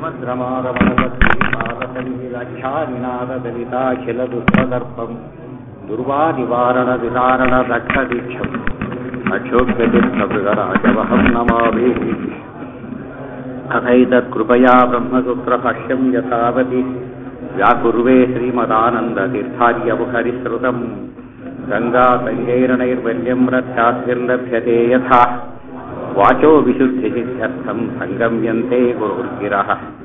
श्रीमद्रमारमणवत्सारसङ्गिलाख्यानिनादलिताखिलदुःखदर्पम् दुर्वानिवारणविदारणदक्षदीक्षम् अक्षोभ्यतिष्ठमृगराजवहं नमाभिः अथैतत्कृपया ब्रह्मसूत्रभाष्यं यथावति व्याकुर्वे श्रीमदानन्दतीर्थार्यमुखरिश्रुतम् गङ्गासङ्गैरणैर्वल्यं रथ्याद्भिर्लभ्यते यथा वाचो विशुद्धिसिद्ध्यर्थं सङ्गम्यन्ते गुरुर्गिरः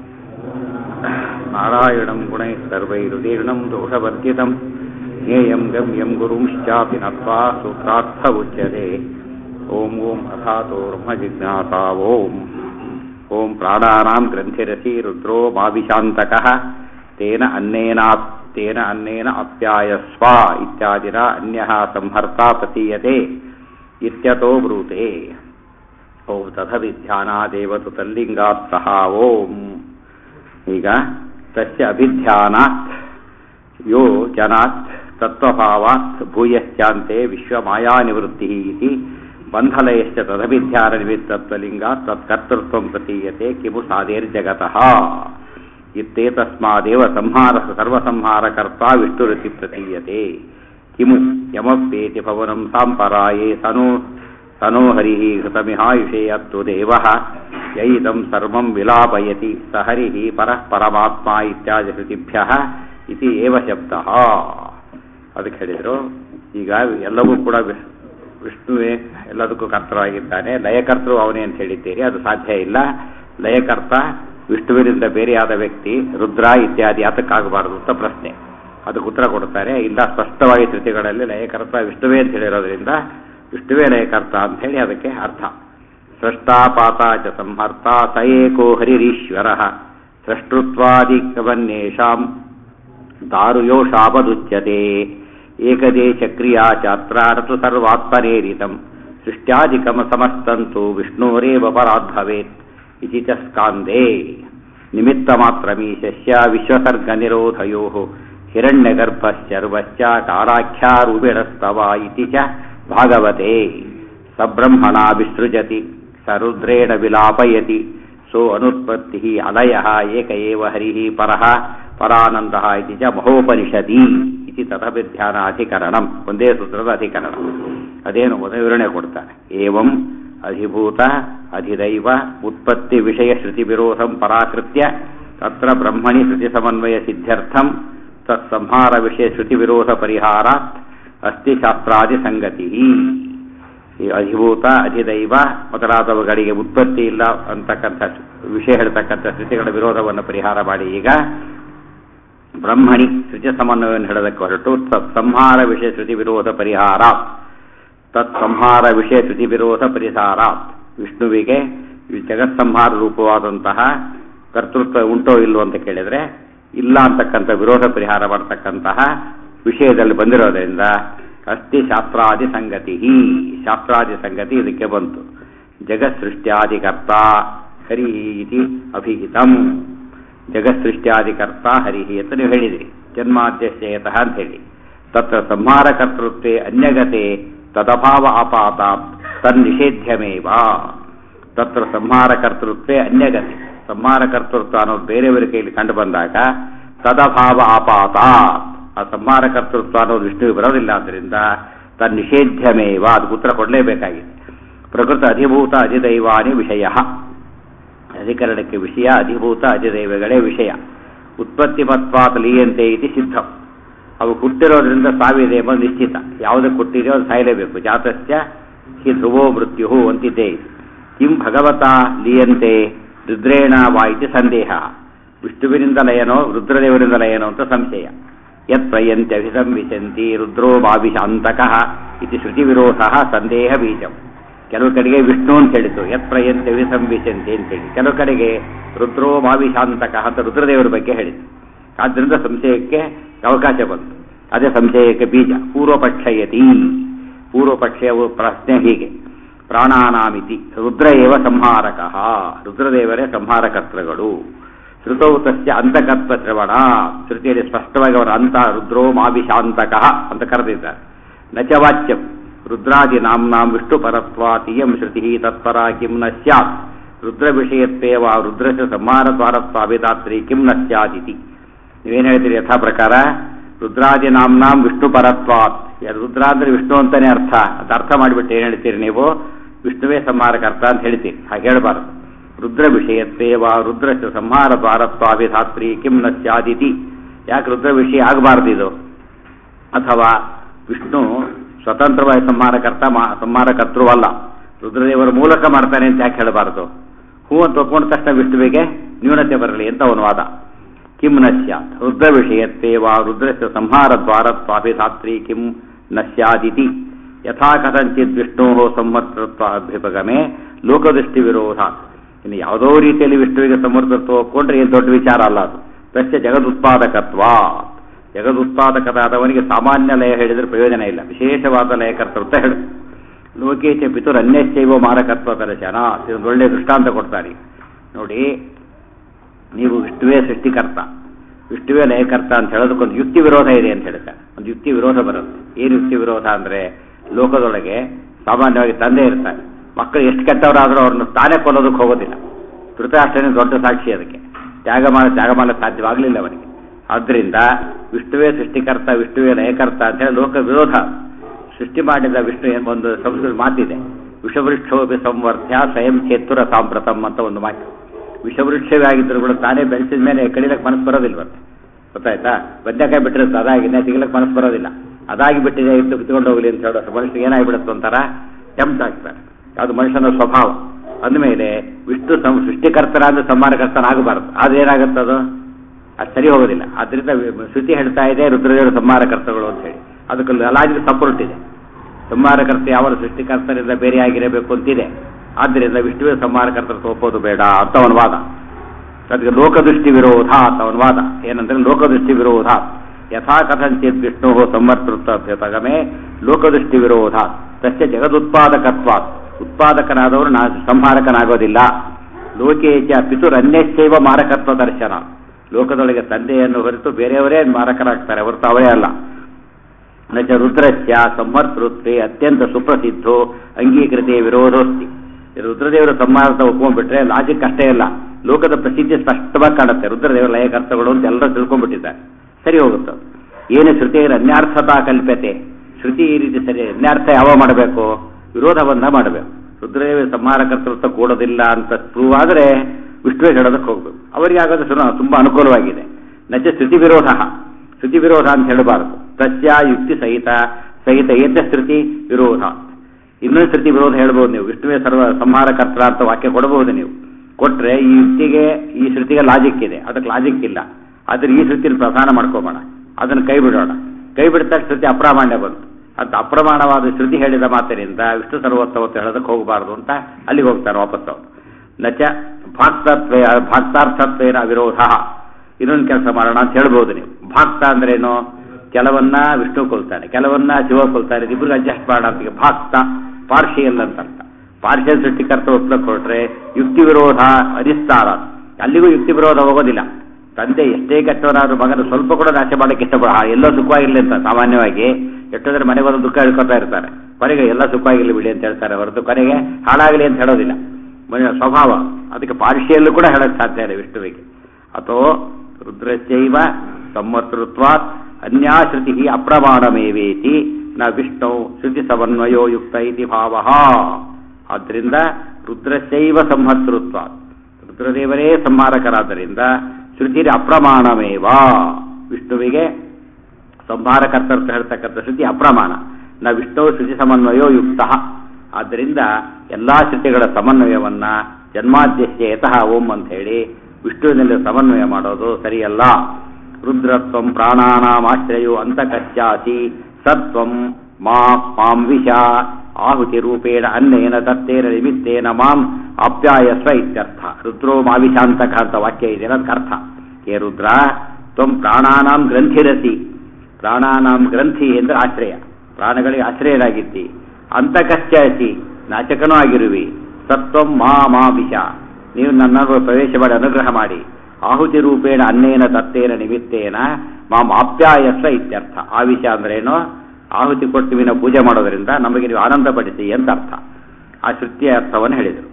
नारायणं गुणैः सर्वैरुदीर्णं दोषवर्जितं ज्ञेयं गम्यं गुरुंश्चापि नत्वा सूत्रार्थ उच्यते ॐ ॐ अथातो ब्रह्मजिज्ञासा ॐ ॐ प्राणानां ग्रन्थिरसि रुद्रो माविशान्तकः तेन अन्नेनाप् तेन अन्नेन अप्यायस्व इत्यादिना अन्यः संहर्ता प्रतीयते इत्यतो ब्रूते ಓಂ ತಥವಿಧ್ಯಾನಾದೇವತು ತಲ್ಲಿಂಗಾತ್ ಸಹ ಓಂ ಈಗ ತಸ್ಯ ಅಭಿಧ್ಯಾನಾತ್ ಯೋ ಜನಾತ್ ತತ್ವಭಾವಾತ್ ಭೂಯಶ್ಚಾಂತೆ ವಿಶ್ವಮಾಯಾನಿವೃತ್ತಿ ಇತಿ ಬಂಧಲಯಶ್ಚ ತದಭಿಧ್ಯಾನ ನಿಮಿತ್ತತ್ವಲಿಂಗಾತ್ ತತ್ಕರ್ತೃತ್ವ ಪ್ರತೀಯತೆ ಕಿಮು ಸಾಧೇರ್ಜಗತಃ ಇತ್ತೇತಸ್ಮಾದೇವ ಸಂಹಾರ ಸರ್ವಸಂಹಾರಕರ್ತ ವಿಷ್ಣುರತಿ ಪ್ರತೀಯತೆ ಕಿಮು ಯಮಪ್ಪೇತಿ ಭವನಂ ಸಾಂಪರಾಯೇ ಸನೋ ತನೋ ಹರಿ ಹೃತಮಿಹಾಯುಷೇ ಅತ್ತು ದೇವ ಯೈದಂ ಸರ್ವಂ ವಿಲಾಪಯತಿ ಸ ಹರಿ ಪರಃ ಪರಮಾತ್ಮ ಇತ್ಯಾದಿ ಶ್ರುತಿಭ್ಯ ಇತಿ ಏವ ಶಬ್ದ ಅದಕ್ಕೆ ಹೇಳಿದರು ಈಗ ಎಲ್ಲವೂ ಕೂಡ ವಿಷ್ಣುವೇ ಎಲ್ಲದಕ್ಕೂ ಕರ್ತರಾಗಿದ್ದಾನೆ ಲಯಕರ್ತರು ಅವನೇ ಅಂತ ಹೇಳಿದ್ದೀರಿ ಅದು ಸಾಧ್ಯ ಇಲ್ಲ ಲಯಕರ್ತ ವಿಷ್ಣುವಿನಿಂದ ಬೇರೆಯಾದ ವ್ಯಕ್ತಿ ರುದ್ರ ಇತ್ಯಾದಿ ಯಾತಕ್ಕಾಗಬಾರದು ಅಂತ ಪ್ರಶ್ನೆ ಅದಕ್ಕೆ ಉತ್ತರ ಕೊಡ್ತಾರೆ ಇಲ್ಲ ಸ್ಪಷ್ಟವಾಗಿ ಶ್ರುತಿಗಳಲ್ಲಿ ಲಯಕರ್ತ ವಿಷ್ಣುವೇ ಅಂತ ಹೇಳಿರೋದ್ರಿಂದ ವಿಷ್ಣುವೇ ಲಯಕರ್ತ ಅಂತ ಹೇಳಿ ಅದಕ್ಕೆ ಅರ್ಥ ಸೃಷ್ಟಾಪಾತ ಚ ಸಂಹರ್ತ ಸ ಏಕೋ ಹರಿರೀಶ್ವರ ಸೃಷ್ಟೃತ್ವಾದಿಕವನ್ನೇಷಾಂ ದಾರುಯೋಷಾಪದುಚ್ಯತೆ ಏಕದೇಶ ಕ್ರಿಯಾ ಚಾತ್ರಾರತು ಸರ್ವಾತ್ಮನೇರಿತಂ ಸೃಷ್ಟ್ಯಾದಿಕಮ ಸಮಸ್ತಂತು ವಿಷ್ಣೋರೇವ ಪರಾದ್ಭವೇತ್ ಇತಿ ಚ ಸ್ಕಾಂದೇ ನಿಮಿತ್ತಮಾತ್ರಮೀಶಸ್ಯ ವಿಶ್ವಸರ್ಗನಿರೋಧಯೋ ಹಿರಣ್ಯಗರ್ಭಶ್ಚರ್ವಶ್ಚ ಕಾರಾಖ್ಯಾರೂಪಿಣಸ್ತವ ಇತಿ ಚ ಭಾಗವತೆ ಸಬ್ರಹ್ಮಣ ವಿಸೃಜತಿ ಸರುದ್ರೇಣ ವಿಲಾಪಯತಿ ಸೋ ಅನುತ್ಪತ್ತಿ ಅಲಯ ಏಕ ಏವ ಹರಿ ಪರಃ ಪರಾನಂದ ಇತಿ ಚ ಮಹೋಪನಿಷದಿ ಇತಿ ತಥವಿಧ್ಯಾನ ಅಧಿಕರಣಂ ಒಂದೇ ಸೂತ್ರದ ಅಧಿಕರಣ ಅದೇನು ಒಂದು ವಿವರಣೆ ಕೊಡ್ತಾರೆ ಏವಂ ಅಧಿಭೂತ ಅಧಿದೈವ ಉತ್ಪತ್ತಿ ವಿಷಯ ಶ್ರುತಿ ವಿರೋಧಂ ಪರಾಕೃತ್ಯ ತತ್ರ ಬ್ರಹ್ಮಣಿ ಶ್ರುತಿ ಸಮನ್ವಯ ಸಿದ್ಧ್ಯರ್ಥಂ ತತ್ಸಂಹಾರ ವಿಷಯ ಶ್ರುತಿ ವಿರೋಧ ಪರಿಹಾರಾತ್ ಅಸ್ತಿ ಶಾಸ್ತ್ರಾದಿ ಸಂಗತಿ ಈ ಅಧಿಭೂತ ಅಧಿದೈವ ಮೊದಲಾದವುಗಳಿಗೆ ಉತ್ಪತ್ತಿ ಇಲ್ಲ ಅಂತಕ್ಕಂಥ ವಿಷಯ ಹೇಳ್ತಕ್ಕಂಥ ಶ್ರುತಿಗಳ ವಿರೋಧವನ್ನು ಪರಿಹಾರ ಮಾಡಿ ಈಗ ಬ್ರಹ್ಮಣಿ ಶ್ರುತಿ ಸಮನ್ವಯವನ್ನು ಹೇಳೋದಕ್ಕೆ ಹೊರಟು ತತ್ಸಂಹಾರ ವಿಷಯ ಶ್ರುತಿ ವಿರೋಧ ಪರಿಹಾರ ತತ್ಸಂಹಾರ ವಿಷಯ ಶ್ರುತಿ ವಿರೋಧ ಪರಿಹಾರ ವಿಷ್ಣುವಿಗೆ ಜಗತ್ಸಂಹಾರ ರೂಪವಾದಂತಹ ಕರ್ತೃತ್ವ ಉಂಟೋ ಇಲ್ಲೋ ಅಂತ ಕೇಳಿದ್ರೆ ಇಲ್ಲ ಅಂತಕ್ಕಂಥ ವಿರೋಧ ಪರಿಹಾರ ಮಾಡತಕ್ಕಂತಹ ವಿಷಯದಲ್ಲಿ ಬಂದಿರೋದ್ರಿಂದ ಅಸ್ಥಿ ಶಾಸ್ತ್ರಾದಿ ಸಂಗತಿ ಶಾಸ್ತ್ರಾದಿ ಸಂಗತಿ ಇದಕ್ಕೆ ಬಂತು ಜಗತ್ಸೃಷ್ಟ್ಯಾದಿಕರ್ತ ಹರಿ ಇತಿ ಅಭಿಹಿತಂ ಜಗತ್ಸೃಷ್ಟ್ಯಾದಿಕರ್ತ ಹರಿ ಅಂತ ನೀವು ಹೇಳಿದಿರಿ ಜನ್ಮಾದ್ಯಶಯತಃ ಅಂತ ಹೇಳಿ ತತ್ರ ಸಂಹಾರಕರ್ತೃತ್ವೇ ಅನ್ಯಗತೆ ತದಭಾವ ಆಪಾತ ತನ್ನಿಷೇಧ್ಯಮೇವ ತತ್ರ ಸಂಹಾರಕರ್ತೃತ್ವೇ ಅನ್ಯಗತೆ ಸಂಹಾರಕರ್ತೃತ್ವ ಅನ್ನೋದು ಬೇರೆಯವರ ಕೈಯಲ್ಲಿ ಕಂಡು ಬಂದಾಗ ತದಭಾವ ಆಪಾತ ಆ ಸಂಹಾರ ಕರ್ತೃತ್ವ ಅನ್ನೋದು ವಿಷ್ಣುವಿಗೆ ಬರೋದಿಲ್ಲ ಆದ್ದರಿಂದ ತನ್ನ ನಿಷೇಧ್ಯಮೇವ ಅದಕ್ಕೆ ಉತ್ತರ ಕೊಡಲೇಬೇಕಾಗಿದೆ ಪ್ರಕೃತ ಅಧಿಭೂತ ಅಧಿದೈವಾನಿ ವಿಷಯ ಅಧಿಕರಣಕ್ಕೆ ವಿಷಯ ಅಧಿಭೂತ ಅಧಿದೈವಗಳೇ ವಿಷಯ ಉತ್ಪತ್ತಿ ಮತ್ವಾತ್ ಲೀಯಂತೆ ಇತಿ ಸಿದ್ಧಂ ಅವು ಹುಟ್ಟಿರೋದ್ರಿಂದ ಸಾವಿದೆ ಎಂಬುದು ನಿಶ್ಚಿತ ಯಾವುದಕ್ಕೆ ಹುಟ್ಟಿದೆಯೋ ಅದು ಸಾಯಲೇಬೇಕು ಜಾತಸ್ಯ ಹಿ ಧ್ರುವೋ ಮೃತ್ಯು ಅಂತಿದ್ದೇ ಕಿಂ ಭಗವತ ಲೀಯಂತೆ ರುದ್ರೇಣ ವಾ ಇತಿ ಸಂದೇಹ ವಿಷ್ಣುವಿನಿಂದ ಲಯನೋ ರುದ್ರದೇವರಿಂದ ಲಯನೋ ಅಂತ ಸಂಶಯ ಯತ್ ಪ್ರಯಂತ್ಯಭಿಸಂವಿಶಂತಿ ರುದ್ರೋ ಮಾವಿಶಾಂತಕಃ ಇತಿ ಶ್ರುತಿ ವಿರೋಧ ಸಂದೇಹ ಬೀಜಂ ಕೆಲವು ಕಡೆಗೆ ವಿಷ್ಣು ಅಂತ ಹೇಳಿತು ಯತ್ ಪ್ರಯಂತ್ಯಭಿಸಂವಿಶಂತಿ ಅಂತೇಳಿ ಕೆಲವು ಕಡೆಗೆ ರುದ್ರೋ ಮಾವಿಶಾಂತಕಃ ಅಂತ ರುದ್ರದೇವರ ಬಗ್ಗೆ ಹೇಳಿತು ಆದ್ದರಿಂದ ಸಂಶಯಕ್ಕೆ ಅವಕಾಶ ಬಂತು ಅದೇ ಸಂಶಯಕ್ಕೆ ಬೀಜ ಪೂರ್ವಪಕ್ಷಯತಿ ಪೂರ್ವಪಕ್ಷಯ ಪ್ರಶ್ನೆ ಹೀಗೆ ಪ್ರಾಣಾನಾಮಿತಿ ರುದ್ರ ಏವ ಸಂಹಾರಕ ರುದ್ರದೇವರೇ ಸಂಹಾರಕರ್ತೃಗಳು ಶ್ರುತೌ ತಸ್ಯ ಅಂತಕತ್ವ ಶ್ರವಣ ಶ್ರುತಿಯಲ್ಲಿ ಸ್ಪಷ್ಟವಾಗಿ ಅವರ ಅಂತ ರುದ್ರೋ ಮಾಭಿಶಾಂತಕ ಅಂತ ಕರೆದಿದ್ದಾರೆ ನಚವಾಚ್ಯಂ ರುದ್ರಾದಿ ನಾಮ್ನಾಂ ವಿಷ್ಣು ಪರತ್ವಾತಿಯಂ ಶ್ರುತಿ ತತ್ಪರ ಕಿಂ ನ ಸ್ಯಾತ್ ರುದ್ರ ವಿಷಯತ್ವೇವ ರುದ್ರಸ್ಯ ಸಂಹಾರ ದ್ವಾರತ್ವಾಭಿಧಾತ್ರಿ ಕಿಂ ನ ಸ್ಯಾದಿತಿ ನೀವೇನು ಹೇಳ್ತೀರಿ ಯಥಾ ಪ್ರಕಾರ ರುದ್ರಾದಿ ನಾಮ್ನಾಂ ವಿಷ್ಣು ಪರತ್ವಾತ್ ಯಾರು ರುದ್ರ ಅಂದ್ರೆ ವಿಷ್ಣು ಅಂತಾನೆ ಅರ್ಥ ಅದು ಅರ್ಥ ಮಾಡಿಬಿಟ್ಟು ಏನು ಹೇಳ್ತೀರಿ ನೀವು ವಿಷ್ಣುವೇ ಸಂಹಾರಕರ್ತ ಅಂತ ಹೇಳ್ತೀರಿ ಹಾಗೆ ಹೇಳಬಾರದು ರುದ್ರ ವಿಷಯತ್ವೇವ ರುದ್ರಸ್ಯ ಸಂಹಾರ ದ್ವಾರತ್ವಾಭಿಧಾತ್ರಿ ಕಿಂ ನ ಸ್ಯಾದಿತಿ ಯಾಕೆ ರುದ್ರ ವಿಷಯ ಆಗಬಾರ್ದು ಇದು ಅಥವಾ ವಿಷ್ಣು ಸ್ವತಂತ್ರವಾಗಿ ಸಂಹಾರಕರ್ತ ಮಾ- ಸಂಹಾರಕರ್ತೃವಲ್ಲ ರುದ್ರದೇವರ ಮೂಲಕ ಮಾಡ್ತಾನೆ ಅಂತ ಯಾಕೆ ಹೇಳಬಾರದು ಹೂ ಅಂತ ಒಪ್ಕೊಂಡ ತಕ್ಷಣ ವಿಷ್ಣುವಿಗೆ ನ್ಯೂನತೆ ಬರಲಿ ಅಂತ ಅವನ ವಾದ ಕಿಂ ನ ಸ್ಯಾತ್ ರುದ್ರ ವಿಷಯತ್ವೇವ ರುದ್ರಸ್ಯ ಸಂಹಾರ ದ್ವಾರತ್ವಾಭಿಧಾತ್ರಿ ಕಿಂ ನ ಸ್ಯಾದಿತಿ ಯಥಾ ಕಥಂಚಿತ್ ವಿಷ್ಣೋ ಸಂವರ್ತತ್ವಾಭ್ಯುಪಗಮೆ ಲೋಕದೃಷ್ಟಿ ವಿರೋಧ ಇನ್ನು ಯಾವುದೋ ರೀತಿಯಲ್ಲಿ ವಿಷ್ಣುವಿಗೆ ಸಮರ್ಥತ್ವ ಒಪ್ಕೊಂಡ್ರೆ ಏನು ದೊಡ್ಡ ವಿಚಾರ ಅಲ್ಲ ಅದು ತಸ್ಯ ಜಗದುತ್ಪಾದಕತ್ವ ಜಗದುತ್ಪಾದಕರಾದವನಿಗೆ ಸಾಮಾನ್ಯ ಲಯ ಹೇಳಿದ್ರೆ ಪ್ರಯೋಜನ ಇಲ್ಲ ವಿಶೇಷವಾದ ಲಯಕರ್ತೃತ್ವ ಹೇಳು ಲೋಕೇಚ ಪಿತುರ್ ಅನ್ಯಶ್ಚೈವ ಮಾರಕತ್ವ ದರ್ಶನ ಇದೊಂದು ಒಳ್ಳೆಯ ದೃಷ್ಟಾಂತ ಕೊಡ್ತಾರೆ ನೋಡಿ ನೀವು ವಿಷ್ಣುವೇ ಸೃಷ್ಟಿಕರ್ತ ವಿಷ್ಣುವೇ ಲಯಕರ್ತ ಅಂತ ಹೇಳೋದಕ್ಕೊಂದು ಯುಕ್ತಿ ವಿರೋಧ ಇದೆ ಅಂತ ಹೇಳ್ತಾರೆ ಒಂದು ಯುಕ್ತಿ ವಿರೋಧ ಬರುತ್ತೆ ಏನು ಯುಕ್ತಿ ವಿರೋಧ ಅಂದ್ರೆ ಲೋಕದೊಳಗೆ ಸಾಮಾನ್ಯವಾಗಿ ತಂದೆ ಇರ್ತಾರೆ ಮಕ್ಕಳು ಎಷ್ಟು ಕೆಟ್ಟವರಾದರೂ ಅವ್ರನ್ನ ತಾನೇ ಕೊಲ್ಲೋದಕ್ಕೆ ಹೋಗೋದಿಲ್ಲ ಧೃತರಾಷ್ಟ್ರನೇ ದೊಡ್ಡ ಸಾಕ್ಷಿ ಅದಕ್ಕೆ ತ್ಯಾಗ ಮಾಡ ತ್ಯಾಗ ಮಾಡಲು ಸಾಧ್ಯವಾಗಲಿಲ್ಲ ಅವನಿಗೆ ಆದ್ದರಿಂದ ವಿಷ್ಣುವೇ ಸೃಷ್ಟಿಕರ್ತ ವಿಷ್ಣುವೇ ಲಯಕರ್ತ ಅಂತ ಹೇಳಿ ಲೋಕ ವಿರೋಧ ಸೃಷ್ಟಿ ಮಾಡಿದ ವಿಷ್ಣು ಎಂಬ ಒಂದು ಸಂಸ್ಕೃತ ಮಾತಿದೆ ವಿಷವೃಕ್ಷೋಪಿ ಸಂವರ್ಧ್ಯ ಸ್ವಯಂ ಚೇತುರ ಸಾಂಪ್ರತಂ ಅಂತ ಒಂದು ಮಾತು ವಿಷವೃಕ್ಷವೇ ಆಗಿದ್ರು ಕೂಡ ತಾನೇ ಬೆಳೆಸಿದ ಮೇಲೆ ಕಡಿಲಕ್ಕೆ ಮನಸ್ಸು ಬರೋದಿಲ್ವಂತೆ ಗೊತ್ತಾಯ್ತಾ ಬದನೆಕಾಯಿ ಬಿಟ್ಟಿರುತ್ತೆ ಅದಾಗಿದೆ ತೆಗಿಲಕ್ಕೆ ಮನಸ್ಸು ಬರೋದಿಲ್ಲ ಅದಾಗಿ ಬಿಟ್ಟಿದೆ ಇಟ್ಟು ಕಿತ್ಕೊಂಡು ಹೋಗ್ಲಿ ಅಂತ ಹೇಳೋ ಮನುಷ್ಯ ಏನಾಗಿಬಿಡುತ್ತೆ ಒಂಥರ ಟೆಂಪ್ಟ್ ಆಗ್ತಾರೆ ಅದು ಮನುಷ್ಯನ ಸ್ವಭಾವ ಅಂದಮೇಲೆ ವಿಷ್ಣು ಸಂ ಸೃಷ್ಟಿಕರ್ತರಾದ ಸಂಹಾರಕರ್ತನಾಗಬಾರದು ಆದ್ರೆ ಏನಾಗುತ್ತದು ಅದು ಸರಿ ಹೋಗೋದಿಲ್ಲ ಆದ್ರಿಂದ ವಿ- ಶ್ರುತಿ ಹೇಳ್ತಾ ಇದೆ ರುದ್ರದೇವರು ಸಂಹಾರಕರ್ತಗಳು ಅಂತ ಹೇಳಿ ಅದಕ್ಕೆ ಲಾಜಿಕ್ ಸಪೋರ್ಟ್ ಇದೆ ಸಂಹಾರಕರ್ತ ಯಾವ ಸೃಷ್ಟಿಕರ್ತರಿಂದ ಬೇರೆ ಆಗಿರಬೇಕು ಅಂತಿದೆ ಆದ್ದರಿಂದ ವಿಷ್ಣುವೇ ಸಂಹಾರಕರ್ತರು ಒಪ್ಪೋದು ಬೇಡ ಅಂತ ಅವನ ವಾದ ಅದಕ್ಕೆ ಲೋಕದೃಷ್ಟಿ ವಿರೋಧ ಅಂತ ಅವನ ವಾದ ಏನಂದ್ರೆ ಲೋಕದೃಷ್ಟಿ ವಿರೋಧ ಯಥಾ ಕಥಂಚಿತ್ ವಿಷ್ಣು ಸಂವರ್ತೃತ್ವಗಮೆ ಲೋಕದೃಷ್ಟಿ ವಿರೋಧ ತಸ್ಯ ಜಗದುತ್ಪಾದಕತ್ವ ಉತ್ಪಾದಕನಾದವರು ನಾ ಸಂಹಾರಕನಾಗೋದಿಲ್ಲ ಲೋಕೇಚ ಪಿತುರ್ ಅನ್ಯಶ್ಚೈವ ಮಾರಕತ್ವ ದರ್ಶನ ಲೋಕದೊಳಗೆ ತಂದೆಯನ್ನು ಹೊರತು ಬೇರೆಯವರೇ ಮಾರಕರಾಗ್ತಾರೆ ಹೊರತು ಅವರೇ ಅಲ್ಲ ನಚ ರುದ್ರಸ್ಯ ಸಂಹರ್ತೃತ್ವೇ ಅತ್ಯಂತ ಸುಪ್ರಸಿದ್ಧೋ ಅಂಗೀಕೃತೆ ವಿರೋಧೋಸ್ತಿ ರುದ್ರದೇವರ ಸಂಹಾರದ ಒಪ್ಕೊಂಡ್ಬಿಟ್ರೆ ಲಾಜಿಕ್ ಅಷ್ಟೇ ಇಲ್ಲ ಲೋಕದ ಪ್ರಸಿದ್ಧಿ ಸ್ಪಷ್ಟವಾಗಿ ಕಾಣುತ್ತೆ ರುದ್ರದೇವರ ಲಯಕರ್ತಗಳು ಅಂತ ಎಲ್ಲರೂ ತಿಳ್ಕೊಂಡ್ಬಿಟ್ಟಿದ್ದಾರೆ ಸರಿ ಹೋಗುತ್ತೆ ಅದು. ಏನು ಶ್ರುತಿಯರ ಅನ್ಯಾರ್ಥತಾ ಕಲ್ಪತೆ ಶ್ರುತಿ ಈ ರೀತಿ ಸರಿ ಅನ್ಯಾರ್ಥ ಯಾವ ಮಾಡಬೇಕು ವಿರೋಧ ಬಂದ ಮಾಡಬೇಕು ರುದ್ರದೇವ ಸಂಹಾರಕರ್ತೃತ್ವ ಕೂಡೋದಿಲ್ಲ ಅಂತ ಪ್ರೂವ್ ಆದರೆ ವಿಷ್ಣುವೇ ಹೇಳೋದಕ್ಕೆ ಹೋಗ್ಬೇಕು ಅವರಿಗೆ ಆಗೋದು ಸುನ- ತುಂಬಾ ಅನುಕೂಲವಾಗಿದೆ ನಚ ಶ್ರುತಿ ವಿರೋಧ ಶ್ರುತಿ ವಿರೋಧ ಅಂತ ಹೇಳಬಾರದು ತಸ್ಯ ಯುಕ್ತಿ ಸಹಿತ ಸಹಿತ ಏತ ಶ್ರುತಿ ವಿರೋಧ ಇನ್ನೊಂದು ಶ್ರುತಿ ವಿರೋಧ ಹೇಳ್ಬೋದು ನೀವು ವಿಷ್ಣುವೇ ಸರ್ವ ಸಂಹಾರಕರ್ತರ ಅಂತ ವಾಕ್ಯ ಕೊಡಬಹುದು ನೀವು ಕೊಟ್ರೆ ಈ ಯುಕ್ತಿಗೆ ಈ ಶ್ರುತಿಗೆ ಲಾಜಿಕ್ ಇದೆ ಅದಕ್ಕೆ ಲಾಜಿಕ್ ಇಲ್ಲ ಆದ್ರೆ ಈ ಶ್ರುತಿನ ಪ್ರಧಾನ ಮಾಡ್ಕೋಬೇಡ ಅದನ್ನು ಕೈ ಬಿಡೋಣ ಕೈ ಬಿಡ್ತಾ ಶ್ರುತಿ ಅಪ್ರಾಮಾಣ್ಯ ಬಂತು ಅಂತ ಅಪ್ರಮಾಣವಾದ ಶ್ರುತಿ ಹೇಳಿದ ಮಾತಿನಿಂದ ವಿಷ್ಣು ಸರ್ವೋತ್ತಮತ್ತು ಹೇಳೋದಕ್ಕೆ ಹೋಗಬಾರದು ಅಂತ ಅಲ್ಲಿಗೆ ಹೋಗ್ತಾರೆ ವಾಪಸ್ ಅವರು ನಚ ಭಾಕ್ತತ್ವೇ ಭಾಕ್ತಾರ್ಥತ್ವೇನ ವಿರೋಧ ಇನ್ನೊಂದು ಕೆಲಸ ಮಾಡೋಣ ಅಂತ ಹೇಳ್ಬೋದು ನೀವು ಭಾಕ್ತ ಅಂದ್ರೇನು ಕೆಲವನ್ನ ವಿಷ್ಣು ಕೊಲ್ತಾನೆ ಕೆಲವನ್ನ ಶಿವ ಕೊಲ್ತಾನೆ ಇಬ್ಬರಿಗೆ ಅಡ್ಜಸ್ಟ್ ಮಾಡೋಣ ಅಂತ ಭಾಕ್ತ ಪಾರ್ಷಿಯಲ್ ಅಂತ ಅರ್ಥ ಪಾರ್ಷಿಯಲ್ ಸೃಷ್ಟಿಕರ್ತ ಒಪ್ಲಕ್ ಕೊಟ್ರೆ ಯುಕ್ತಿ ವಿರೋಧ ಅನಿಸ್ತಾರ ಅಲ್ಲಿಗೂ ಯುಕ್ತಿ ವಿರೋಧ ಹೋಗೋದಿಲ್ಲ ತಂದೆ ಎಷ್ಟೇ ಕೆಟ್ಟವನಾದ್ರೂ ಮಗನ ಸ್ವಲ್ಪ ಕೂಡ ನಾಶ ಮಾಡಕ್ಕೆ ಇಷ್ಟಪಡ ಆ, ಎಲ್ಲೋ ಸುಖವಾಗಿರ್ಲಿ ಅಂತ ಸಾಮಾನ್ಯವಾಗಿ ಎಷ್ಟೋದ್ರೆ ಮನೆಗೆ ಒಂದು ದುಃಖ ಹೇಳ್ಕೊತಾ ಇರ್ತಾರೆ ಕೊನೆಗೆ ಎಲ್ಲ ಸುಖವಾಗಿರ್ಲಿ ಬಿಡಿ ಅಂತ ಹೇಳ್ತಾರೆ ಹೊರತು ಕೊನೆಗೆ ಹಾಳಾಗಲಿ ಅಂತ ಹೇಳೋದಿಲ್ಲ ಮನೆಯ ಸ್ವಭಾವ ಅದಕ್ಕೆ ಪಾರ್ಷಿಯಲ್ಲೂ ಕೂಡ ಹೇಳಕ್ ಸಾಧ್ಯ ಇಲ್ಲ ವಿಷ್ಣುವಿಗೆ ಅಥವಾ ರುದ್ರಶ್ಚೈವ ಸಂವರ್ತೃತ್ವಾತ್ ಅನ್ಯಾಶ್ರುತಿ ಅಪ್ರಮಾಣಮೇವೇತಿ ನ ವಿಷ್ಣು ಶ್ರುತಿ ಸಮನ್ವಯೋ ಯುಕ್ತ ಇತಿ ಭಾವ ಆದ್ದರಿಂದ ರುದ್ರಶೈವ ಸಂಹರ್ತೃತ್ವ ರುದ್ರದೇವರೇ ಸಂಹಾರಕರಾದ್ದರಿಂದ ಶ್ರುತಿರಿ ಅಪ್ರಮಾಣಮೇವ ವಿಷ್ಣುವಿಗೆ ಸಂಹಾರಕರ್ತರ್ಥ ಹೇಳ್ತಕ್ಕಂಥ ಶ್ರುತಿ ಅಪ್ರಮಾಣ ನ ವಿಷ್ಣು ಶ್ರುತಿ ಸಮನ್ವಯೋ ಯುಕ್ತ ಆದ್ದರಿಂದ ಎಲ್ಲಾ ಶ್ರುತಿಗಳ ಸಮನ್ವಯವನ್ನ ಜನ್ಮಾದ್ಯಸ್ಯ ಯತಃ ಓಂ ಅಂತ ಹೇಳಿ ವಿಷ್ಣುವಿನಲ್ಲಿ ಸಮನ್ವಯ ಮಾಡೋದು ಸರಿಯಲ್ಲ ರುದ್ರತ್ವಂ ಪ್ರಾಣಾನಾಮಾಶ್ರಯೋ ಅಂತಕಚ್ಚಾಸಿ ಸತ್ವಂ ಮಾ ಮಾಂ ವಿಷ ಆಹುತಿ ರೂಪೇಣ ಅನ್ನೇನ ತತ್ತೇನ ನಿಮಿತ್ತೇನ ಮಾಂ ಆಪ್ಯಾಯಸ್ವ ಇತ್ಯರ್ಥ ರುದ್ರೋ ಮಾವಿಶಾಂತಕ ಅಂತ ವಾಕ್ಯ ಇದೆ ಅದಕ್ಕೆ ಅರ್ಥ ಹೇ ರುದ್ರ ತ್ವಂ ಪ್ರಾಣಾನಾಂ ಗ್ರಂಥಿರಸಿ ಪ್ರಾಣಾನಾಂ ಗ್ರಂಥಿ ಎಂದ್ರೆ ಆಶ್ರಯ ಪ್ರಾಣಗಳಿಗೆ ಆಶ್ರಯರಾಗಿದ್ದಿ ಅಂತಕಶ್ಚಾಸಿ ನಾಚಕನೂ ಆಗಿರುವಿ ಸತ್ವಂ ಮಾ ಮಾ ವಿಷ ನೀವು ನನ್ನನ್ನು ಪ್ರವೇಶ ಮಾಡಿ ಅನುಗ್ರಹ ಮಾಡಿ ಆಹುತಿ ರೂಪೇಣ ಅನ್ನೇನ ತತ್ತೇನ ನಿಮಿತ್ತೇನ ಮಾಂ ಆಪ್ಯಾಯಸ್ವ ಇತ್ಯರ್ಥ ಆ ವಿಷಯ ಅಂದ್ರೇನು ಆಹುತಿ ಕೊಟ್ಟು ನಾವು ಪೂಜೆ ಮಾಡೋದ್ರಿಂದ ನಮಗೆ ನೀವು ಆನಂದ ಪಡಿಸಿ ಅಂತ ಅರ್ಥ ಆ ಶ್ರುತಿಯ ಅರ್ಥವನ್ನು ಹೇಳಿದರು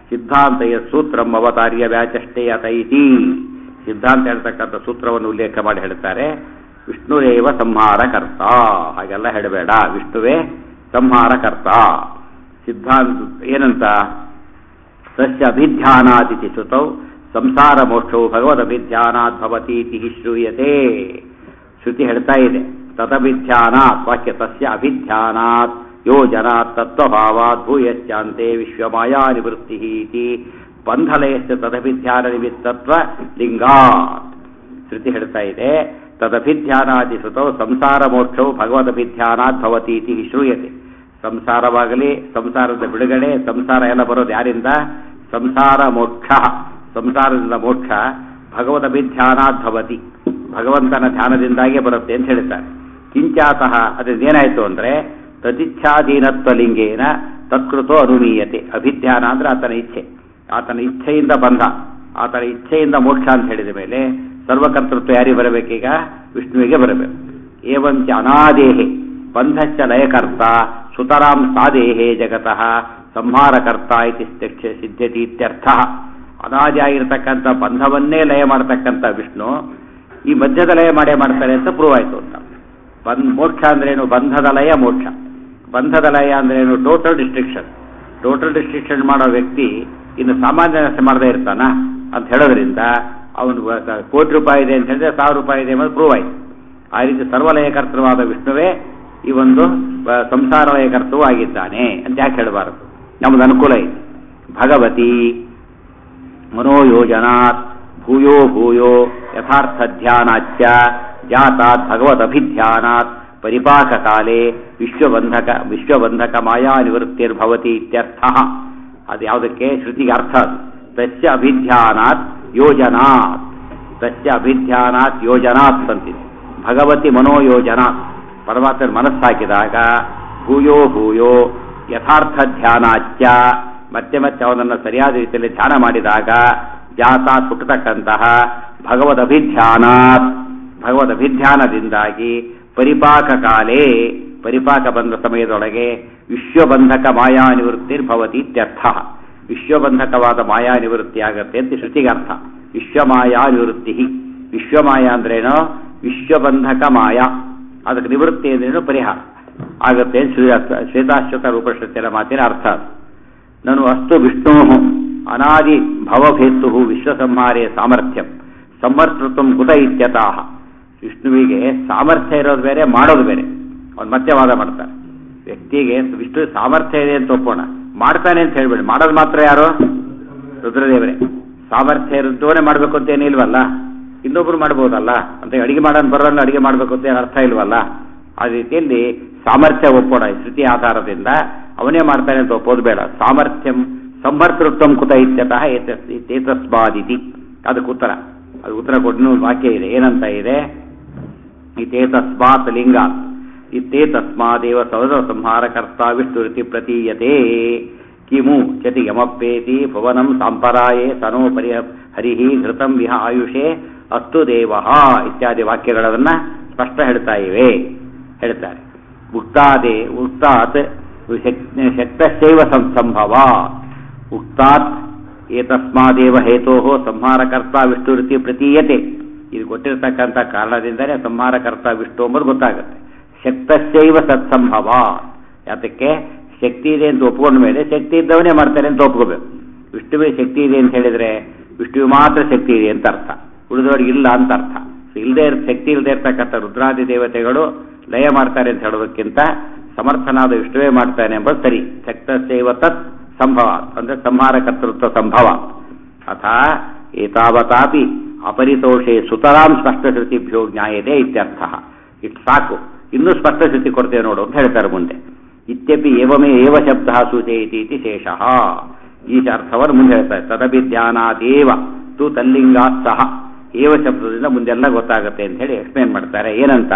ಸಿದ್ಧಾಂತಯ ಸೂತ್ರಂ ಅವತಾರ್ಯ ವ್ಯಾಚಷ್ಟೇ ಅತೈತಿ ಸಿದ್ಧಾಂತ ಹೇಳ್ತಕ್ಕಂಥ ಸೂತ್ರವನ್ನು ಉಲ್ಲೇಖ ಮಾಡಿ ಹೇಳ್ತಾರೆ ವಿಷ್ಣುರೇವ ಸಂಹಾರಕರ್ತ ಹಾಗೆಲ್ಲ ಹೇಳಬೇಡ ವಿಷ್ಣುವೇ ಸಂಹಾರಕರ್ತ ಸಿದ್ಧಾಂತ ಏನಂತ ತಸ್ಯ ಅಭಿಧ್ಯಾನಾದಿತಿ ಶ್ರುತೌ ಸಂಸಾರ ಮೋಕ್ಷವು ಭಗವದಭಿಧ್ಯಾನಾತ್ ಭವತೀತಿ ಶ್ರೂಯತೆ ಶ್ರುತಿ ಹೇಳ್ತಾ ಇದೆ ತದಭಿಧ್ಯಾನಾತ್ ವಾಕ್ಯ ತಸ್ಯ ಅಭಿಧ್ಯಾನಾತ್ ಯೋಜನಾತ್ ತತ್ವಭಾವಾತ್ ಭೂಯಶ್ಚಾಂತೆ ವಿಶ್ವಮಾಯಾ ನಿವೃತ್ತಿ ಇತಿ ಬಂಧಲಯಸ್ಯ ತದಭಿಧ್ಯಾನ ನಿಮಿತ್ತತ್ವ ಲಿಂಗಾತ್ ಶ್ರುತಿ ಹೇಳ್ತಾ ಇದೆ ತದಭಿಧ್ಯಾನಾದಿ ಶ್ರುತೌ ಸಂಸಾರ ಮೋಕ್ಷವು ಭಗವದಭಿಧ್ಯಾನಾತ್ ಭವತೀತಿ ಶ್ರೂಯತೆ ಸಂಸಾರವಾಗಲಿ ಸಂಸಾರದ ಬಿಡುಗಡೆ ಸಂಸಾರ ಎಲ್ಲ ಬರೋದು ಯಾರಿಂದ ಸಂಸಾರ ಮೋಕ್ಷ ಸಂಸಾರದಿಂದ ಮೋಕ್ಷ ಭಗವದಭಿಧ್ಯಾನಾತ್ ಭವತಿ ಭಗವಂತನ ಧ್ಯಾನದಿಂದಾಗಿಯೇ ಬರುತ್ತೆ ಅಂತ ಹೇಳ್ತಾರೆ ಕಿಂಚಾತಃ ಅದರಿಂದ ಏನಾಯಿತು ಅಂದರೆ ತದಿಚ್ಛಾಧೀನತ್ವ ಲಿಂಗೇನ ತತ್ಕೃತೋ ಅನುಮೀಯತೆ ಅಭಿಧ್ಯಾನ ಅಂದ್ರೆ ಆತನ ಇಚ್ಛೆ ಆತನ ಇಚ್ಛೆಯಿಂದ ಬಂಧ ಆತನ ಇಚ್ಛೆಯಿಂದ ಮೋಕ್ಷ ಅಂತ ಹೇಳಿದ ಮೇಲೆ ಸರ್ವಕರ್ತೃತ್ವ ಯಾರಿಗೆ ಬರಬೇಕೀಗ ವಿಷ್ಣುವಿಗೆ ಬರಬೇಕು ಏವಂಚ ಅನಾದೇಹೆ ಬಂಧಶ್ಚ ಲಯಕರ್ತ ಸುತರಾಂ ಸಾದೇಹೇ ಜಗತಃ ಸಂಹಾರಕರ್ತ ಇತಿ ಸಿದ್ಧತಿ ಇತ್ಯರ್ಥ ಅನಾದಿಯಾಗಿರ್ತಕ್ಕಂಥ ಬಂಧವನ್ನೇ ಲಯ ಮಾಡತಕ್ಕಂಥ ವಿಷ್ಣು ಈ ಮಧ್ಯದ ಲಯ ಮಾಡೇ ಮಾಡ್ತಾರೆ ಅಂತ ಪ್ರೂವ್ ಆಯಿತು ಅಂತ ಬಂದ್ ಮೋಕ್ಷ ಅಂದ್ರೇನು ಬಂಧದ ಲಯ ಮೋಕ್ಷ ಬಂಧದ ಲಯ ಅಂದ್ರೇನು ಟೋಟಲ್ ಡಿಸ್ಟ್ರಿಕ್ಷನ್ ಟೋಟಲ್ ಡಿಸ್ಟ್ರಿಕ್ಷನ್ ಮಾಡೋ ವ್ಯಕ್ತಿ ಇನ್ನು ಸಾಮಾನ್ಯ ನಷ್ಟ ಮಾಡದೇ ಇರ್ತಾನ ಅಂತ ಹೇಳೋದ್ರಿಂದ ಅವನು ಕೋಟಿ ರೂಪಾಯಿ ಇದೆ ಅಂತ ಹೇಳಿದ್ರೆ ಸಾವಿರ ರೂಪಾಯಿ ಇದೆ ಅನ್ನೋದು ಪ್ರೂವ್ ಆಯ್ತು ಆ ರೀತಿ ಸರ್ವಲಯಕರ್ತೃವಾದ ವಿಷ್ಣುವೇ ಈ ಒಂದು ಸಂಸಾರ ಲಯಕರ್ತವೂ ಆಗಿದ್ದಾನೆ ಅಂತ ಯಾಕೆ ಹೇಳಬಾರದು ನಮ್ದು ಅನುಕೂಲ ಇದೆ ಭಗವತಿ ಮನೋಯೋಜನಾತ್ ಭೂಯೋ ಭೂಯೋ ಯಥಾರ್ಥ ಧ್ಯಾನಾಚ್ಯ ಜಾತಾತ್ ಭಗವದಭಿಧ್ಯಾನಾತ್ ಪರಿಪಾಕ ಕಾಲೇ ವಿಶ್ವಬಂಧಕ ವಿಶ್ವಬಂಧಕ ಮಾಯಾ ನಿವೃತ್ತಿರ್ಭವತಿ ಇತ್ಯರ್ಥ ಅದು ಯಾವುದಕ್ಕೆ ಶ್ರುತಿಗೆ ಅರ್ಥ ಅದು ತಸ್ಯ ಅಭಿಧ್ಯಾನಾತ್ ಯೋಜನಾತ್ ತಸ್ಯ ಅಭಿಧ್ಯಾನಾತ್ ಯೋಜನಾತ್ ಅಂತಿದೆ ಭಗವತಿ ಮನೋಯೋಜನಾತ್ ಪರಮಾತ್ಮನ ಮನಸ್ಸಾಕಿದಾಗ ಭೂಯೋ ಭೂಯೋ ಯಥಾರ್ಥ ಧ್ಯಾನಾಚ್ಯ ಮತ್ತೆ ಮತ್ತೆ ಅವನನ್ನು ಸರಿಯಾದ ರೀತಿಯಲ್ಲಿ ಧ್ಯಾನ ಮಾಡಿದಾಗ ಜಾತ ಹುಟ್ಟತಕ್ಕಂತಹ ಭಗವದ್ ಅಭಿಧ್ಯಾನಾತ್ ಭಗವದ್ ಅಭಿಧ್ಯಾನದಿಂದಾಗಿ ಪರಿಪಾಕ ಕಾಲೇ ಪರಿಪಾಕ ಬಂದ ಸಮಯದೊಳಗೆ ವಿಶ್ವಬಂಧಕ ಮಾಯಾ ನಿವೃತ್ತಿರ್ಭವತಿ ಇತ್ಯರ್ಥ ವಿಶ್ವಬಂಧಕವಾದ ಮಾಯಾ ನಿವೃತ್ತಿ ಆಗತ್ತೆ ಅಂತ ಶ್ರುತಿಗೆ ಅರ್ಥ ವಿಶ್ವಮಾಯಾ ನಿವೃತ್ತಿ ವಿಶ್ವಮಾಯ ಅಂದ್ರೇನೋ ವಿಶ್ವಬಂಧಕ ಮಾಯಾ ಅದಕ್ಕೆ ನಿವೃತ್ತಿ ಅಂದ್ರೇನು ಪರಿಹಾರ ಆಗತ್ತೆ ಶ್ವೇತಾಶ್ವತ ರೂಪಶ್ರುತಿಯ ಮಾತಿನ ಅರ್ಥ ನಾನು ಅಸ್ತು ವಿಷ್ಣು ಅನಾದಿ ಭವಭೇತು ವಿಶ್ವಸಂಹಾರೇ ಸಾಮರ್ಥ್ಯಂ ಸಮರ್ಥೃತ್ವ ಕುತ ಇತ್ಯತಃ ವಿಷ್ಣುವಿಗೆ ಸಾಮರ್ಥ್ಯ ಇರೋದು ಬೇರೆ ಮಾಡೋದು ಬೇರೆ ಅವ್ನು ಮತ್ತೆ ವಾದ ಮಾಡ್ತಾರೆ ವ್ಯಕ್ತಿಗೆ ವಿಷ್ಣು ಸಾಮರ್ಥ್ಯ ಇದೆ ಅಂತ ಒಪ್ಪೋಣ ಮಾಡ್ತಾನೆ ಅಂತ ಹೇಳ್ಬೇಡಿ ಮಾಡೋದು ಮಾತ್ರ ಯಾರು ರುದ್ರದೇವರೇ ಸಾಮರ್ಥ್ಯ ಇರುತ್ತವನೇ ಮಾಡಬೇಕು ಅಂತ ಏನಿಲ್ವಲ್ಲ ಇನ್ನೊಬ್ರು ಮಾಡ್ಬೋದಲ್ಲ ಅಂತ ಅಡಿಗೆ ಮಾಡೋನ್ ಬರೋಲ್ಲ ಅಡಿಗೆ ಮಾಡಬೇಕು ಅಂತ ಏನು ಅರ್ಥ ಇಲ್ವಲ್ಲ ಆ ರೀತಿಯಲ್ಲಿ ಸಾಮರ್ಥ್ಯ ಒಪ್ಪೋಣ ಶ್ರುತಿ ಆಧಾರದಿಂದ ಅವನೇ ಮಾಡ್ತಾನೆ ಅಂತ ಒಪ್ಪೋದು ಬೇಡ ಸಾಮರ್ಥ್ಯಂ ಸಂಭರ್ತೃತ್ವ ಕುತ ಇತ್ಯತಃ ಏತಸ್ಮಾದಿತಿ ಅದಕ್ಕೆ ಉತ್ತರ ಅದು ಉತ್ತರ ಕೊಟ್ಟು ವಾಕ್ಯ ಇದೆ ಏನಂತ ಇದೆ ಇತೇತಸ್ಮಾತ್ ಲಿಂಗ ಇತ್ತೇ ತಸ್ಮಾದೇವ ಸೌರ ಸಂಹಾರಕರ್ತ ವಿಷ್ಣುರಿತಿ ಪ್ರತೀಯತೆ ಕಿಮು ಚತಿ ಯಮಪ್ಪೇತಿ ಭುವನಂ ಸಾಂಪರಾಯೇ ತನೋ ಪರಿ ಹರಿಹಿ ಘೃತಂ ವಿಹ ಆಯುಷೇ ಅಸ್ತು ದೇವ ಇತ್ಯಾದಿ ವಾಕ್ಯಗಳನ್ನ ಸ್ಪಷ್ಟ ಹೇಳ್ತಾ ಇವೆ ಹೇಳ್ತಾರೆ ಉಕ್ತಾದೆ ಉಕ್ತಾತ್ ಶಕ್ತಶೈವ ಸಂಭವ ಉಕ್ತಾತ್ ಏತಸ್ಮಾದೇವ ಹೇತೋ ಸಂಹಾರಕರ್ತ ವಿಷ್ಣುರಿತಿ ಪ್ರತೀಯತೆ ಇದು ಕೊಟ್ಟಿರ್ತಕ್ಕಂಥ ಕಾರಣದಿಂದಲೇ ಸಂಹಾರಕರ್ತ ವಿಷ್ಣು ಎಂಬುದು ಗೊತ್ತಾಗುತ್ತೆ ಶಕ್ತಶೈವ ಸತ್ಸಂಭವ ಯಾತಕ್ಕೆ ಶಕ್ತಿ ಇದೆ ಅಂತ ಒಪ್ಕೊಂಡ ಮೇಲೆ ಶಕ್ತಿ ಇದ್ದವನೇ ಮಾಡ್ತಾರೆ ಅಂತ ಒಪ್ಕೋಬೇಕು ವಿಷ್ಣುವಿಗೆ ಶಕ್ತಿ ಇದೆ ಅಂತ ಹೇಳಿದ್ರೆ ವಿಷ್ಣುವಿಗೆ ಮಾತ್ರ ಶಕ್ತಿ ಇದೆ ಅಂತ ಅರ್ಥ ಉಳಿದವರಿಗೆ ಇಲ್ಲ ಅಂತ ಅರ್ಥ ಇಲ್ಲದೆ ಶಕ್ತಿ ಇಲ್ಲದೆ ಇರ್ತಕ್ಕಂಥ ರುದ್ರಾದಿ ದೇವತೆಗಳು ಲಯ ಮಾಡ್ತಾರೆ ಅಂತ ಹೇಳೋದಕ್ಕಿಂತ ಸಮರ್ಥನಾದ ವಿಷ್ಣುವೇ ಮಾಡ್ತಾನೆ ಎಂಬುದು ಸರಿ ಶಕ್ತಶೈವ ತತ್ ಸಂಭವ ಅಂದ್ರೆ ಸಂಹಾರ ಕರ್ತೃತ್ವ ಸಂಭವ ಅಥ ಏತಾವತಾಪಿ ಅಪರಿತೋಷೆ ಸುತರಾಂ ಸ್ಪಷ್ಟಶ್ರುತಿಭ್ಯೋ ಜ್ಞಾಯತೆ ಇತ್ಯರ್ಥ ಇಷ್ಟು ಸಾಕು ಇನ್ನೂ ಸ್ಪಷ್ಟಶ್ರುತಿ ಕೊಡ್ತೇವೆ ನೋಡು ಅಂತ ಹೇಳ್ತಾರೆ ಮುಂದೆ ಇತ್ಯಪಿ ಏವಮೇ ಏವ ಶಬ್ದ ಸೂಚಯತಿ ಇತಿ ಶೇಷ ಈ ಅರ್ಥವನ್ನು ಮುಂದೆ ಹೇಳ್ತಾರೆ ತದಭಿಧ್ಯಾನಾದೇವ ತು ತಲ್ಲಿಂಗಾತ್ ಸಹ ಏವ ಶಬ್ದದಿಂದ ಮುಂದೆಲ್ಲ ಗೊತ್ತಾಗುತ್ತೆ ಅಂತ ಹೇಳಿ ಎಕ್ಸ್ಪ್ಲೇನ್ ಮಾಡ್ತಾರೆ ಏನಂತ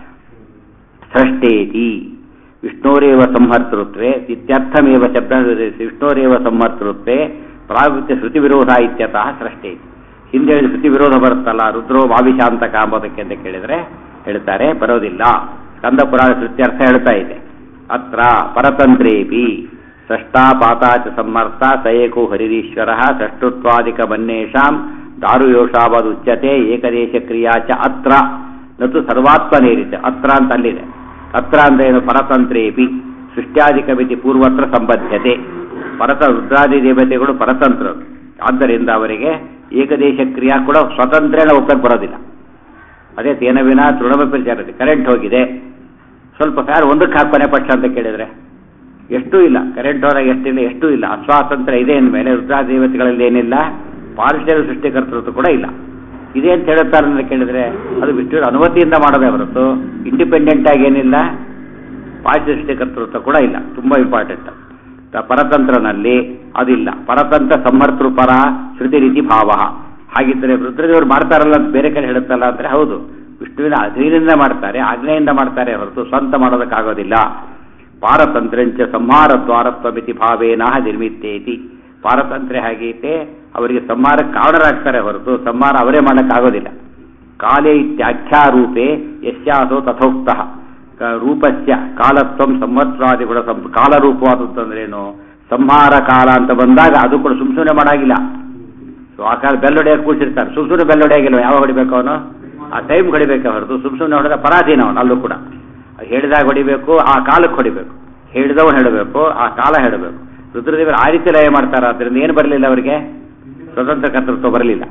ಸೃಷ್ಟೇತಿ ವಿಷ್ಣೋರೇವ ಸಂಹರ್ತೃತ್ವೇ ಇತ್ಯರ್ಥಮೇವ ಶಬ್ದ ವಿಷ್ಣೋರೇವ ಸಂಹರ್ತೃತ್ವೇ ಪ್ರಾವೃತ್ಯ ಶ್ರುತಿ ವಿರೋಧ ಇತ್ಯತಃ ಸೃಷ್ಟೇತಿ ಹಿಂದೆ ಹೇಳಿದ ಶ್ರುತಿ ವಿರೋಧ ಬರುತ್ತಲ್ಲ ರುದ್ರೋ ಭಾವಿಶಾಂತಕ ಅಂಬೋದಕ್ಕೆ ಅಂತ ಕೇಳಿದ್ರೆ ಹೇಳ್ತಾರೆ ಬರೋದಿಲ್ಲ ಸ್ಕಂದ ಪುರಾಣ ಶ್ರುತ್ಯರ್ಥ ಹೇಳ್ತಾ ಇದೆ ಅತ್ರ ಪರತಂತ್ರೇಪಿ ಷಷ್ಟಾಪಾತಾ ಚ ಸಮ್ಮರ್ಥ ಸಯೇಕೋ ಹರಿರೀಶ್ವರ ಷಷ್ಟುತ್ವಾದಿಕ ಮನ್ಯೇಷಾಂ ದಾರುಯೋಷಾವದುಚ್ಯತೆ ಏಕದೇಶ ಕ್ರಿಯಾ ಚ ಅತ್ರ ನತು ಸರ್ವಾತ್ಮನೇರಿತ ಅತ್ರ ಅಂತ ಅಲ್ಲಿದೆ ಅತ್ರ ಅಂದ್ರೆ ಏನು ಪರತಂತ್ರೇಪಿ ಸೃಷ್ಟ್ಯಾದಿಕ ಮಿತಿ ಪೂರ್ವತ್ರ ಸಂಬದ್ಧತೆ ಪರತ ರುದ್ರಾದಿ ದೇವತೆಗಳು ಪರತಂತ್ರರು ಆದ್ದರಿಂದ ಅವರಿಗೆ ಏಕದೇಶ ಕ್ರಿಯಾ ಕೂಡ ಸ್ವತಂತ್ರೇಣ ಒಪ್ಪಕ್ಕೆ ಬರೋದಿಲ್ಲ ಅದೇ ತೇನವಿನ ತೃಣಮಪಿ ಕರೆಂಟ್ ಹೋಗಿದೆ ಸ್ವಲ್ಪ ಫ್ಯಾನ್ ಒಂದಕ್ಕೆ ಹಾಕ್ಕೊನೆ ಪಕ್ಷ ಅಂತ ಕೇಳಿದ್ರೆ ಎಷ್ಟು ಇಲ್ಲ ಕರೆಂಟ್ ಹೊರಗೆ ಎಷ್ಟಿಲ್ಲ ಎಷ್ಟು ಇಲ್ಲ ಅಸ್ವಾತಂತ್ರ್ಯ ಇದೆ ಅಂದಮೇಲೆ ರುದ್ರಾದಿ ದೇವತೆಗಳಲ್ಲಿ ಏನಿಲ್ಲ ಪಾರಿಶ್ಯ ಸೃಷ್ಟಿಕರ್ತೃತ್ವ ಕೂಡ ಇಲ್ಲ ಇದೆ ಅಂತ ಹೇಳುತ್ತಾರೆ ಅಂತ ಕೇಳಿದ್ರೆ ಅದು ವಿಷ್ಣುವಿನ ಅನುಮತಿಯಿಂದ ಮಾಡೋದೇ ಹೊರತು ಇಂಡಿಪೆಂಡೆಂಟ್ ಆಗಿ ಏನಿಲ್ಲ ಪಾರಿಶ್ಯ ಸೃಷ್ಟಿಕರ್ತೃತ್ವ ಕೂಡ ಇಲ್ಲ ತುಂಬಾ ಇಂಪಾರ್ಟೆಂಟ್ ಪರತಂತ್ರನಲ್ಲಿ ಅದಿಲ್ಲ ಪರತಂತ್ರ ಸಮರ್ಥೃ ಪರ ಶ್ರುತಿ ರೀತಿ ಭಾವ ಹಾಗಿದ್ದರೆ ರುದ್ರದೇವರು ಮಾಡ್ತಾರಲ್ಲ ಅಂತ ಬೇರೆ ಕಡೆ ಹೇಳುತ್ತಲ್ಲ ಅಂದ್ರೆ ಹೌದು ವಿಷ್ಣುವಿನ ಅಧೀನದಿಂದ ಮಾಡ್ತಾರೆ ಆಜ್ಞೆಯಿಂದ ಮಾಡ್ತಾರೆ ಹೊರತು ಸ್ವಂತ ಮಾಡೋದಕ್ಕಾಗೋದಿಲ್ಲ ಪಾರತಂತ್ರಂಚ ಸಂಹಾರ ದ್ವಾರತ್ವ ಮಿತಿ ಭಾವೇನ ನಿರ್ಮಿತ್ತೇತಿ ಪಾರತಂತ್ರ್ಯ ಹಾಗೈತೆ ಅವರಿಗೆ ಸಂಹಾರಕ್ಕೆ ಕಾರಣರಾಗ್ತಾರೆ ಹೊರತು ಸಂಹಾರ ಅವರೇ ಮಾಡೋಕ್ಕಾಗೋದಿಲ್ಲ ಕಾಲೇ ಇತ್ಯಾಖ್ಯಾರೂಪೇ ಯಸ್ಯಾಸೋ ತಥೋಕ್ತ ರೂಪಸ್ಯ ಕಾಲತ್ವಂ ಸಂವತ್ಸರಾದಿಗಳ ಕಾಲರೂಪವಾದತ್ತಂದ್ರೇನು ಸಂಹಾರ ಕಾಲ ಅಂತ ಬಂದಾಗ ಅದು ಕೂಡ ಸುಮ್ ಸುಮ್ಮನೆ ಮಾಡಾಗಿಲ್ಲ ಸೊ ಆ ಕಾಲ ಬೆಲ್ಲೊಡೆಯಾಗಿ ಕೂರ್ಸಿರ್ತಾರೆ ಸುಮ್ ಸುಮ್ಮನೆ ಬೆಲ್ಲೊಡೆಯಾಗಿಲ್ಲ ಯಾವ ಹೊಡಿಬೇಕು ಅವನು ಆ ಟೈಮ್ ಹೊಡಿಬೇಕೆ ಹೊರತು ಸುಮ್ ಸುಮ್ಮನೆ ಹೊಡೆದ ಪರಾಧೀನ ಅವನು ಅಲ್ಲೂ ಕೂಡ ಹೇಳಿದಾಗ ಹೊಡಿಬೇಕು ಆ ಕಾಲಕ್ಕೆ ಹೊಡಿಬೇಕು ಹೇಳಿದವನು ಹೇಳಬೇಕು ಆ ಕಾಲ ಹೇಳಬೇಕು ರುದ್ರದೇವರು ಆ ರೀತಿ ಲಯ ಮಾಡ್ತಾರೆ ಅದರಿಂದ ಏನು ಬರಲಿಲ್ಲ ಅವರಿಗೆ ಸ್ವತಂತ್ರ ಕರ್ತೃತ್ವ ಬರಲಿಲ್ಲ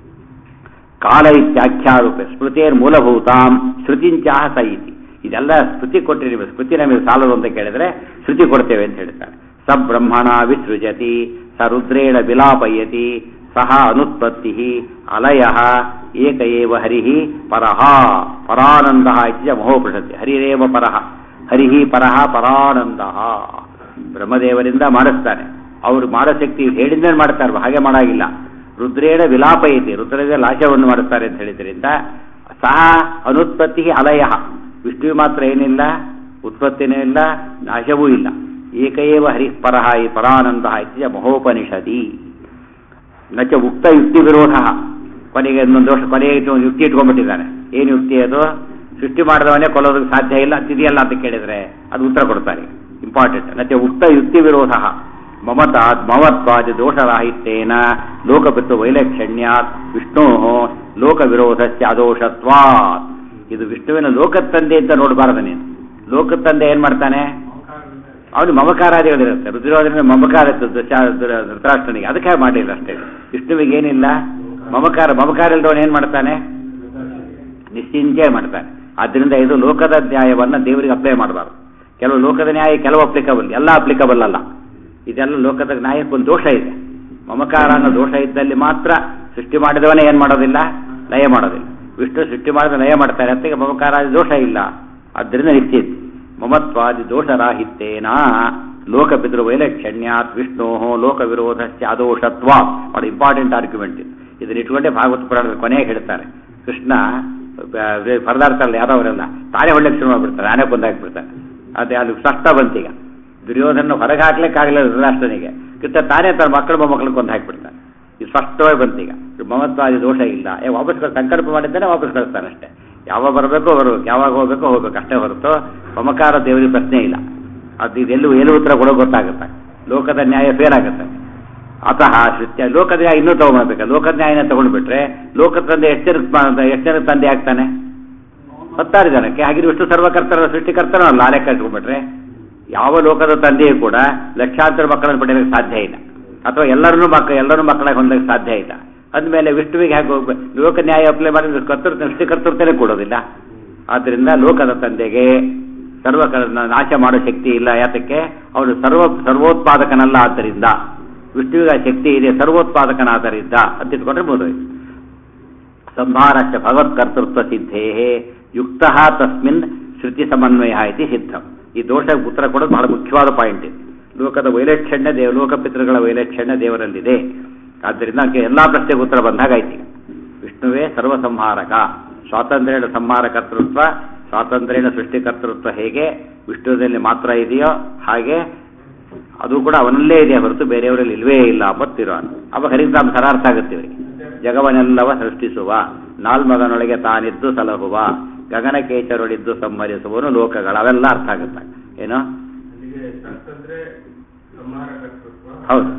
ಕಾಲ ಇತ್ಯಾಖ್ಯಾರೂಪೆ ಸ್ಮೃತಿಯರ್ ಮೂಲಭೂತಾಂ ಶ್ರುತಿಂಚಾಹ ಸಹಿತಿ ಇದೆಲ್ಲ ಸ್ಮೃತಿ ಕೊಟ್ಟಿರಿ ಸ್ಮೃತಿ ನಮಗೆ ಸಾಲದು ಅಂತ ಕೇಳಿದ್ರೆ ಶ್ರುತಿ ಕೊಡ್ತೇವೆ ಅಂತ ಹೇಳ್ತಾರೆ ಸ ಬ್ರಹ್ಮಣ ವಿಸೃಜತಿ ಸ ರುದ್ರೇಣ ವಿಲಾಪಯತಿ ಸಹ ಅನುತ್ಪತ್ತಿ ಅಲಯ ಏಕ ಏವ ಹರಿ ಪರಹ ಪರಾನಂದ ಇತ್ಯ ಮಹೋಪೃಷತಿ ಹರಿರೇವ ಪರಹ ಹರಿ ಪರಹ ಪರಾನಂದ ಬ್ರಹ್ಮದೇವರಿಂದ ಮಾಡಿಸ್ತಾನೆ ಅವರು ಮಾಡೋ ಶಕ್ತಿ ಹೇಳಿದ್ಮೇಲೆ ಮಾಡ್ತಾರೆ ಹಾಗೆ ಮಾಡಾಗಿಲ್ಲ ರುದ್ರೇಣ ವಿಲಾಪ ಐತಿ ರುದ್ರದ ಲಾಶವನ್ನು ಮಾಡುತ್ತಾರೆ ಅಂತ ಹೇಳಿದ್ರಿಂದ ಸಹ ಅನುತ್ಪತ್ತಿ ಅಲಯ ವಿಷ್ಣುವು ಮಾತ್ರ ಏನಿಲ್ಲ ಉತ್ಪತ್ತಿನೂ ಇಲ್ಲ ನಾಶವೂ ಇಲ್ಲ ಏಕಏವ ಹರಿಪರಹ ಈ ಪರಾನಂದ ಇತ್ಯ ಮಹೋಪನಿಷದಿ ನಚ ಉಕ್ತ ಯುಕ್ತಿ ವಿರೋಧ ಕೊನೆಗೆ ಇನ್ನೊಂದು ವರ್ಷ ಕೊನೆಗೆ ಒಂದು ಯುಕ್ತಿ ಇಟ್ಕೊಂಡ್ಬಿಟ್ಟಿದ್ದಾನೆ ಏನು ಯುಕ್ತಿ ಅದು ಸೃಷ್ಟಿ ಮಾಡಿದವನೇ ಕೊಲ್ಲೋದಕ್ಕೆ ಸಾಧ್ಯ ಇಲ್ಲ ತಿದಿಯಲ್ಲ ಅಂತ ಕೇಳಿದ್ರೆ ಅದು ಉತ್ತರ ಕೊಡ್ತಾರೆ ಇಂಪಾರ್ಟೆಂಟ್ ನಚ ಉಕ್ತ ಯುಕ್ತಿ ವಿರೋಧ ಮಮತಾತ್ ಮಮತ್ವಾದಿ ದೋಷರಾಹಿತ್ಯೇನ ಲೋಕಪಿತ್ತು ವೈಲಕ್ಷಣ್ಯಾತ್ ವಿಷ್ಣೋ ಲೋಕ ವಿರೋಧಸ್ಯ ಅದೋಷತ್ವಾತ್ ಇದು ವಿಷ್ಣುವಿನ ಲೋಕತ್ತಂದೆ ಅಂತ ನೋಡಬಾರದು ನೀನು ಲೋಕತ್ತಂದೆ ಏನ್ ಮಾಡ್ತಾನೆ ಅವನು ಮಮಕಾರಾದಿಗಳಿರುತ್ತೆ ರುದ್ರೋದ್ರಿಂದ ಮಮಕಾರ ಧೃತರಾಷ್ಟ್ರನಿಗೆ ಅದಕ್ಕೆ ಮಾಡಲಿಲ್ಲ ಅಷ್ಟೇ ವಿಷ್ಣುವಿಗೆ ಏನಿಲ್ಲ ಮಮಕಾರ ಮಮಕಾರ ಇಲ್ದವನು ಏನ್ ಮಾಡ್ತಾನೆ ನಿಶ್ಚಿಂತೆ ಮಾಡ್ತಾನೆ ಆದ್ರಿಂದ ಇದು ಲೋಕದ ನ್ಯಾಯವನ್ನ ದೇವರಿಗೆ ಅಪ್ಲೈ ಮಾಡಬಾರ್ದು ಕೆಲವು ಲೋಕದ ನ್ಯಾಯ ಕೆಲವು ಅಪ್ಲಿಕಬಲ್ ಎಲ್ಲ ಅಪ್ಲಿಕಬಲ್ ಅಲ್ಲ ಇದೆಲ್ಲ ಲೋಕದ ನ್ಯಾಯಕ್ಕೆ ಒಂದು ದೋಷ ಇದೆ ಮಮಕಾರ ಅನ್ನೋ ದೋಷ ಇದ್ದಲ್ಲಿ ಮಾತ್ರ ಸೃಷ್ಟಿ ಮಾಡಿದವನೇ ಏನ್ ಮಾಡೋದಿಲ್ಲ ಲಯ ಮಾಡೋದಿಲ್ಲ ವಿಷ್ಣು ಸೃಷ್ಟಿ ಮಾಡಿದ ಲಯ ಮಾಡ್ತಾರೆ ಅಂತ ಮಮಕಾರಾದಿ ದೋಷ ಇಲ್ಲ ಆದ್ದರಿಂದ ನಿಶ್ಚಿತ ಮಮತ್ವಾದಿ ದೋಷರಾಹಿತ್ಯೇನ ಲೋಕಪಿತೃ ವೈಲಕ್ಷಣ್ಯಾತ್ ವಿಷ್ಣೋ ಲೋಕ ವಿರೋಧಸ್ಯ ಅದೋಷತ್ವ ಬಹಳ ಇಂಪಾರ್ಟೆಂಟ್ ಆರ್ಗ್ಯುಮೆಂಟ್ ಇದು ಇದನ್ನ ಇಟ್ಕೊಂಡೆ ಭಾಗವತ ಪುರಾಣದ ಕೊನೆಗೆ ಹೇಳ್ತಾರೆ ಕೃಷ್ಣ ಪರದಾಡ್ತಾರಲ್ಲ ಯಾರೋ ಅವರೆಲ್ಲ ತಾನೇ ಒಳ್ಳೆ ಶುರು ಮಾಡ್ಬಿಡ್ತಾರೆ ನಾನೇ ಕೊಂದಾಕ್ಬಿಡ್ತಾರೆ ಅದೇ ಅಲ್ಲಿ ಸ್ಪಷ್ಟ ಬಂತೀಗ ದುರ್ಯೋಧನ ಹೊರಗೆ ಹಾಕ್ಲಿಕ್ಕಾಗಲಿಲ್ಲ ಧೃತರಾಷ್ಟ್ರನಿಗೆ ಕೃಷ್ಣ ತಾನೇ ತನ್ನ ಮಕ್ಕಳು ಮೊಮ್ಮಕ್ಕಳು ಕೊಂದು ಹಾಕ್ಬಿಡ್ತಾನೆ ಇದು ಸ್ಪಷ್ಟವಾಗಿ ಬಂತೀಗ ಮಮತ್ವಾದಿ ದೋಷ ಇಲ್ಲ ಏ ವಾಪಸ್ ಕಳ್ ಸಂಕಲ್ಪ ಮಾಡಿದ್ದಾನೆ ವಾಪಸ್ ಕಳಿಸ್ತಾನೆ ಅಷ್ಟೇ ಯಾವಾಗ ಬರಬೇಕೋ ಬರ್ಬೇಕು ಯಾವಾಗ ಹೋಗ್ಬೇಕೋ ಹೋಗ್ಬೇಕು ಅಷ್ಟೇ ಹೊರತು ಮಮಕಾರ ದೇವರಿಗೆ ಪ್ರಶ್ನೆ ಇಲ್ಲ ಅದು ಇದೆಲ್ಲೂ ಏನು ಉತ್ತರ ಕೊಡೋ ಗೊತ್ತಾಗುತ್ತೆ ಲೋಕದ ನ್ಯಾಯ ಫೇಲ್ ಆಗುತ್ತೆ ಅತಃ ಶ್ರುತ್ಯ ಲೋಕದ ನ್ಯಾಯ ಇನ್ನೂ ತಗೊಂಡ್ಬೇಕು ಲೋಕದ ನ್ಯಾಯನ ತಗೊಂಡ್ಬಿಟ್ರೆ ಲೋಕದ ತಂದೆ ಎಷ್ಟು ಜನಕ್ಕೆ ಎಷ್ಟು ಜನಕ್ಕೆ ತಂದೆ ಆಗ್ತಾನೆ ಹತ್ತಾರು ಜನಕ್ಕೆ ಹಾಗೆ ವಿಷ್ಣು ಸರ್ವಕರ್ತರ ಸೃಷ್ಟಿಕರ್ತನೂ ಅಲ್ಲ ಆ ಲೆಕ್ಕ ಇಟ್ಕೊಂಡ್ಬಿಟ್ರೆ ಯಾವ ಲೋಕದ ತಂದೆಯೂ ಕೂಡ ಲಕ್ಷಾಂತರ ಮಕ್ಕಳನ್ನು ಪಡೆಯೋಕ್ಕೆ ಸಾಧ್ಯ ಇಲ್ಲ ಅಥವಾ ಎಲ್ಲರನ್ನೂ ಮಕ್ಕಳು ಎಲ್ಲರೂ ಮಕ್ಕಳಾಗಿ ಹೊಂದಕ್ಕೆ ಸಾಧ್ಯ ಇಲ್ಲ ಅಂದಮೇಲೆ ವಿಷ್ಣುವಿಗೆ ಹೇಗೆ ಹೋಗ್ಬೇಕು ಲೋಕ ನ್ಯಾಯ ಅಪ್ಲೈ ಮಾಡಿದ್ರೆ ಕರ್ತೃ ಸೃಷ್ಟಿಕರ್ತೃತ್ವನೇ ಕೊಡೋದಿಲ್ಲ ಆದ್ದರಿಂದ ಲೋಕದ ತಂದೆಗೆ ಸರ್ವ ನಾಶ ಮಾಡೋ ಶಕ್ತಿ ಇಲ್ಲ ಯಾತಕ್ಕೆ ಅವನು ಸರ್ವ ಸರ್ವೋತ್ಪಾದಕನಲ್ಲ ಆದ್ದರಿಂದ ವಿಷ್ಣುವಿಗೆ ಆ ಶಕ್ತಿ ಇದೆ ಸರ್ವೋತ್ಪಾದಕನಾದ್ದರಿಂದ ಅಂತ ಇಟ್ಕೊಂಡ್ರೆ ಬೋಧೋಯ್ತು ಸಂಭಾರಶ್ಚ ಭಗವತ್ಕರ್ತೃತ್ವ ಸಿದ್ಧೇ ಯುಕ್ತ ತಸ್ಮಿನ್ ಶ್ರುತಿ ಸಮನ್ವಯ ಇತಿ ಸಿದ್ಧಂ ಈ ದೋಷ ಉತ್ತರ ಕೊಡೋದು ಬಹಳ ಮುಖ್ಯವಾದ ಪಾಯಿಂಟ್ ಇದು ಲೋಕದ ವೈಲಕ್ಷಣ್ಯ ದೇವ ಲೋಕಪಿತೃಗಳ ವೈಲಕ್ಷಣ್ಯ ದೇವರಲ್ಲಿದೆ ಆದ್ದರಿಂದ ಅದಕ್ಕೆ ಎಲ್ಲಾ ಪ್ರಶ್ನೆಗೆ ಉತ್ತರ ಬಂದಾಗ ಆಯ್ತು ಈಗ ವಿಷ್ಣುವೇ ಸರ್ವ ಸಂಹಾರಕ ಸ್ವಾತಂತ್ರ್ಯದ ಸಂಹಾರ ಕರ್ತೃತ್ವ ಸ್ವಾತಂತ್ರ್ಯನ ಸೃಷ್ಟಿಕರ್ತೃತ್ವ ಹೇಗೆ ವಿಷ್ಣುವಿನಲ್ಲಿ ಮಾತ್ರ ಇದೆಯೋ ಹಾಗೆ ಅದು ಕೂಡ ಅವನಲ್ಲೇ ಇದೆ ಹೊರತು ಬೇರೆಯವರಲ್ಲಿ ಇಲ್ವೇ ಇಲ್ಲ ಅಂಬತ್ತಿರೋ ಅವ ಹರಿತಾಮ್ ಸರಾರ್ಥ ಆಗುತ್ತೆ ಇವರಿಗೆ ಜಗವನ್ನೆಲ್ಲವ ಸೃಷ್ಟಿಸುವ ನಾಲ್ಮಗನೊಳಗೆ ತಾನಿದ್ದು ಸಲಹುವ ಗಗನಕೇಚರೊಳಿದ್ದು ಸಂಹರಿಸುವನು ಲೋಕಗಳು ಅವೆಲ್ಲ ಅರ್ಥ ಆಗುತ್ತೆ ಏನು ಅಲ್ಲಿಗೆ ಸ್ವಾತಂತ್ರ್ಯ ಹೌದು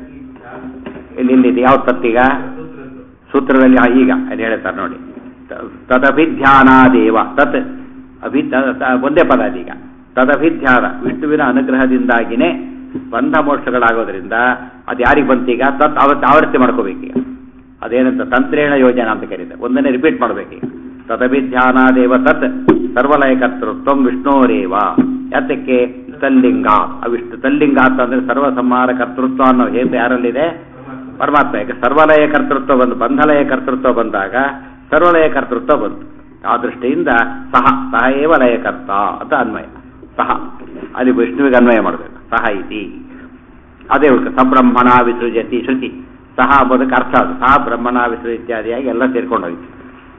ಇಲ್ಲಿ ಇಲ್ಲಿದೆ ಯಾವ ತತ್ತೀಗ ಸೂತ್ರದಲ್ಲಿ ಹಾ, ಈಗ ಅದು ಹೇಳ್ತಾರೆ ನೋಡಿ ತ- ತದಭಿಧ್ಯಾನಾದೇವ ತತ್ ಅಭಿ ತ- ತ- ಒಂದೇ ಪದ ಅದೀಗ ತದಭಿಧ್ಯಾನ ವಿಷ್ಣುವಿನ ಅನುಗ್ರಹದಿಂದಾಗಿನೇ ಬಂಧ ಮೋಕ್ಷಗಳಾಗೋದ್ರಿಂದ ಅದು ಯಾರಿಗೆ ಬಂತೀಗ ತತ್ ಅವತ್ತು ಆವೃತ್ತಿ ಮಾಡ್ಕೋಬೇಕೀಗ ಅದೇನಂತ ತಂತ್ರೇಣ ಯೋಜನಾ ಅಂತ ಕರೀತಾರೆ ಒಂದನ್ನೇ ರಿಪೀಟ್ ಮಾಡ್ಬೇಕೀಗ ತದಭಿಧ್ಯಾನಾದೇವ ತತ್ ಸರ್ವಲಯ ಕರ್ತೃತ್ವ ವಿಷ್ಣೋರೇವ ಯಾತಕ್ಕೆ ತಲ್ಲಿಂಗ ಆ ವಿಷ್ಣು ತಲ್ಲಿಂಗ ಅಂತಂದ್ರೆ ಸರ್ವ ಸಂಹಾರ ಕರ್ತೃತ್ವ ಅನ್ನೋ ಹೇತು ಯಾರಲ್ಲಿದೆ ಪರಮಾತ್ಮ ಯಾಕೆ ಸರ್ವಲಯ ಕರ್ತೃತ್ವ ಬಂದು ಬಂಧಲಯ ಕರ್ತೃತ್ವ ಬಂದಾಗ ಸರ್ವಲಯ ಕರ್ತೃತ್ವ ಬಂತು ಆ ದೃಷ್ಟಿಯಿಂದ ಸಹ ಸಹ ಏವ ಲಯಕರ್ತ ಅಂತ ಅನ್ವಯ ಸಹ ಅಲ್ಲಿ ವಿಷ್ಣುವಿಗೆ ಅನ್ವಯ ಮಾಡಬೇಕು ಸಹ ಇತಿ ಅದೇ ಉಂಟು ಸಬ್ರಹ್ಮಣ ವಿಸೃಜತಿ ಶ್ರುತಿ ಸಹ ಅಂಬೋದಕ್ಕೆ ಅರ್ಥ ಅದು ಸಹ ಬ್ರಹ್ಮಣ ವಿಸೃ ಇತ್ಯಾದಿಯಾಗಿ ಎಲ್ಲ ಸೇರ್ಕೊಂಡು ಹೋಯ್ತು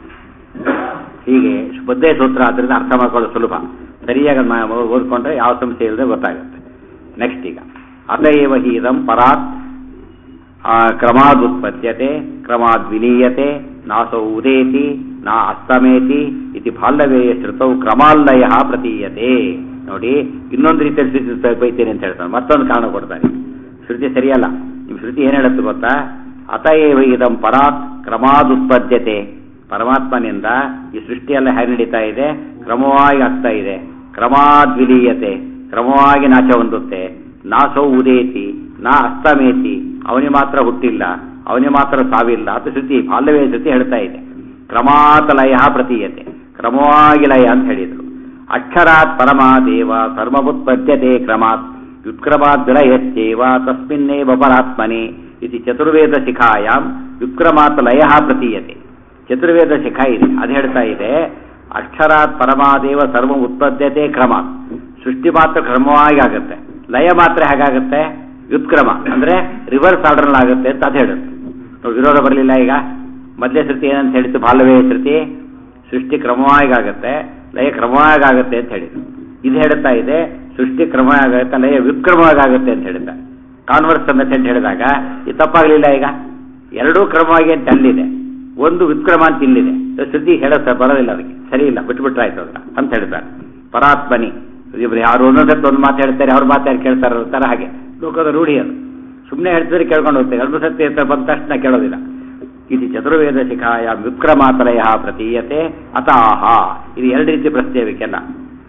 ಹೀಗೆ ಬುದ್ಧೇ ಸೂತ್ರ ಆದ್ರಿಂದ ಅರ್ಥ ಮಾಡ್ಕೊಳ್ಳೋದು ಸುಲಭ ಸರಿಯಾಗಿ ಅದ್ನ ಓದ್ಕೊಂಡ್ರೆ ಯಾವ ಸಮಸ್ಯೆ ಇಲ್ಲದೆ ಗೊತ್ತಾಗುತ್ತೆ ನೆಕ್ಸ್ಟ್ ಈಗ ಅತಏವ ಹಿ ಇದಂ ಪರಾತ್ ಆ, ಕ್ರಮಾದುತ್ಪದ್ಯತೆ ಕ್ರಮಾದ್ ವಿಲೀಯತೆ ನಾಸೌ ಉದೇತಿ ನಾ ಅಸ್ತಮೇತಿ ಇತಿ ಬಾಲ್ಯವೇಯ ಶ್ರುತೌ ಕ್ರಮಾಲ್ಲಯ ಪ್ರತೀಯತೆ ನೋಡಿ ಇನ್ನೊಂದು ರೀತಿಯಲ್ಲಿ ಶ್ರುತಿ ಬೈತೇನೆ ಅಂತ ಹೇಳ್ತಾನೆ ಮತ್ತೊಂದು ಕಾರಣ ಕೊಡ್ತಾನೆ ಶ್ರುತಿ ಸರಿಯಲ್ಲ ನಿಮ್ಮ ಶ್ರುತಿ ಏನ್ ಹೇಳುತ್ತೆ ಗೊತ್ತಾ ಅತಏವ ಇದಂ ಪರಾತ್ ಕ್ರಮಾದುತ್ಪದ್ಯತೆ ಪರಮಾತ್ಮನಿಂದ ಈ ಸೃಷ್ಟಿಯೆಲ್ಲ ಹೇಗೆ ನಡೀತಾ ಇದೆ ಕ್ರಮವಾಗಿ ಆಗ್ತಾ ಇದೆ ಕ್ರಮಾದ್ ವಿಲೀಯತೆ ಕ್ರಮವಾಗಿ ನಾಶ ಹೊಂದುತ್ತೆ ನಾಸೌ ಉದೇತಿ ನಾ ಅಸ್ತಮೇತಿ ಅವನಿಗೆ ಮಾತ್ರ ಹುಟ್ಟಿಲ್ಲ ಅವನಿಗೆ ಮಾತ್ರ ಸಾವಿಲ್ಲ ಅಂತ ಶ್ರುತಿ ಬಾಲ್ಯವೇ ಶ್ರುತಿ ಹೇಳ್ತಾ ಇದೆ ಕ್ರಮಾತ್ ಲಯ ಪ್ರತೀಯತೆ ಕ್ರಮವಾಗಿ ಲಯ ಅಂತ ಹೇಳಿದ್ರು ಅಕ್ಷರಾತ್ ಪರಮಾದೇವ ಸರ್ವಮುತ್ಪದ್ಯತೆ ಕ್ರಮಾತ್ ವ್ಯುತ್ಕ್ರಮಾತ್ ವಿಲಯಶ್ಚೇವ ತಸ್ಮಿನ್ನೇವ ಪರಾತ್ಮನೆ ಇತಿ ಚತುರ್ವೇದ ಶಿಖಾಯಾಂ ವ್ಯುತ್ಕ್ರಮಾತ್ ಲಯ ಪ್ರತೀಯತೆ ಚತುರ್ವೇದ ಶಿಖಾ ಇದೆ ಅದು ಹೇಳ್ತಾ ಇದೆ ಅಕ್ಷರಾತ್ ಪರಮಾದೇವ ಸರ್ವ ಉತ್ಪದ್ಯತೆ ಕ್ರಮ ಸೃಷ್ಟಿ ಮಾತ್ರ ಕ್ರಮವಾಗಿ ಆಗುತ್ತೆ ಲಯ ಮಾತ್ರ ಹೇಗಾಗುತ್ತೆ ವ್ಯುತ್ಕ್ರಮ ಅಂದ್ರೆ ರಿವರ್ಸ್ ಆರ್ಡರ್ ಆಗುತ್ತೆ ಅಂತ ಅದು ಹೇಳುತ್ತೆ ನೋಡಿ, ವಿರೋಧ ಬರಲಿಲ್ಲ ಈಗ ಮೊದಲೇ ಶ್ರುತಿ ಏನಂತ ಹೇಳಿತ್ತು ಬಾಲ್ಯವೇ ಶ್ರುತಿ ಸೃಷ್ಟಿ ಕ್ರಮವಾಗಿ ಆಗುತ್ತೆ ಲಯ ಕ್ರಮವಾಗಿ ಆಗುತ್ತೆ ಅಂತ ಹೇಳಿದ್ರು ಇದು ಹೇಳ್ತಾ ಇದೆ ಸೃಷ್ಟಿ ಕ್ರಮವಾಗಿ ಆಗುತ್ತೆ ಲಯ ವ್ಯುತ್ಕ್ರಮವಾಗಿ ಆಗುತ್ತೆ ಅಂತ ಹೇಳಿದ್ದ ಕಾನ್ವರ್ಸ್ ಮೆಥಡ್ ಹೇಳಿದಾಗ ಇದು ತಪ್ಪಾಗಲಿಲ್ಲ ಈಗ ಎರಡೂ ಕ್ರಮವಾಗಿ ಅಂತ ಅಲ್ಲಿದೆ ಒಂದು ವಿಕ್ರಮ ಅಂತ ಇಲ್ಲಿದೆ ಶ್ರುತಿ ಹೇಳೋ ಬರೋದಿಲ್ಲ ಅದಕ್ಕೆ ಸರಿ ಇಲ್ಲ ಬಿಟ್ಬಿಟ್ರಾಯ್ತು ಅಂತ ಅಂತ ಹೇಳ್ತಾರೆ ಪರಾತ್ಮನಿ ಇವ್ರು ಯಾರು ಒಂದೊಂದತ್ತು ಒಂದು ಮಾತು ಹೇಳ್ತಾರೆ ಅವ್ರ ಮಾತು ಯಾರು ಕೇಳ್ತಾರೆ ಅಂತಾರೆ ಹಾಗೆ ಲೋಕದ ರೂಢಿ ಅದು ಸುಮ್ಮನೆ ಹೇಳ್ತಿದ್ರೆ ಕೇಳ್ಕೊಂಡು ಹೋಗ್ತಾರೆ ಎರಡು ಸತ್ಯ ಅಂತ ಬಂದ ತಕ್ಷಣ ಕೇಳೋದಿಲ್ಲ ಇದು ಚತುರ್ವೇದ ಶಿಖಾಯ ವಿಕ್ರಮಾತಲಯ ಪ್ರತೀಯತೆ ಅತಾಹ ಇದು ಎರಡು ರೀತಿ ಪ್ರಶ್ನೆ ಬೇಕೆಲ್ಲ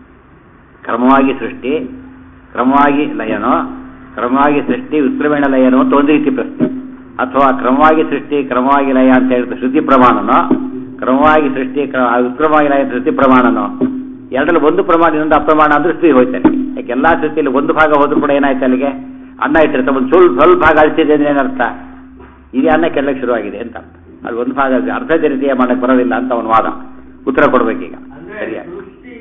ಕ್ರಮವಾಗಿ ಸೃಷ್ಟಿ ಕ್ರಮವಾಗಿ ಲಯನೋ ಕ್ರಮವಾಗಿ ಸೃಷ್ಟಿ ವಿಕ್ರಮೇಣ ಲಯನೋ ಅಂತ ಒಂದು ರೀತಿ ಪ್ರಶ್ನೆ ಅಥವಾ ಕ್ರಮವಾಗಿ ಸೃಷ್ಟಿ ಕ್ರಮವಾಗಿ ಲಯ ಅಂತ ಹೇಳಿದ್ರೆ ಶ್ರುತಿ ಪ್ರಮಾಣನೋ ಕ್ರಮವಾಗಿ ಸೃಷ್ಟಿ ಕ್ರ- ವಿಕ್ರಮವಾಗಿ ಲಯ ಶ್ರುತಿ ಪ್ರಮಾಣನೋ ಎರಡರಲ್ಲಿ ಒಂದು ಪ್ರಮಾಣ ಇನ್ನೊಂದು ಅಪ್ರಮಾಣ ಅಂದ್ರೆ ಶ್ರುತಿ ಹೋಯ್ತಾನೆ ಯಾಕೆ ಎಲ್ಲಾ ಶ್ರುತಿಯಲ್ಲಿ ಒಂದು ಭಾಗ ಹೋದ್ರೂ ಕೂಡ ಏನಾಯ್ತು ಅಲ್ಲಿಗೆ ಅನ್ನ ಇಟ್ಟಿರ್ತಾರೆ ಒಂದು ಸ್ವಲ್ಪ ಸ್ವಲ್ಪ ಭಾಗ ಅಳಿಸಿದೆ ಅಂದ್ರೆ ಏನರ್ಥ ಇದೇ ಅನ್ನ ಕೆಲ್ಲಕ್ಕೆ ಶುರುವಾಗಿದೆ ಅಂತ ಅರ್ಥ. ಅದು ಒಂದು ಭಾಗ ಅರ್ಧ ರೀತಿಯ ಮಾಡಕ್ಕೆ ಬರೋದಿಲ್ಲ ಅಂತ ಅವನ ವಾದ ಉತ್ತರ ಕೊಡ್ಬೇಕೀಗ ಸರಿಯಾಗಿ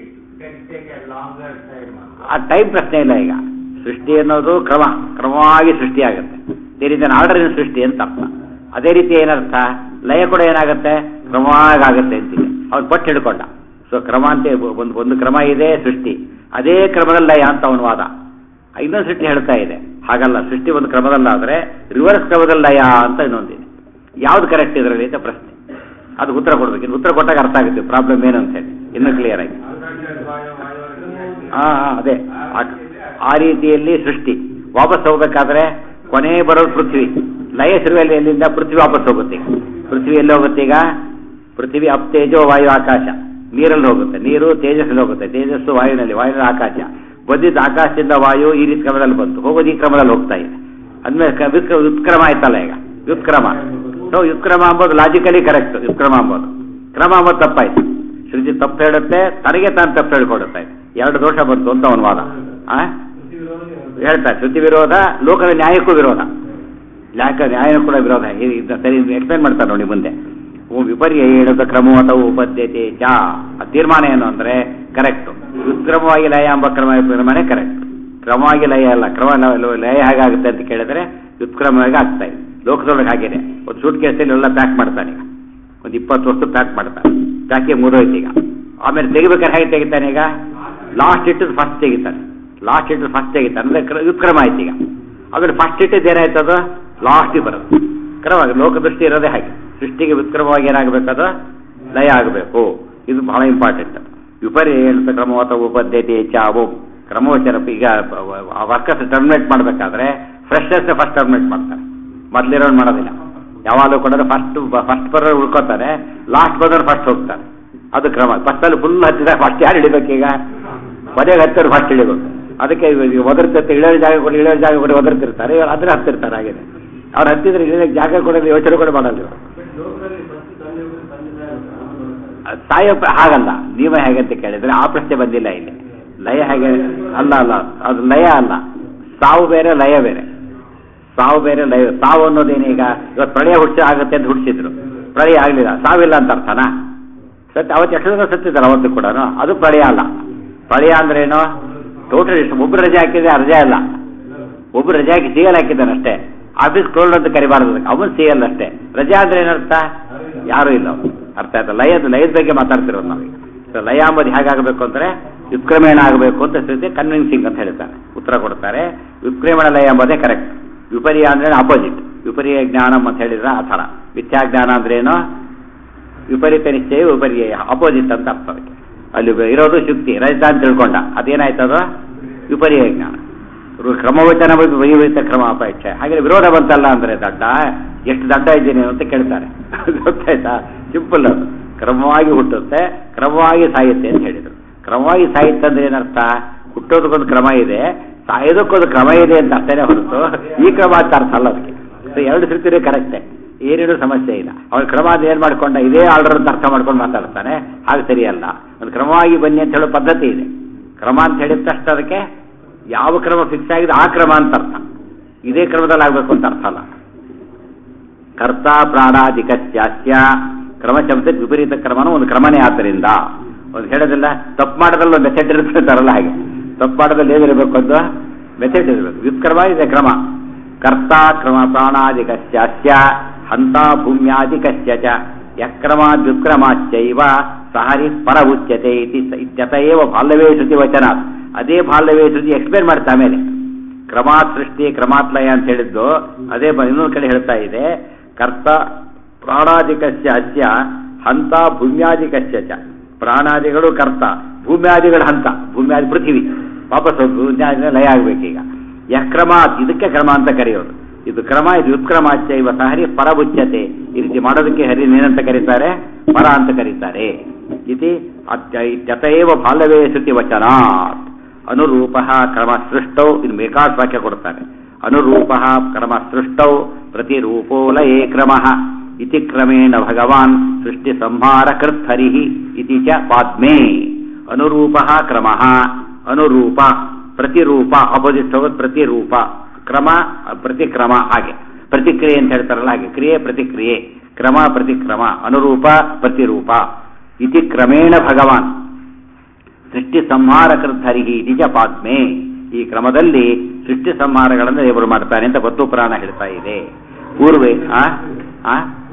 ಆ ಟೈಮ್ ಪ್ರಶ್ನೆ ಇಲ್ಲ ಈಗ ಸೃಷ್ಟಿ ಅನ್ನೋದು ಕ್ರಮ ಕ್ರಮವಾಗಿ ಸೃಷ್ಟಿಯಾಗುತ್ತೆ ಅದೇ ರೀತಿ ಆರ್ಡರಿನ ಸೃಷ್ಟಿ ಅಂತ ಅರ್ಥ ಅದೇ ರೀತಿ ಏನರ್ಥ ಲಯ ಕೂಡ ಏನಾಗುತ್ತೆ ಕ್ರಮವಾಗಿ ಆಗುತ್ತೆ ಅಂತಿದೆ ಅವ್ನು ಪಟ್ಟು ಹಿಡ್ಕೊಂಡ ಸೊ ಕ್ರಮ ಅಂತ ಒಂದು ಒಂದು ಕ್ರಮ ಇದೆ ಸೃಷ್ಟಿ ಅದೇ ಕ್ರಮದಲ್ಲಿ ಲಯ ಅಂತ ಅವನ ವಾದ ಇನ್ನೊಂದು ಸೃಷ್ಟಿ ಹೇಳ್ತಾ ಇದೆ ಹಾಗಲ್ಲ ಸೃಷ್ಟಿ ಒಂದು ಕ್ರಮದಲ್ಲಾದ್ರೆ ರಿವರ್ಸ್ ಕ್ರಮದಲ್ಲಿ ಲಯ ಅಂತ ಇನ್ನೊಂದಿದೆ ಯಾವ್ದು ಕರೆಕ್ಟ್ ಇದರಲ್ಲಿ ಅಂತ ಪ್ರಶ್ನೆ ಅದು ಉತ್ತರ ಕೊಡ್ಬೇಕು ಇನ್ನು ಉತ್ತರ ಕೊಟ್ಟಾಗ ಅರ್ಥ ಆಗುತ್ತೆ ಪ್ರಾಬ್ಲಮ್ ಏನು ಅಂತ ಹೇಳಿ ಇನ್ನೂ ಕ್ಲಿಯರ್ ಆಗಿ ಹಾ ಹಾ, ಅದೇ ಆ- ಆ ರೀತಿಯಲ್ಲಿ ಸೃಷ್ಟಿ ವಾಪಸ್ ಹೋಗ್ಬೇಕಾದ್ರೆ ಕೊನೆ ಬರೋದು ಪೃಥ್ವಿ ಲಯ ಶುರುವಲ್ಲಿ ಎಲ್ಲಿಂದ ಪೃಥ್ವಿ ವಾಪಸ್ ಹೋಗುತ್ತೆ ಈಗ. ಪೃಥ್ವಿ ಎಲ್ಲಿ ಹೋಗುತ್ತೆ ಈಗ ಪೃಥ್ವಿ ಅಪ್ ತೇಜೋ ವಾಯು ಆಕಾಶ ನೀರಲ್ಲಿ ಹೋಗುತ್ತೆ ನೀರು ತೇಜಸ್ಸಲ್ಲಿ ಹೋಗುತ್ತೆ ತೇಜಸ್ಸು ವಾಯುವಿನಲ್ಲಿ ವಾಯುವಿನ ಆಕಾಶ ಬಂದಿದ್ದ ಆಕಾಶದಿಂದ ವಾಯು ಈ ರೀತಿ ಕ್ರಮದಲ್ಲಿ ಬಂತು ಹೋಗೋದು ಈ ಕ್ರಮದಲ್ಲಿ ಹೋಗ್ತಾ ಇದೆ ಅಂದ್ಮೇಲೆ ಕ- ವಿಕ್ರ- ವ್ಯುತ್ಕ್ರಮ ಆಯ್ತಲ್ಲ ಈಗ ವ್ಯುತ್ಕ್ರಮ ಸೊ ವ್ಯುತ್ಕ್ರಮ ಅಂಬೋದು ಲಾಜಿಕಲಿ ಕರೆಕ್ಟ್ ವ್ಯುತ್ಕ್ರಮ ಅಂಬೋದು ಕ್ರಮ ಅಂಬೋದು ತಪ್ಪಾಯ್ತು ಶ್ರುತಿ ತಪ್ಪು ಹೇಳುತ್ತೆ ತನಗೆ ತಾನು ತಪ್ಪು ಹೇಳ್ಕೊಡುತ್ತೆ ಎರಡು ದೋಷ ಬಂತು ಅಂತ ಅವನ ವಾದ ಆ ಹೇಳ್ತಾರೆ ಶ್ರುತಿ ವಿರೋಧ ಲೋಕದ ನ್ಯಾಯಕ್ಕೂ ವಿರೋಧ ನ್ಯಾಯ ನ್ಯಾಯಕ್ಕೂ ಕೂಡ ವಿರೋಧ ಇದು- ಇದನ್ನ ಸರಿ ಎಕ್ಸ್ಪ್ಲೈನ್ ಮಾಡ್ತಾರೆ ನೋಡಿ ಮುಂದೆ ಓ ವಿಪರ್ಯ ಹೇಳದ ಕ್ರಮ ಅಥವಾ ಉಪದ್ಯತೆ ಚ ಆ ತೀರ್ಮಾನ ಏನು ಅಂದ್ರೆ ಕರೆಕ್ಟ್ ವಿಕ್ರಮವಾಗಿ ಲಯ ಎಂಬ ಕ್ರಮ ತೀರ್ಮಾನ ಕರೆಕ್ಟ್ ಕ್ರಮವಾಗಿ ಲಯ ಅಲ್ಲ ಕ್ರಮ ಲ- ಲಯ ಹೇಗಾಗುತ್ತೆ ಅಂತ ಕೇಳಿದ್ರೆ ವ್ಯುತ್ಕ್ರಮವಾಗಿ ಆಗ್ತಾ ಇದೆ ಲೋಕದೊಳಗೆ ಹಾಗೇನೆ ಒಂದು ಸೂಟ್ ಕೇಸಲ್ಲಿ ಎಲ್ಲ ಪ್ಯಾಕ್ ಮಾಡ್ತಾನೆ ಈಗ ಒಂದು ಇಪ್ಪತ್ತು ವರ್ಷ ಪ್ಯಾಕ್ ಮಾಡ್ತಾನೆ ಪ್ಯಾಕಿಂಗ್ ಮುಗಿದೋಯ್ತು ಈಗ ಆಮೇಲೆ ತೆಗಿಬೇಕಾದ್ರೆ ಹೇಗೆ ತೆಗಿತಾನೆ ಈಗ ಲಾಸ್ಟ್ ಇಟ್ಟು ಫಸ್ಟ್ ತೆಗಿತಾನೆ ಲಾಸ್ಟ್ ಇಟ್ಟು ಫಸ್ಟ್ ತೆಗಿತಾನೆ ಅಂದ್ರೆ ಕ್ರ- ವಿಕ್ರಮ ಆಯ್ತು ಈಗ ಆಮೇಲೆ ಫಸ್ಟ್ ಇಟ್ಟಿದ್ದು ಏನಾಯ್ತು ಅದು ಲಾಸ್ಟಿಗೆ ಬರೋದು ಕ್ರಮ ಲೋಕದೃಷ್ಟಿ ಇರೋದೇ ಹಾಗೆ ಸೃಷ್ಟಿಗೆ ವಿಕ್ರಮವಾಗಿ ಏನಾಗಬೇಕದು ಲಯ ಆಗಬೇಕು ಇದು ಬಹಳ ಇಂಪಾರ್ಟೆಂಟ್ ವಿಪರ್ಯೇಣ ಕ್ರಮ ಅಥವಾ ಉಪದ್ಯತೆ ಚಾವು ಕ್ರಮವಚನ ಈಗ ವರ್ಕರ್ಸ್ ಟರ್ಮಿನೇಟ್ ಮಾಡಬೇಕಾದ್ರೆ ಫ್ರೆಶರ್ಸ್ ಫಸ್ಟ್ ಟರ್ಮಿನೇಟ್ ಮಾಡ್ತಾರೆ ಮೊದಲಿರೋನು ಮಾಡೋದಿಲ್ಲ ಯಾವಾಗಲೂ ಕೂಡ ಫಸ್ಟ್ ಫಸ್ಟ್ ಬರೋರು ಉಳ್ಕೋತಾರೆ ಲಾಸ್ಟ್ ಬರೋರು ಫಸ್ಟ್ ಹೋಗ್ತಾರೆ ಅದು ಕ್ರಮ ಫಸ್ಟಲ್ಲಿ ಫುಲ್ ಹತ್ತಿದಾಗ ಫಸ್ಟ್ ಯಾರು ಹಿಡಿಬೇಕೀಗ ಕೊನೆಗೆ ಹತ್ತರು ಫಸ್ಟ್ ಹಿಡಿಬೇಕು ಅದಕ್ಕೆ ಒದರ್ತಿರ್ತಾರೆ ಇಳಿಯೋ ಜಾಗ ಕೊಡಿ ಇಳಿಯೋ ಜಾಗ ಕೊಡಿ ಒದರ್ತಿರ್ತಾರೆ ಇವ್ರು ಅದ್ರ ಹತ್ತಿರ್ತಾರೆ ಹಾಗೆ ಅವ್ರು ಹತ್ತಿದ್ರೆ ಇಳಿಯೋಕೆ ಜಾಗ ಕೊಡೋದು ಯೋಚನೆ ಕೂಡ ಮಾಡಲ್ಲ ಇವರು ಸಾಯ ಹಾಗಲ್ಲ ನೀವ ಹೇಗೆ ಅಂತ ಕೇಳಿದ್ರೆ ಆ ಪ್ರಶ್ನೆ ಬಂದಿಲ್ಲ ಇಲ್ಲಿ ಲಯ ಹೇಗೆ ಅಲ್ಲ ಅಲ್ಲ ಅದು ಲಯ ಅಲ್ಲ ಸಾವು ಬೇರೆ ಲಯ ಬೇರೆ ಸಾವು ಬೇರೆ ಲಯ ಸಾವು ಅನ್ನೋದೇನೀಗ ಇವತ್ತು ಪ್ರಳಯ ಹುಡ್ಸಿ ಆಗುತ್ತೆ ಅಂತ ಹುಡ್ಸಿದ್ರು ಪ್ರಳಯ ಆಗಲಿಲ್ಲ ಸಾವಿಲ್ಲ ಅಂತ ಅರ್ಥನಾ ಸತ್ಯ ಅವತ್ತು ಎಷ್ಟು ಜನ ಸತ್ತಿದ್ದಾರೆ ಅವತ್ತು ಕೂಡ ಅದು ಪ್ರಳಯ ಅಲ್ಲ ಪ್ರಳಯ ಅಂದ್ರೆ ಏನು ಟೋಟಲ್ ಎಷ್ಟು ಒಬ್ರು ರಜೆ ಹಾಕಿದ್ರೆ ರಜೆ ಅಲ್ಲ ಒಬ್ರು ರಜೆ ಹಾಕಿ ಸಿಗಲ್ ಹಾಕಿದ್ದಾನೆ ಅಷ್ಟೇ ಆಫೀಸ್ ಕ್ಲೋಲ್ಡ್ ಅಂತ ಕರಿಬಾರ್ದು ಅವನು ಸಿಗಲ್ಲ ಅಷ್ಟೇ ರಜೆ ಅಂದ್ರೆ ಏನರ್ಥ ಯಾರು ಇಲ್ಲ ಅವ್ನು. ಅರ್ಥ ಆಯ್ತಾ ಲಯದ ಲಯದ ಬಗ್ಗೆ ಮಾತಾಡ್ತಿರೋದು ನಾವೀಗ ಸೊ ಲಯ ಅಂಬುದು ಹೇಗಾಗಬೇಕು ಅಂದ್ರೆ ವಿಕ್ರಮೇಣ ಆಗಬೇಕು ಅಂತ ಸ್ಥಿತಿ ಕನ್ವಿನ್ಸಿಂಗ್ ಅಂತ ಹೇಳ್ತಾರೆ ಉತ್ತರ ಕೊಡ್ತಾರೆ ವಿಕ್ರಮಣ ಲಯ ಎಂಬುದೇ ಕರೆಕ್ಟ್ ವಿಪರ್ಯ ಅಂದ್ರೆ ಅಪೋಸಿಟ್ ವಿಪರ್ಯ ಜ್ಞಾನಂ ಅಂತ ಹೇಳಿದ್ರೆ ಆ ಥರ ಮಿಥ್ಯಾಜ್ಞಾನ ಅಂದ್ರೆ ಏನು ವಿಪರೀತ ನಿಶ್ಚಯ ವಿಪರ್ಯಯ ಅಪೋಸಿಟ್ ಅಂತ ಅರ್ಥ ಅದಕ್ಕೆ ಅಲ್ಲಿ ಇರೋದು ಶುಕ್ತಿ ರಜತ ಅಂತ ತಿಳ್ಕೊಂಡ ಅದೇನಾಯ್ತದ ವಿಪರ್ಯ ಜ್ಞಾನ ರು- ಕ್ರಮವಚನ ಬಗ್ಗೆ ವೈವಿಧ್ಯ ಕ್ರಮ ಅಪೇಕ್ಷ ಹಾಗೆ ವಿರೋಧ ಬಂತಲ್ಲ ಅಂದ್ರೆ ದಡ್ಡ ಎಷ್ಟು ದಡ್ಡ ಇದ್ದೀನಿ ಅಂತ ಕೇಳ್ತಾರೆ ಗೊತ್ತಾಯ್ತಾ ಸಿಂಪಲ್ ಅದು ಕ್ರಮವಾಗಿ ಹುಟ್ಟುತ್ತೆ ಕ್ರಮವಾಗಿ ಸಾಯುತ್ತೆ ಅಂತ ಹೇಳಿದ್ರು ಕ್ರಮವಾಗಿ ಸಾಯುತ್ತೆ ಅಂದ್ರೆ ಏನರ್ಥ ಹುಟ್ಟೋದಕ್ಕೊಂದು ಕ್ರಮ ಇದೆ ಸಾಯೋದಕ್ಕೊಂದು ಕ್ರಮ ಇದೆ ಅಂತ ಅರ್ಥನೇ ಹೊರತು ಈ ಕ್ರಮ ಅಂತ ಅರ್ಥ ಅಲ್ಲ ಅದಕ್ಕೆ ಸೊ ಎರಡು ಸೃತಿನೇ ಕರೆಕ್ಟೇ ಏನೇನು ಸಮಸ್ಯೆ ಇಲ್ಲ ಅವ್ನ ಕ್ರಮ ಅದು ಏನ್ ಮಾಡ್ಕೊಂಡ ಇದೇ ಆರ್ಡರ್ ಅಂತ ಅರ್ಥ ಮಾಡ್ಕೊಂಡು ಮಾತಾಡ್ತಾನೆ ಹಾಗೆ ಸರಿಯಲ್ಲ ಒಂದು ಕ್ರಮವಾಗಿ ಬನ್ನಿ ಅಂತ ಹೇಳೋ ಪದ್ಧತಿ ಇದೆ ಕ್ರಮ ಅಂತ ಹೇಳಿದ ತಕ್ಷಣ ಅದಕ್ಕೆ ಯಾವ ಕ್ರಮ ಫಿಕ್ಸ್ ಆಗಿದೆ ಆ ಕ್ರಮ ಅಂತ ಅರ್ಥ ಇದೇ ಕ್ರಮದಲ್ಲಿ ಆಗ್ಬೇಕು ಅಂತ ಅರ್ಥ ಅಲ್ಲ ಕರ್ತ ಪ್ರಾಣಾಧಿಕಸ್ಯಾಸ್ಯ ಕ್ರಮ ಶಬ್ದಕ್ಕೆ ವಿಪರೀತ ಕ್ರಮನೂ ಒಂದು ಕ್ರಮನೇ ಆದ್ದರಿಂದ ಒಂದು ಹೇಳೋದಿಲ್ಲ ತಪ್ಪು ಮಾಡೋದ್ರಲ್ಲಿ ಒಂದು ಮೆಥಡ್ ಇರ್ತಾರಲ್ಲ ಹಾಗೆ ತಪ್ಪು ಮಾಡೋದ್ರಲ್ಲಿ ಏನಿರಬೇಕು ಅಂತ ಮೆಥಡ್ ಇರಬೇಕು ವಿಕ್ರಮ ಇದೆ ಕ್ರಮ ಕರ್ತ ಕ್ರಮ ಪ್ರಾಣಾಧಿಕಸ್ಯಾಸ್ಯ ಹಂತ ಭೂಮ್ಯಾಧಿಕಸ್ಯ ಚ ಯಕ್ರಮಾದ್ ವಿಕ್ರಮಾಶ್ಚೈವ ಸಹರಿ ಪರ ಉಚ್ಯತೆ ಇತಿ ಸ- ಇತ್ಯತಯೇವ ಬಾಲ್ಯವೇ ಶ್ರುತಿ ವಚನ ಅದೇ ಬಾಲ್ಯವೇ ಶ್ರುತಿ ಎಕ್ಸ್ಪ್ಲೇನ್ ಮಾಡ್ತಾ ಆಮೇಲೆ ಕ್ರಮಾತ್ ಸೃಷ್ಟಿ ಕ್ರಮಾತ್ಲಯ ಅಂತ ಹೇಳಿದ್ದು ಅದೇ ಬ- ಇನ್ನೊಂದು ಕಡೆ ಹೇಳ್ತಾ ಇದೆ ಕರ್ತ ಪ್ರಾಣಾದಿಕಸ್ಯ ಅಸ್ಯ ಹಂತ ಭೂಮ್ಯಾದಿಕಸ್ಯ ಚ ಪ್ರಾಣಾದಿಗಳು ಕರ್ತ ಭೂಮ್ಯಾದಿಗಳ ಹಂತ ಭೂಮ್ಯಾದಿ ಪೃಥಿವಿ ವಾಪಸ್ ಹೋಗಿ ಭೂಮ್ಯಾದಿನ ಲಯ ಆಗ್ಬೇಕೀಗ ಯಕ್ರಮಾತ್ ಇದಕ್ಕೆ ಕ್ರಮ ಅಂತ ಕರೆಯೋದು ಇದು ಕ್ರಮ ಇದು ವಿಕ್ರಮಾಚ್ಯ ಇವ ಸಹರಿ ಪರಬುಚ್ಯತೆ ಈ ರೀತಿ ಮಾಡೋದಕ್ಕೆ ಹರಿ ಏನಂತ ಕರೀತಾರೆ ಪರ ಅಂತ ಕರೀತಾರೆ ಇತಿ ಅತ್ಯ ಇತ್ಯತಯೇವ ಬಾಲ್ಯವೇ ಶ್ರುತಿ ವಚನಾತ್ ಅನುರೂಪ ಕ್ರಮ ಸೃಷ್ಟೌ ಇದು ಬೇಕಾಟ್ ವಾಕ್ಯ ಕೊಡ್ತಾರೆ ಅನುರೂಪ ಕ್ರಮ ಸೃಷ್ಟೌ ಪ್ರತಿರೂಪೋ ಲಯೇ ಕ್ರಮ ಇತಿ ಕ್ರಮೇಣ ಭಗವಾನ್ ಸೃಷ್ಟಿ ಸಂಹಾರ ಕೃತ್ಹರಿ ಇತಿ ಚ ಪಾದ್ಮೇ ಅನುರೂಪ ಕ್ರಮ ಅನುರೂಪ ಪ್ರತಿರೂಪ ಅಪೋಸಿಟ್ ಹೋಗೋದು ಪ್ರತಿರೂಪ ಕ್ರಮ ಪ್ರತಿಕ್ರಮ ಹಾಗೆ ಪ್ರತಿಕ್ರಿಯೆ ಅಂತ ಹೇಳ್ತಾರಲ್ಲ ಹಾಗೆ ಕ್ರಿಯೆ ಪ್ರತಿಕ್ರಿಯೆ ಕ್ರಮ ಪ್ರತಿಕ್ರಮ ಅನುರೂಪ ಪ್ರತಿರೂಪ ಇತಿ ಕ್ರಮೇಣ ಭಗವಾನ್ ಸೃಷ್ಟಿ ಸಂಹಾರ ಕೃದ್ಧರಿಹಿ ನಿಜ ಪಾದ್ಮೆ ಈ ಕ್ರಮದಲ್ಲಿ ಸೃಷ್ಟಿ ಸಂಹಾರಗಳನ್ನು ದೇವರು ಮಾಡ್ತಾನೆ ಅಂತ ಬತ್ತು ಪುರಾಣ ಹೇಳ್ತಾ ಇದೆ ಪೂರ್ವೆ ಆ ಆ?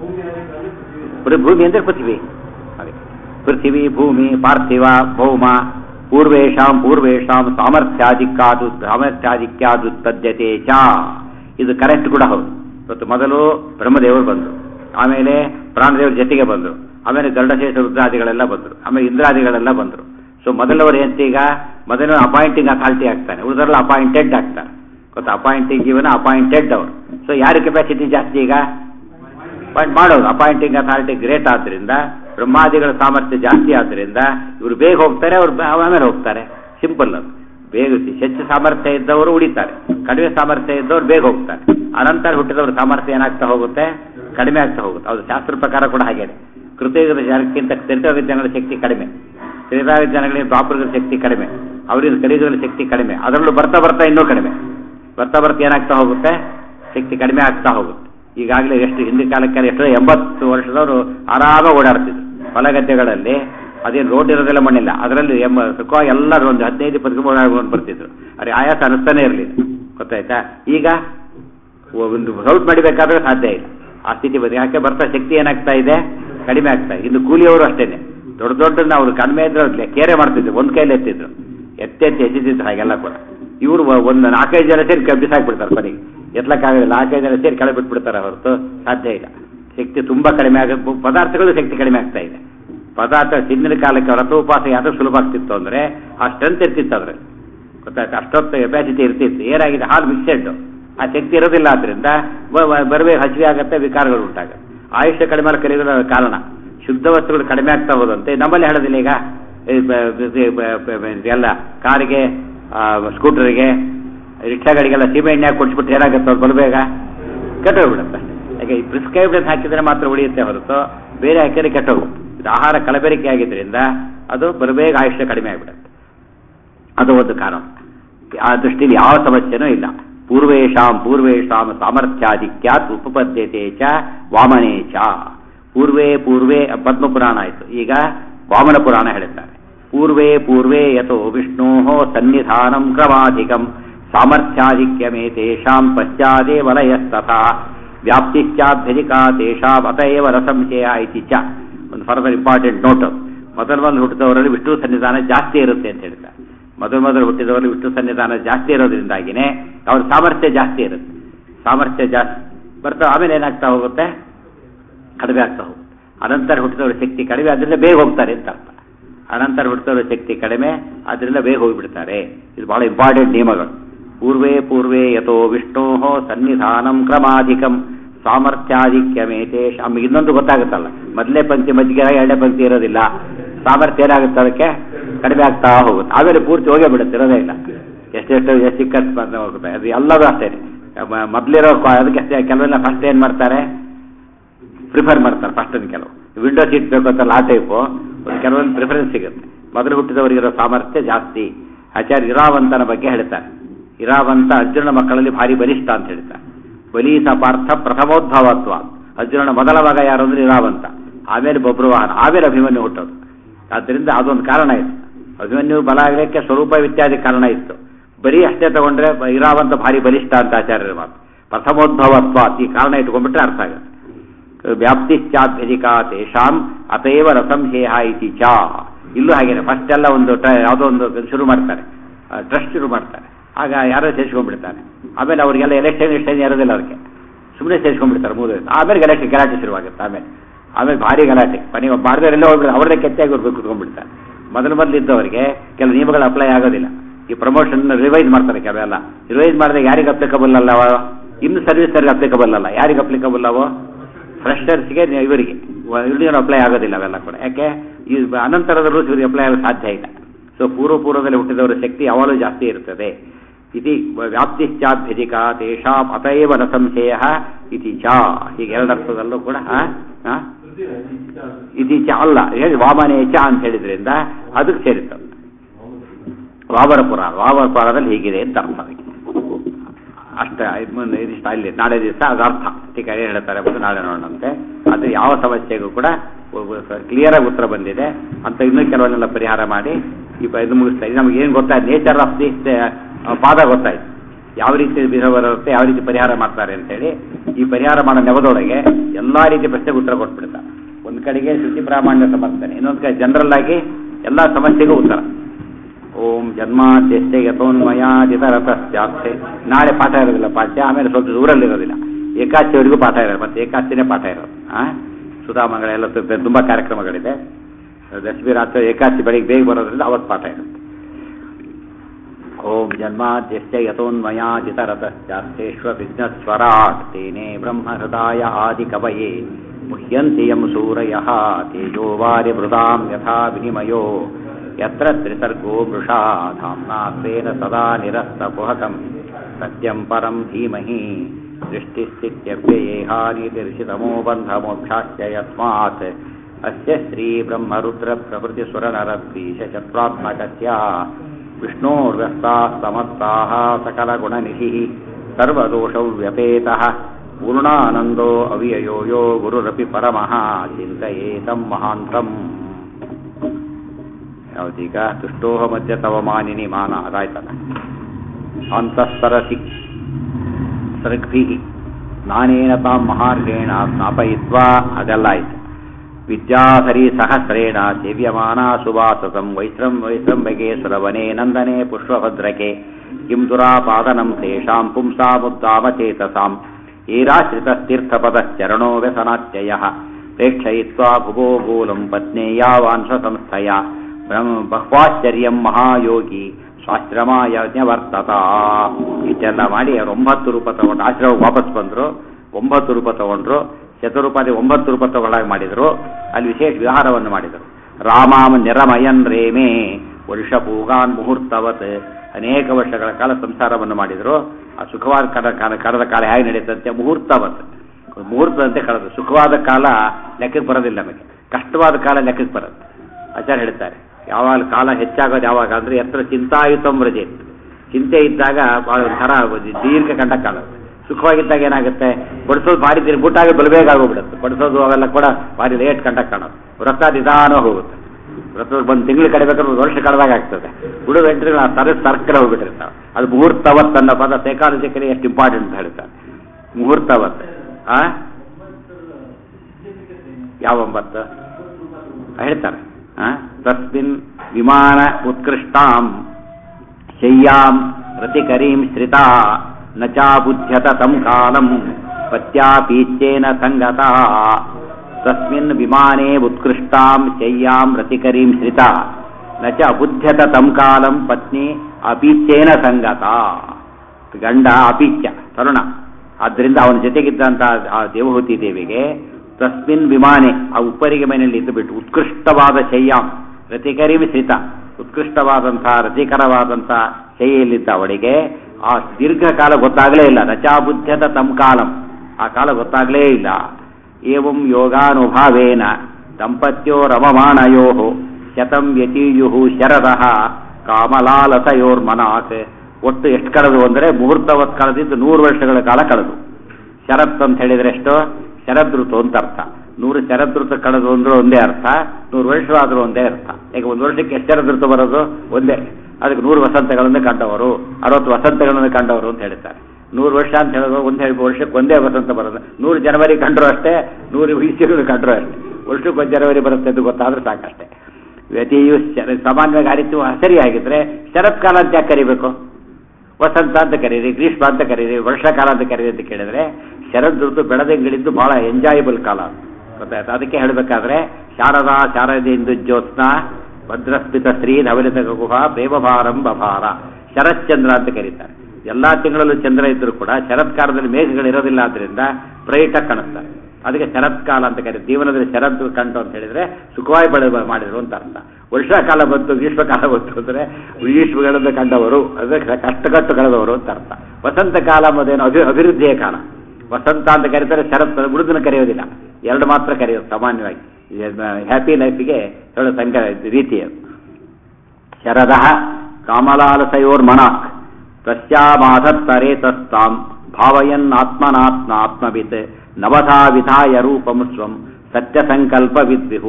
ಪೃ- ಭೂಮಿ ಅಂದ್ರೆ ಪೃಥ್ವಿ ಅದೇ. ಪೃಥ್ವಿ ಭೂಮಿ ಪಾರ್ಥಿವ ಭೌಮ ಪೂರ್ವೇಶಾಂ ಪೂರ್ವೇಶಾಂ ಸಾಮರ್ಥ್ಯಾಧಿಕ್ಕಾದು ಸಾಮರ್ಥ್ಯಾಧಿಕ್ಯಾದು ತದ್ಯತೆ ಚ ಇದು ಕರೆಕ್ಟ್ ಕೂಡ ಹೌದು ಇವತ್ತು ಮೊದಲು ಬ್ರಹ್ಮದೇವರು ಬಂದರು ಆಮೇಲೆ ಪ್ರಾಣದೇವರ ಜೊತೆಗೆ ಬಂದರು ಆಮೇಲೆ ಗರುಡಶೇಷ ರುದ್ರಾದಿಗಳೆಲ್ಲ ಬಂದರು ಆಮೇಲೆ ಇಂದ್ರಾದಿಗಳೆಲ್ಲ ಬಂದರು ಸೊ ಮೊದಲವರು ಎಂತೀಗ ಮೊದಲು ಅಪಾಯಿಂಟಿಂಗ್ ಅಥಾರಿಟಿ ಆಗ್ತಾನೆ ಉಳಿದರೆಲ್ಲ ಅಪಾಯಿಂಟೆಡ್ ಆಗ್ತಾರೆ ಗೊತ್ತಾ ಅಪಾಯಿಂಟಿಂಗ್ ಇವನ ಅಪಾಯಿಂಟೆಡ್ ಅವರು ಸೊ ಯಾರ ಕೆಪಾಸಿಟಿ ಜಾಸ್ತಿ ಈಗ ಪಾಯಿಂಟ್ ಮಾಡೋದು ಅಪಾಯಿಂಟಿಂಗ್ ಅಥಾರಿಟಿ ಗ್ರೇಟ್ ಆದ್ರಿಂದ ಬ್ರಹ್ಮಾದಿಗಳ ಸಾಮರ್ಥ್ಯ ಜಾಸ್ತಿ ಆದ್ರಿಂದ ಇವರು ಬೇಗ ಹೋಗ್ತಾರೆ ಅವ್ರು ಬ- ಆಮೇಲೆ ಹೋಗ್ತಾರೆ ಸಿಂಪಲ್ ಅದು ಬೇಗ ಹೆಚ್ಚು ಸಾಮರ್ಥ್ಯ ಇದ್ದವರು ಉಳಿತಾರೆ ಕಡಿಮೆ ಸಾಮರ್ಥ್ಯ ಇದ್ದವರು ಬೇಗ ಹೋಗ್ತಾರೆ ಅನಂತರ ಹುಟ್ಟಿದವ್ರ ಸಾಮರ್ಥ್ಯ ಏನಾಗ್ತಾ ಹೋಗುತ್ತೆ ಕಡಿಮೆ ಆಗ್ತಾ ಹೋಗುತ್ತೆ ಅದು ಶಾಸ್ತ್ರ ಪ್ರಕಾರ ಕೂಡ ಹಾಗೇನೆ ಕೃತಯುಗದ ಜನಕ್ಕಿಂತ ತ್ರೇತಾಯುಗದ ಜನಗಳ ಶಕ್ತಿ ಕಡಿಮೆ ತ್ರೇತಾಯುಗದ ಜನಗಳಿಗೆ ದ್ವಾಪರಗಳ ಶಕ್ತಿ ಕಡಿಮೆ ಅವರಿಂದ ಕಲಿಯುಗದ ಶಕ್ತಿ ಕಡಿಮೆ ಅದರಲ್ಲೂ ಬರ್ತಾ ಬರ್ತಾ ಇನ್ನೂ ಕಡಿಮೆ ಬರ್ತಾ ಬರ್ತಾ ಏನಾಗ್ತಾ ಹೋಗುತ್ತೆ ಶಕ್ತಿ ಕಡಿಮೆ ಆಗ್ತಾ ಹೋಗುತ್ತೆ ಈಗಾಗಲೇ ಎಷ್ಟು ಹಿಂದಿನ ಕಾಲಕ್ಕೆ ಎಷ್ಟೋ ಎಂಬತ್ತು ವರ್ಷದವರು ಆರಾಮಾಗಿ ಓಡಾಡ್ತಿದ್ರು ಹೊಲಗದ್ದೆಗಳಲ್ಲಿ ಅದೇನು ರೋಡ್ ಇರೋದೆಲ್ಲ ಮಣ್ಣಿಲ್ಲ ಅದರಲ್ಲಿ ಎಂಬ ಸುಖವಾಗಿ ಎಲ್ಲರೂ ಒಂದು ಹದಿನೈದು ಇಪ್ಪತ್ತು ಓಡಾಡ್ಕೊಂಡು ಬರ್ತಿದ್ರು ಅರೆ ಆಯಾಸ ಅನಿಸ್ತಾನೆ ಇರಲಿಲ್ಲ ಗೊತ್ತಾಯ್ತಾ ಈಗ ಒಂದು ಸ್ವಲ್ಪ ನಡಿಬೇಕಾದ್ರೆ ಸಾಧ್ಯ ಇಲ್ಲ ಆ ಸ್ಥಿತಿ ಬಂದಿದೆ ಯಾಕೆ ಬರ್ತಾ ಶಕ್ತಿ ಏನಾಗ್ತಾ ಇದೆ ಕಡಿಮೆ ಆಗ್ತಾ ಇದೆ ಇನ್ನು ಕೂಲಿಯವರು ಅಷ್ಟೇನೆ ದೊಡ್ಡ ದೊಡ್ಡ ಅವ್ರು ಕಡಿಮೆ ಇದ್ರೆ ಅವ್ರು ಕೇರೆ ಮಾಡ್ತಿದ್ರು ಒಂದು ಕೈಲಿ ಎತ್ತಿದ್ರು ಎತ್ತೆತ್ತಿ ಎತ್ತಿದ್ರು ಹಾಗೆಲ್ಲ ಕೂಡ ಇವರು ಒಂದು ನಾಲ್ಕೈದು ಜನ ಸೇರಿ ಕ- ಬಿಸಾಕ್ಬಿಡ್ತಾರೆ ಕೊನೆಗೆ ಎತ್ತಲಕ್ಕಾಗಲ್ಲ ನಾಲ್ಕೈದು ಜನ ಸೇರಿ ಕೆಳ ಬಿಟ್ಬಿಡ್ತಾರೆ ಹೊರತು ಸಾಧ್ಯ ಇಲ್ಲ ಶಕ್ತಿ ತುಂಬಾ ಕಡಿಮೆ ಆಗ ಪದಾರ್ಥಗಳು ಶಕ್ತಿ ಕಡಿಮೆ ಆಗ್ತಾ ಇದೆ ಪದಾರ್ಥ ಹಿಂದಿನ ಕಾಲಕ್ಕೆ ವ್ರತೋಪವಾಸ ಯಾವ್ದು ಸುಲಭ ಆಗ್ತಿತ್ತು ಅಂದ್ರೆ ಆ ಸ್ಟ್ರೆಂತ್ ಇರ್ತಿತ್ತು ಅದ್ರಲ್ಲಿ ಗೊತ್ತಾಯ್ತು ಅಷ್ಟೊತ್ತು ಕೆಪಾಸಿಟಿ ಇರ್ತಿತ್ತು ಏನಾಗಿದೆ ಹಾಲು ಮಿಕ್ಸೆಡ್ ಆ ಶಕ್ತಿ ಇರೋದಿಲ್ಲ ಆದ್ರಿಂದ ಬರಬೇಕು ಹಸಿವೆ ಆಗುತ್ತೆ ವಿಕಾರಗಳು ಉಂಟಾಗುತ್ತೆ ಆಯುಷ್ಯ ಕಡಿಮೆ ಕಲಿಯೋದ್ರ ಕಾರಣ ಶುದ್ಧ ವಸ್ತುಗಳು ಕಡಿಮೆ ಆಗ್ತಾ ಹೋದಂತೆ ನಮ್ಮಲ್ಲಿ ಹೇಳೋದಿಲ್ಲ ಈಗ ಈ ಬ- ಬ- ಬ- ಬ- ಬ- ಎಲ್ಲ ಕಾರಿಗೆ ಸ್ಕೂಟರ್ಗೆ ರಿಕ್ಷಾಗಳಿಗೆಲ್ಲ ಸೀಮೆ ಎಣ್ಣೆ ಹಾಕಿ ಕೊಡ್ಸ್ಬಿಟ್ಟು ಏನಾಗುತ್ತೆ ಅದು ಬರಬೇಗ ಕೆಟ್ಟೋಗ್ಬಿಡುತ್ತೆ ಯಾಕೆ ಈ ಪ್ರಿಸ್ಕ್ರೈಬ್ಡ್ ಹಾಕಿದ್ರೆ ಮಾತ್ರ ಉಳಿಯುತ್ತೆ ಹೊರತು ಬೇರೆ ಹಾಕಿದ್ರೆ ಕೆಟ್ಟೋಗುತ್ತೆ ಇದು ಆಹಾರ ಕಲಬೆರಕೆ ಆಗಿದ್ದರಿಂದ ಅದು ಬರಬೇಗ ಆಯುಷ್ಯ ಕಡಿಮೆ ಆಗಿಬಿಡುತ್ತೆ ಅದು ಒಂದು ಕಾರಣ ಆ ದೃಷ್ಟಿಯಲ್ಲಿ ಯಾವ ಸಮಸ್ಯೆನೂ ಇಲ್ಲ ಪೂರ್ವೇಶಾಂ ಪೂರ್ವೇಶಾಂ ಸಾಮರ್ಥ್ಯಾಧಿಕ್ಯಾತ್ ಉಪಪದ್ಯತೆ ಚ ವಾಮನೇ ಚ ಪೂರ್ವೇ ಪೂರ್ವೇ ಪದ್ಮಪುರಾಣ ಆಯಿತು ಈಗ ವಾಮನ ಪುರಾಣ ಹೇಳುತ್ತಾರೆ ಪೂರ್ವೇ ಪೂರ್ವೇ ಯಥೋ ವಿಷ್ಣೋ ಸನ್ನಿಧಾನಂ ಕ್ರಮಾಧಿಕಂ ಸಾಮರ್ಥ್ಯಾಧಿಕ್ಯಮೇತೇಷಾಂ ಪಶ್ಚಾದೇ ವಲಯಸ್ತಥಾ ವ್ಯಾಪ್ತಿಶ್ಚಾಭ್ಯಧಿಕಾ ತೇಷಾಂ ಅತ ಏವ ರಸಂಶಯ ಇತಿ ಚ ಒಂದು ಫರ್ದರ್ ಇಂಪಾರ್ಟೆಂಟ್ ನೋಟ್ ಮೊದಲು ಮೊದಲು ಹುಟ್ಟಿದವರಲ್ಲಿ ವಿಷ್ಣು ಸನ್ನಿಧಾನ ಜಾಸ್ತಿ ಇರುತ್ತೆ ಅಂತ ಹೇಳ್ತಾರೆ ಮೊದಲು ಮೊದಲು ಹುಟ್ಟಿದವರಲ್ಲಿ ವಿಷ್ಣು ಸನ್ನಿಧಾನ ಜಾಸ್ತಿ ಇರೋದ್ರಿಂದಾಗಿನೇ ಅವ್ರ ಸಾಮರ್ಥ್ಯ ಜಾಸ್ತಿ ಇರುತ್ತೆ ಸಾಮರ್ಥ್ಯ ಜಾಸ್ತಿ ಬರ್ತಾ ಆಮೇಲೆ ಏನಾಗ್ತಾ ಹೋಗುತ್ತೆ ಕಡಿಮೆ ಆಗ್ತಾ ಹೋಗುತ್ತೆ ಅನಂತರ ಹುಟ್ಟಿದವರ ಶಕ್ತಿ ಕಡಿಮೆ ಅದರಿಂದ ಬೇಗ ಹೋಗ್ತಾರೆ ಅಂತ ಅರ್ಥ ಅನಂತರ ಹುಟ್ಟಿದವರ ಶಕ್ತಿ ಕಡಿಮೆ ಅದರಿಂದ ಬೇಗ ಹೋಗಿಬಿಡ್ತಾರೆ ಇದು ಬಹಳ ಇಂಪಾರ್ಟೆಂಟ್ ನಿಯಮಗಳು ಪೂರ್ವೇ ಪೂರ್ವೇ ಯಥೋ ವಿಷ್ಣೋ ಸನ್ನಿಧಾನಂ ಕ್ರಮಾಧಿಕಂ ಸಾಮರ್ಥ್ಯಾಧಿಕ್ಯಮೇತೇಶ್ ಆಮೇಲೆ ಇನ್ನೊಂದು ಗೊತ್ತಾಗುತ್ತಲ್ಲ ಮೊದಲನೇ ಪಂಕ್ತಿ ಮಜ್ಜಿಗೆ ಎರಡನೇ ಪಂಕ್ತಿ ಇರೋದಿಲ್ಲ ಸಾಮರ್ಥ್ಯ ಏನಾಗುತ್ತೆ ಅದಕ್ಕೆ ಕಡಿಮೆ ಆಗ್ತಾ ಹೋಗುತ್ತೆ ಆಮೇಲೆ ಪೂರ್ತಿ ಹೋಗೇ ಬಿಡುತ್ತೆ ಇರೋದೇ ಇಲ್ಲ ಎಷ್ಟೆಷ್ಟು ಎಷ್ಟು ಚಿಕ್ಕ ಹೋಗುತ್ತೆ ಅದು ಎಲ್ಲವೂ ಅಷ್ಟೇ ಮೊದಲಿರೋ ಅದಕ್ಕೆ ಅಷ್ಟೇ ಕೆಲವೆಲ್ಲ ಫಸ್ಟ್ ಏನು ಮಾಡ್ತಾರೆ ಪ್ರಿಫರ್ ಮಾಡ್ತಾರೆ ಫಸ್ಟ್ ಕೆಲವು ವಿಂಡೋ ಸೀಟ್ ಬೇಕು ಅಂತಲ್ಲ ಆ ಟೈಪು ಕೆಲವೊಂದು ಪ್ರಿಫರೆನ್ಸ್ ಸಿಗುತ್ತೆ ಮೊದಲು ಹುಟ್ಟಿದವರಿಗಿರೋ ಸಾಮರ್ಥ್ಯ ಜಾಸ್ತಿ ಆಚಾರ್ಯ ಇರಾವಂತನ ಬಗ್ಗೆ ಹೇಳ್ತಾರೆ ಇರಾವಂತ ಅರ್ಜುನನ ಮಕ್ಕಳಲ್ಲಿ ಭಾರಿ ಬಲಿಷ್ಠ ಅಂತ ಹೇಳ್ತಾರೆ ಬಲೀಸ ಪಾರ್ಥ ಪ್ರಥಮೋದ್ಭವತ್ವ ಅರ್ಜುನನ ಮೊದಲ ಮಗ ಯಾರು ಅಂದ್ರೆ ಇರಾವಂತ ಆಮೇಲೆ ಬಬ್ರುವಾಹನ ಆಮೇಲೆ ಅಭಿಮನ್ಯು ಹುಟ್ಟೋದು ಆದ್ದರಿಂದ ಅದೊಂದು ಕಾರಣ ಇತ್ತು ಅಭಿಮನ್ಯು ಬಲ ಆಗಲಿಕ್ಕೆ ಸ್ವರೂಪ ಇತ್ಯಾದಿ ಕಾರಣ ಇತ್ತು ಬರೀ ಅಷ್ಟೇ ತಗೊಂಡ್ರೆ ಬ- ಇರಾವಂತ ಭಾರಿ ಬಲಿಷ್ಠ ಅಂತ ಆಚಾರ್ಯರ ಮಾತು ಪ್ರಥಮೋದ್ಭವತ್ವ ಈ ಕಾರಣ ಇಟ್ಕೊಂಡ್ಬಿಟ್ರೆ ಅರ್ಥ ಆಗುತ್ತೆ ವ್ಯಾಪ್ತಿಶ್ಚಾಭ್ಯಧಿಕಾ ತೇಷಾಂ ಅತೇವ ರಸಂಹೇಹ ಇತಿ ಚ ಇಲ್ಲೂ ಹಾಗೇನೆ ಫಸ್ಟ್ ಎಲ್ಲ ಒಂದು ಟ್ರ- ಯಾವುದೋ ಒಂದು ಶುರು ಮಾಡ್ತಾರೆ ಟ್ರಸ್ಟ್ ಶುರು ಮಾಡ್ತಾರೆ ಆಗ ಯಾರೋ ಸೇರಿಸ್ಕೊಂಡ್ಬಿಡ್ತಾರೆ ಆಮೇಲೆ ಅವರಿಗೆಲ್ಲ ಎಲೆಕ್ಷನ್ ಇಲೆಕ್ಷನ್ ಇರೋದಿಲ್ಲ ಅವ್ರಿಗೆ ಸುಮ್ಮನೆ ಸೇರಿಸ್ಕೊಂಡ್ಬಿಡ್ತಾರೆ ಮೂರು ದಿವಸ ಆಮೇಲೆ ಗಲಾಟೆ ಗಲಾಟೆ ಶುರುವಾಗುತ್ತೆ ಆಮೇಲೆ ಆಮೇಲೆ ಭಾರಿ ಗಲಾಟೆ ಕೊನೆಗೆ ಬಾರ್ದವರೆಲ್ಲ ಹೋಗ್ಬಿಡ್ತಾರೆ ಅವ್ರದೇ ಕೆತ್ತಾಗಿ ಅವ್ರು ಕುತ್ಕೊಂಡ್ಬಿಡ್ತಾರೆ ಮೊದಲು ಮೊದಲು ಇದ್ದವರಿಗೆ ಕೆಲವು ನಿಯಮಗಳು ಅಪ್ಲೈ ಆಗೋದಿಲ್ಲ ಈ ಪ್ರಮೋಷನ್ ರಿವೈಸ್ ಮಾಡ್ತಾರೆ ಕೆಲವೆಲ್ಲ ರಿವೈಸ್ ಮಾಡಿದಾಗ ಯಾರಿಗೆ ಅಪ್ಲಿಕಬಲ್ ಅಲ್ಲ ಅವ? ಇನ್ನು ಸರ್ವಿಸರ್ಗೆ ಅಪ್ಲಿಕಬಲ್ ಅಲ್ಲ ಯಾರಿಗೆ ಅಪ್ಲಿಕಬಲ್ ಅವು ಫ್ರೆಶರ್ಸ್ಗೆ ಇವರಿಗೆ ಇವ್ರಿಗೆ ಅಪ್ಲೈ ಆಗೋದಿಲ್ಲ ಅವೆಲ್ಲ ಕೂಡ ಯಾಕೆ ಈ ಅನಂತರದ ರೂಲ್ಸ್ ಇವರಿಗೆ ಅಪ್ಲೈ ಆಗಲು ಸಾಧ್ಯ ಇಲ್ಲ ಸೊ ಪೂರ್ವ ಪೂರ್ವದಲ್ಲಿ ಹುಟ್ಟಿದವರ ಶಕ್ತಿ ಯಾವಾಗಲೂ ಜಾಸ್ತಿ ಇರ್ತದೆ ಇತಿ ವ್ಯಾಪ್ತಿಶ್ಚಾಭ್ಯಧಿಕ ತೇಷಾಂ ಅತಯವ ನ ಸಂಶಯ ಇತಿ ಚ ಹೀಗೆ ಎರಡರ್ಥದಲ್ಲೂ ಕೂಡ ಆ? ಆ? ಇತಿ ಚ ಅಲ್ಲ ಹೇಳಿ ವಾಮನೇ ಚ ಅಂತ ಹೇಳಿದ್ರಿಂದ ಅದಕ್ಕೆ ಸೇರಿರ್ತದೆ ವಾಮನ ಪುರಾಣ ವಾಮನ ಪುರಾಣದಲ್ಲಿ ಹೀಗಿದೆ ಅಂತ ಅರ್ಥ ಅದಕ್ಕೆ ಅಷ್ಟ ಮುಂದೆ ಇದಿಷ್ಟ ಅಲ್ಲಿ ನಾಳೆ ದಿವಸ ಅದು ಅರ್ಥ ಟೀಕ ಏನು ಹೇಳ್ತಾರೆ ಬಂದು ನಾಳೆ ನೋಡೋಣಂತೆ ಅದು ಯಾವ ಸಮಸ್ಯೆಗೂ ಕೂಡ ಕ್ಲಿಯರ್ ಆಗಿ ಉತ್ತರ ಬಂದಿದೆ ಅಂತ ಇನ್ನೂ ಕೆಲವನ್ನೆಲ್ಲ ಪರಿಹಾರ ಮಾಡಿ ಈ ಪ- ಇದು ಮುಗಿಸ್ತಾ ಇದೆ ನಮ್ಗೆ ಏನು ಗೊತ್ತಾಯ್ತು ನೇಚರ್ ಆಫ್ ದಿ ಪಾದ ಗೊತ್ತಾಯ್ತು ಯಾವ ರೀತಿ ಬೀಜ ಬರುತ್ತೆ ಯಾವ ರೀತಿ ಪರಿಹಾರ ಮಾಡ್ತಾರೆ ಅಂತೇಳಿ ಈ ಪರಿಹಾರ ಮಾಡೋ ನೆವದೊಳಗೆ ಎಲ್ಲಾ ರೀತಿಯ ಪ್ರಶ್ನೆಗೆ ಉತ್ತರ ಕೊಟ್ಬಿಡ್ತಾರೆ ಒಂದ್ ಕಡೆಗೆ ಶುಚಿ ಪ್ರಾಮಾಣ್ಯ ಸಮರ್ಥನೆ ಇನ್ನೊಂದ್ ಕಡೆ ಜನರಲ್ ಆಗಿ ಎಲ್ಲಾ ಸಮಸ್ಯೆಗೂ ಉತ್ತರ ಓಂ ಜನ್ಮಾದ್ಯಸ್ಯ ಯಥೋನ್ಮಯಾದಿತರತಸ್ಯಾಸ್ತೆ ನಾಳೆ ಪಾಠ ಇರೋದಿಲ್ಲ ಪಾಠ್ಯ ಆಮೇಲೆ ಸ್ವಲ್ಪ ದೂರಲ್ಲಿರೋದಿಲ್ಲ ಏಕಾಚಿವರೆಗೂ ಪಾಠ ಇರೋದು ಮತ್ತೆ ಏಕಾಚಿನೇ ಪಾಠ ಇರೋದು ಆ ಸುಧಾಮಂಗಳ ಎಲ್ಲ ತುಂಬ- ತುಂಬಾ ಕಾರ್ಯಕ್ರಮಗಳಿದೆ ದಶಮಿ ರಾತ್ರಿ ಏಕಾಚಿ ಬೆಳಿಗ್ಗೆ ಬೇಗ ಬರೋದ್ರಿಂದ ಅವತ್ತು ಪಾಠ ಇರುತ್ತೆ ಓಂ ಜನ್ಮಾದ್ಯಸ್ಯ ಯಥೋನ್ಮಯಾದಿತರತಶ್ಚಾಸ್ತೇಶ್ವ ವಿಘ್ನಸ್ವರಾಟ್ ತೇನೇ ಬ್ರಹ್ಮಹೃದಾಯ ಆದಿಕವಯೇ ಮುಹ್ಯಂತಿ ಯಂ ಸೂರಯಃ ತೇಜೋ ವಾರ್ಯಮೃದಾಂ ಯಥಾ ವಿನಿಮಯೋ ಯತ್ರ ತ್ರಿಸರ್ಗೋ ಮೃಷಾ ಧಾಮ್ನಾ ಸ್ವೇನ ಸದಾ ನಿರಸ್ತಕುಹಕಂ ಸತ್ಯಂ ಪರಂ ಧೀಮಹಿ ಸೃಷ್ಟಿಸ್ಥಿತ್ಯವ್ಯಯೇಹಾನಿರ್ಷಿತಮೋ ಬಂಧಮೋಕ್ಷಾಶ್ಚ ಯಸ್ಮಾತ್ ಅಸ್ಯ ಶ್ರೀ ಬ್ರಹ್ಮರುದ್ರ ಪ್ರಭೃತಿ ಸುರನರದ್ವೀಶತ್ರಾತ್ಮಕಸ್ಯ ವಿಷ್ಣೋರ್ವ್ಯಸ್ತಾः ಸಮಸ್ತಾः सकलगुणनिधिः सर्वदोषौ व्यपेतः पूर्णानन्दो अव्ययो यो गुरुरपि परमः चिन्तयेतं महान्तम् ಯಾವ್ದೀಗ ತುಷ್ಟೋಹ ಮಧ್ಯ ತವ ಮಾನಿನಿ ಮಾನ ಅದಾಯ್ತಲ್ಲ ಅಂತಸ್ತರಸಿ ಸೃಗ್ಭಿ ನಾನೇನ ತಾಂ ಮಹಾರ್ಗೇಣ ಸ್ನಾಪಯಿತ್ವಾ ಅದೆಲ್ಲ ಆಯ್ತು ವಿದ್ಯಾಧರಿ ಸಹಸ್ರೇಣ ಸೇವ್ಯಮಾನ ಸುವಾಸಸಂ ವೈಶ್ರಂ ವೈಶ್ರಂಬಗೆ ಸುರವನೆ ನಂದನೆ ಪುಷ್ಪಭದ್ರಕೆ ಕಿಂ ದುರಾಪಾದನಂ ತೇಷಾಂ ಪುಂಸಾಮುದ್ದಾಮಚೇತಸಾಂ ಏರಾಶ್ರಿತಸ್ತೀರ್ಥಪದಶ್ಚರಣೋ ವ್ಯಸನಾತ್ಯಯಃ ಪ್ರೇಕ್ಷಯಿತ್ವಾ ಭುವೋ ಗೋಲಂ ಪತ್ನೇಯಾವಾಂಶ ಸಂಸ್ಥಯ ಬ್ರಹ್ಮ ಬಹ್ವಾಶ್ಚರ್ಯಂ ಮಹಾಯೋಗಿ ಸ್ವಾಶ್ರಮ ಯಜ್ಞವರ್ತತ ಇಷ್ಟೆಲ್ಲ ಮಾಡಿ ಅವ್ರು ಒಂಬತ್ತು ರೂಪ ತಗೊಂಡು ಆಶ್ರಮ ವಾಪಸ್ ಬಂದರು ಒಂಬತ್ತು ರೂಪ ತಗೊಂಡ್ರು ಶತರೂಪಾದಿ ಒಂಬತ್ತು ರೂಪ ತಗೊಳ್ಳಾಗ ಮಾಡಿದರು ಅಲ್ಲಿ ವಿಶೇಷ ವಿಹಾರವನ್ನು ಮಾಡಿದರು ರಾಮಾಮ ನಿರಮಯನ್ ರೇಮೆ ವರ್ಷ ಪೂಗಾನ್ ಮುಹೂರ್ತವತ್ ಅನೇಕ ವರ್ಷಗಳ ಕಾಲ ಸಂಸಾರವನ್ನು ಮಾಡಿದರು ಆ ಸುಖವಾದ ಕಡ ಕಾಲ ಕಡದ ಕಾಲ ಹೇಗೆ ನಡೆಯುತ್ತಂತೆ ಮುಹೂರ್ತವತ್ ಮುಹೂರ್ತದಂತೆ ಕಳೆದು ಸುಖವಾದ ಕಾಲ ಲೆಕ್ಕಕ್ಕೆ ಬರೋದಿಲ್ಲ ನಮಗೆ ಕಷ್ಟವಾದ ಕಾಲ ಲೆಕ್ಕಕ್ಕೆ ಬರುತ್ತೆ ಆಚಾರ್ಯ ಹೇಳ್ತಾರೆ ಯಾವಾಗ ಕಾಲ ಹೆಚ್ಚಾಗೋದು ಯಾವಾಗ ಅಂದ್ರೆ ಎತ್ತರ ಚಿಂತಾಯುತಂ ವ್ರಜೇತ್ ಚಿಂತೆ ಇದ್ದಾಗ ಭಾಳ ಒಂಥರ ದೀರ್ಘ ಕಂಡ ಕಾಲ ಸುಖವಾಗಿದ್ದಾಗ ಏನಾಗುತ್ತೆ ಬಡಿಸೋದು ಭಾರಿ ದಿನ ಬುಟ್ಟಾಗಿ ಬಲಬೇಗ ಆಗೋಗ್ಬಿಡುತ್ತೆ ಬಡಿಸೋದು ಅವೆಲ್ಲ ಕೂಡ ಭಾರಿ ಲೇಟ್ ಕಂಡ ಕಾಣೋದು ವ್ರತ ನಿಧಾನ ಹೋಗುತ್ತೆ ವ್ರತ ಬಂದು ತಿಂಗಳು ಕಡಿಬೇಕಾದ್ರೆ ಒಂದು ವರ್ಷ ಕಳೆದಾಗ ಆಗ್ತದೆ ಉಳಿದ ಎಂಟ್ರಿ ಸರ ಸರ್ಕಲ್ ಹೋಗ್ಬಿಟ್ಟಿರ್ತಾವೆ ಅದು ಮುಹೂರ್ತವತ್ ಅನ್ನೋ ಪದ ಸೈಕಾಲಜಿಕಲಿ ಎಷ್ಟು ಇಂಪಾರ್ಟೆಂಟ್ ಅಂತ ಹೇಳ್ತಾರೆ ಮುಹೂರ್ತವತ್ ಆ ಯಾವ ಒಂಬತ್ತು ಹೇಳ್ತಾರೆ ಆ? ತಸ್ಮಿನ್ ವಿಮಾನ ಉತ್ಕೃಷ್ಟಾಂ ಶಯ್ಯಾಂ ರತಿಕರೀಂ ಶ್ರಿತಾ ನ ಚಾಬುಧ್ಯತ ತಂ ಕಾಲಂ ಪತ್ಯಾಪೀಚ್ಯೇನ ಸಂಗತಾ ತಸ್ಮಿನ್ ವಿಮಾನೆ ಉತ್ಕೃಷ್ಟಾಂ ಶಯ್ಯಾಂ ರತಿಕರೀಂ ಶ್ರಿತಾ ನ ಚ ಅಬುಧ್ಯತ ತಂ ಕಾಲಂ ಪತ್ನಿ ಅಪೀಚ್ಯೇನ ಸಂಗತಾ ಗಂಡ ಅಪೀಚ್ಯ ತರುಣ ಆದ್ದರಿಂದ ಅವನ ಜೊತೆಗಿದ್ದಂಥ ಆ ದೇವಹೂತಿ ದೇವಿಗೆ ತಸ್ಮಿನ್ ವಿಮಾನೆ ಆ ಉಪ್ಪರಿಗೆ ಮನೆಯಲ್ಲಿ ಇದ್ದು ಬಿಟ್ಟು ಉತ್ಕೃಷ್ಟವಾದ ಶಯ್ಯಾಂ ರತಿಕರಿ ಮಿಶ್ರಿತ ಉತ್ಕೃಷ್ಟವಾದಂತಹ ರತಿಕರವಾದಂಥ ಶೈಲಿದ್ದ ಅವಳಿಗೆ ಆ ದೀರ್ಘಕಾಲ ಗೊತ್ತಾಗಲೇ ಇಲ್ಲ ರಚಾಬುದ್ಧತ ತಂ ಕಾಲಂ ಆ ಕಾಲ ಗೊತ್ತಾಗಲೇ ಇಲ್ಲ ಏವಂ ಯೋಗಾನುಭಾವೇನ ದಂಪತ್ಯೋ ರಮಮಾಣಯೋ ಶತಂ ವ್ಯತೀಯು ಶರದಃ ಕಾಮಲಾಲಸಯೋರ್ಮನಾಕ್ ಒಟ್ಟು ಎಷ್ಟು ಕಳೆದು ಅಂದರೆ ಮುಹೂರ್ತವತ್ ಕಳೆದಿದ್ದು ನೂರು ವರ್ಷಗಳ ಕಾಲ ಕಳೆದು ಶರತ್ ಅಂತ ಹೇಳಿದ್ರೆ ಎಷ್ಟು ಶರದೃತು ಅಂತ ಅರ್ಥ ನೂರು ಶರದೃತು ಕಳೆದು ಅಂದ್ರೆ ಒಂದೇ ಅರ್ಥ ನೂರು ವರ್ಷವಾದರೂ ಒಂದೇ ಅರ್ಥ ಈಗ ಒಂದು ವರ್ಷಕ್ಕೆ ಎಷ್ಟು ಶರದೃತು ಬರೋದು ಒಂದೇ ಅದಕ್ಕೆ ನೂರು ವಸಂತಗಳನ್ನು ಕಂಡವರು ಅರವತ್ತು ವಸಂತಗಳನ್ನು ಕಂಡವರು ಅಂತ ಹೇಳ್ತಾರೆ ನೂರು ವರ್ಷ ಅಂತ ಹೇಳೋದು ಒಂದು ಹೇಳಿ ವರ್ಷಕ್ಕೆ ಒಂದೇ ವಸಂತ ಬರೋದು ನೂರು ಜನವರಿ ಕಂಡ್ರು ಅಷ್ಟೇ ನೂರು ಇಸಿರು ಕಂಡ್ರು ಅಷ್ಟೇ ವರ್ಷಕ್ಕೆ ಒಂದು ಜನವರಿ ಬರುತ್ತೆ ಅಂತ ಗೊತ್ತಾದ್ರೆ ಸಾಕಷ್ಟೇ ವ್ಯತಿಯು ಶರ ಸಾಮಾನ್ಯವಾಗಿ ಆ ರೀತಿ ಸರಿ ಆಗಿದ್ರೆ ಶರತ್ಕಾಲ ಅಂತ ಯಾಕೆ ಕರಿಬೇಕು ವಸಂತ ಅಂತ ಕರೀರಿ ಗ್ರೀಷ್ಮ ಅಂತ ಕರೀರಿ ವರ್ಷಕಾಲ ಅಂತ ಕರೀರಿ ಅಂತ ಕೇಳಿದ್ರೆ ಶರದ್ ಋತು ಬೆಳದಿಂಗಳಿದ್ದು ಬಹಳ ಎಂಜಾಯಬಲ್ ಕಾಲ ಗೊತ್ತಾಯ್ತು ಅದಕ್ಕೆ ಹೇಳಬೇಕಾದ್ರೆ ಶಾರದಾ ಶಾರದೆಂದು ಜ್ಯೋತ್ಸ್ನ ಭದ್ರಸ್ಮಿತ ಶ್ರೀ ಧವಲಿತ ಗುಹ ಪ್ರೇಮಭಾರಂ ಬಭಾರ ಶರತ್ಚಂದ್ರ ಅಂತ ಕರೀತಾರೆ ಎಲ್ಲಾ ತಿಂಗಳಲ್ಲೂ ಚಂದ್ರ ಇದ್ರೂ ಕೂಡ ಶರತ್ಕಾಲದಲ್ಲಿ ಮೇಘಗಳು ಇರೋದಿಲ್ಲ ಆದ್ರಿಂದ ಬ್ರೈಟ್ ಆಗಿ ಕಾಣಿಸ್ತಾರೆ ಅದಕ್ಕೆ ಶರತ್ಕಾಲ ಅಂತ ಕರೀತಾರೆ ಜೀವನದಲ್ಲಿ ಶರತ್ ಕಂಡು ಅಂತ ಹೇಳಿದ್ರೆ ಸುಖವಾಗಿ ಬೆಳೆ ಮಾಡಿದ್ರು ಅಂತ ಅರ್ಥ ವರ್ಷಕಾಲ ಬಂತು ಗ್ರೀಷ್ಮಕಾಲ ಬಂತು ಅಂದ್ರೆ ಗ್ರೀಷ್ಮಗಳನ್ನು ಕಂಡವರು ಅದಕ್ಕೆ ಕಷ್ಟಕಟ್ಟು ಕಳೆದವರು ಅಂತ ಅರ್ಥ ವಸಂತ ಕಾಲ ಮದೇನು ಅಭಿ ಅಭಿವೃದ್ಧಿಯ ಕಾಲ ವಸಂತ ಅಂತ ಕರೀತಾರೆ ಶರತ್ ಉಳಿದನ್ನು ಕರೆಯೋದಿಲ್ಲ ಎರಡು ಮಾತ್ರ ಕರೆಯೋದು ಸಾಮಾನ್ಯವಾಗಿ ಹ್ಯಾಪಿ ಲೈಫಿಗೆ ಹೇಳೋ ಸಂಘ ರೀತಿ ಅದು ಶರದ ಕಾಮಲಾಲಸಯೋರ್ಮನಾಕ್ ತಸ್ಯಾಮಾಧತ್ತರೇತಸ್ತಾಂ ಭಾವಯನ್ ಆತ್ಮನಾತ್ಮಾತ್ಮವಿತ್ ನವಧಾ ವಿಧಾಯ ರೂಪಂ ಸ್ವಂ ಸತ್ಯಸಂಕಲ್ಪ ವಿದ್ವಿಹು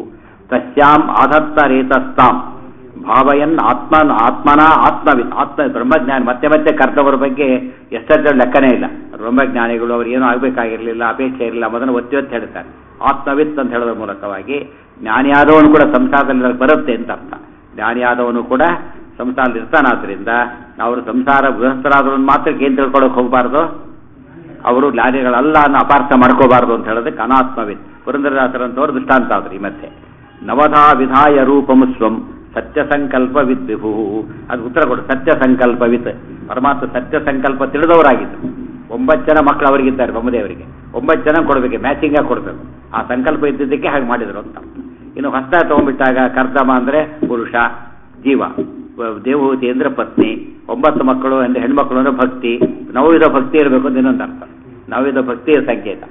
ತಸ್ಯಾಂ ಆಧತ್ತರೇತಸ್ತಾಂ ಭಾವಯನ್ ಆತ್ಮನ ಆತ್ಮನ ಆತ್ಮವಿತ್ ಆತ್ಮ ಬ್ರಹ್ಮಜ್ಞಾನಿ ಮತ್ತೆ ಮತ್ತೆ ಕರ್ತವ್ರ ಬಗ್ಗೆ ಎಷ್ಟೆಷ್ಟು ಲೆಕ್ಕನೇ ಇಲ್ಲ ಬ್ರಹ್ಮಜ್ಞಾನಿಗಳು ಅವ್ರು ಏನೂ ಆಗಬೇಕಾಗಿರಲಿಲ್ಲ ಅಪೇಕ್ಷೆ ಇರಲಿಲ್ಲ ಅದನ್ನು ಒತ್ತಿ ಒತ್ತಿ ಹೇಳ್ತಾರೆ ಆತ್ಮವಿತ್ ಅಂತ ಹೇಳೋದ್ರ ಮೂಲಕವಾಗಿ ಜ್ಞಾನಿಯಾದವನು ಕೂಡ ಸಂಸಾರದಲ್ಲಿ ಬರುತ್ತೆ ಅಂತ ಅರ್ಥ ಜ್ಞಾನಿಯಾದವನು ಕೂಡ ಸಂಸಾರದಲ್ಲಿ ಇರ್ತಾನಾದ್ರಿಂದ ಅವರು ಸಂಸಾರ ಗೃಹಸ್ಥರಾದವನು ಮಾತ್ರ ಏನು ತಿಳ್ಕೊಳಕ್ ಹೋಗಬಾರ್ದು ಅವರು ಜ್ಞಾನಿಗಳಲ್ಲ ಅನ್ನೋ ಅಪಾರ್ಥ ಮಾಡ್ಕೋಬಾರ್ದು ಅಂತ ಹೇಳೋದಕ್ಕೆ ಅನಾತ್ಮವಿತ್ ಪುರಂದರದಾಸರಂತವ್ರು ದೃಷ್ಟಾಂತ ಆದ್ರು ಈ ಮಧ್ಯೆ ನವಧಾ ವಿಧಾಯ ರೂಪಂ ಸ್ವಂ ಸತ್ಯ ಸಂಕಲ್ಪ ವಿತ್ ವಿಭು ಅದು ಉತ್ತರ ಕೊಡು ಸತ್ಯ ಸಂಕಲ್ಪ ವಿತ್ ಪರಮಾತ್ಮ ಸತ್ಯ ಸಂಕಲ್ಪ ತಿಳಿದವರಾಗಿದ್ದು ಒಂಬತ್ತು ಜನ ಮಕ್ಕಳು ಅವರಿಗಿದ್ದಾರೆ ಬೊಮ್ಮದೇವರಿಗೆ ಒಂಬತ್ತು ಜನ ಕೊಡಬೇಕು ಮ್ಯಾಚಿಂಗ್ ಆಗಿ ಕೊಡಬೇಕು ಆ ಸಂಕಲ್ಪ ಇದ್ದಿದ್ದಕ್ಕೆ ಹಾಗೆ ಮಾಡಿದ್ರು ಅಂತ ಇನ್ನು ಹೊಸ ತಗೊಂಡ್ಬಿಟ್ಟಾಗ ಕರ್ದಮ ಅಂದ್ರೆ ಪುರುಷ ಜೀವ ದೇವಹೂತಿ ಅಂದ್ರೆ ಪತ್ನಿ ಒಂಬತ್ತು ಮಕ್ಕಳು ಅಂದ್ರೆ ಹೆಣ್ಮಕ್ಳು ಅಂದ್ರೆ ಭಕ್ತಿ ನವವಿಧ ಭಕ್ತಿ ಇರಬೇಕು ಅಂತ ಇನ್ನೊಂದು ಅರ್ಥ ನವವಿಧ ಭಕ್ತಿಯ ಸಂಕೇತ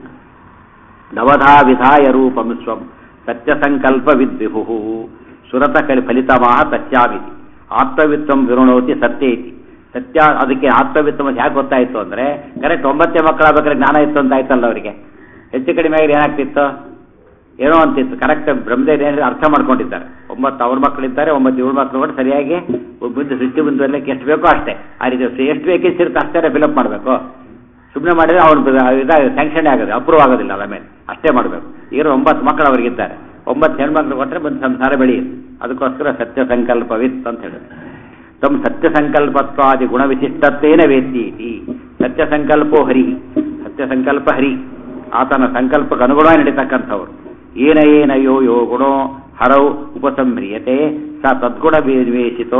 ನವಧಾ ವಿಧಾಯ ರೂಪಂ ಸ್ವಂ ಸತ್ಯ ಸಂಕಲ್ಪ ವಿದ್ವಿಭು ಸುರತ ಕಲಿ ಫಲಿತಮಾಹ ಸತ್ಯಾವಿಧಿ ಆತ್ಮವಿತ್ವಂ ವಿರುಣೋತಿ ಸತ್ಯ ಇತಿ ಸತ್ಯ ಅದಕ್ಕೆ ಆತ್ಮವಿತ್ವ ಯಾಕೆ ಗೊತ್ತಾಯ್ತು ಅಂದ್ರೆ ಕರೆಕ್ಟ್ ಒಂಬತ್ತೇ ಮಕ್ಕಳಾಗಬೇಕಾದ್ರೆ ಜ್ಞಾನ ಇತ್ತು ಅಂತ ಆಯ್ತಲ್ಲ ಅವರಿಗೆ ಹೆಚ್ಚು ಕಡಿಮೆ ಆಗಿ ಏನಾಗ್ತಿತ್ತು ಏನೋ ಅಂತಿತ್ತು ಕರೆಕ್ಟ್ ಬ್ರಹ್ಮದೇವ್ ಏನಾದ್ರು ಅರ್ಥ ಮಾಡ್ಕೊಂಡಿದ್ದಾರೆ ಒಂಬತ್ತು ಅವ್ರ ಮಕ್ಕಳಿದ್ದಾರೆ ಒಂಬತ್ತು ಇವ್ರ ಮಕ್ಕಳು ಕೂಡ ಸರಿಯಾಗಿ ಮುಂದೆ ಸೃಷ್ಟಿ ಮುಂದುವರ್ಲಿಕ್ಕೆ ಎಷ್ಟು ಬೇಕೋ ಅಷ್ಟೇ ಆ ರೀತಿ ಎಷ್ಟು ಬೇಕಿರ್ತಿರುತ್ತೆ ಅಷ್ಟೇ ಫಿಲಪ್ ಮಾಡಬೇಕು ಸುಮ್ಮನೆ ಮಾಡಿದ್ರೆ ಅವ್ನು ಇದಾಗ ಸ್ಯಾಂಕ್ಷನ್ ಆಗೋದು ಅಪ್ರೂವ್ ಆಗೋದಿಲ್ಲ ಅದ ಮೇಲೆ ಅಷ್ಟೇ ಮಾಡಬೇಕು ಈಗ ಒಂಬತ್ತು ಮಕ್ಕಳು ಅವರಿಗಿದ್ದಾರೆ ಒಂಬತ್ತು ಹೆಣ್ಮಕ್ಳು ಕೊಟ್ಟರೆ ಬಂದು ಸಂಸಾರ ಬೆಳೆಯುತ್ತೆ ಅದಕ್ಕೋಸ್ಕರ ಸತ್ಯ ಸಂಕಲ್ಪವಿತ್ ಅಂತ ಹೇಳಿದ್ರು ತಮ್ಮ ಸತ್ಯ ಸಂಕಲ್ಪತ್ವಾದಿ ಗುಣವಿಶಿಷ್ಟತ್ವೇನ ವೇತ್ತಿ ಇತಿ ಸತ್ಯ ಸಂಕಲ್ಪೋ ಹರಿ ಸತ್ಯ ಸಂಕಲ್ಪ ಹರಿ ಆತನ ಸಂಕಲ್ಪಕ್ಕೆ ಅನುಗುಣವಾಗಿ ನಡೀತಕ್ಕಂಥವ್ರು ಏನ ಏನ ಯೋ ಯೋ ಗುಣೋ ಹರೌ ಉಪಸಂಹ್ರಿಯತೆ ಸ ತದ್ಗುಣ ವಿವೇಶಿತೋ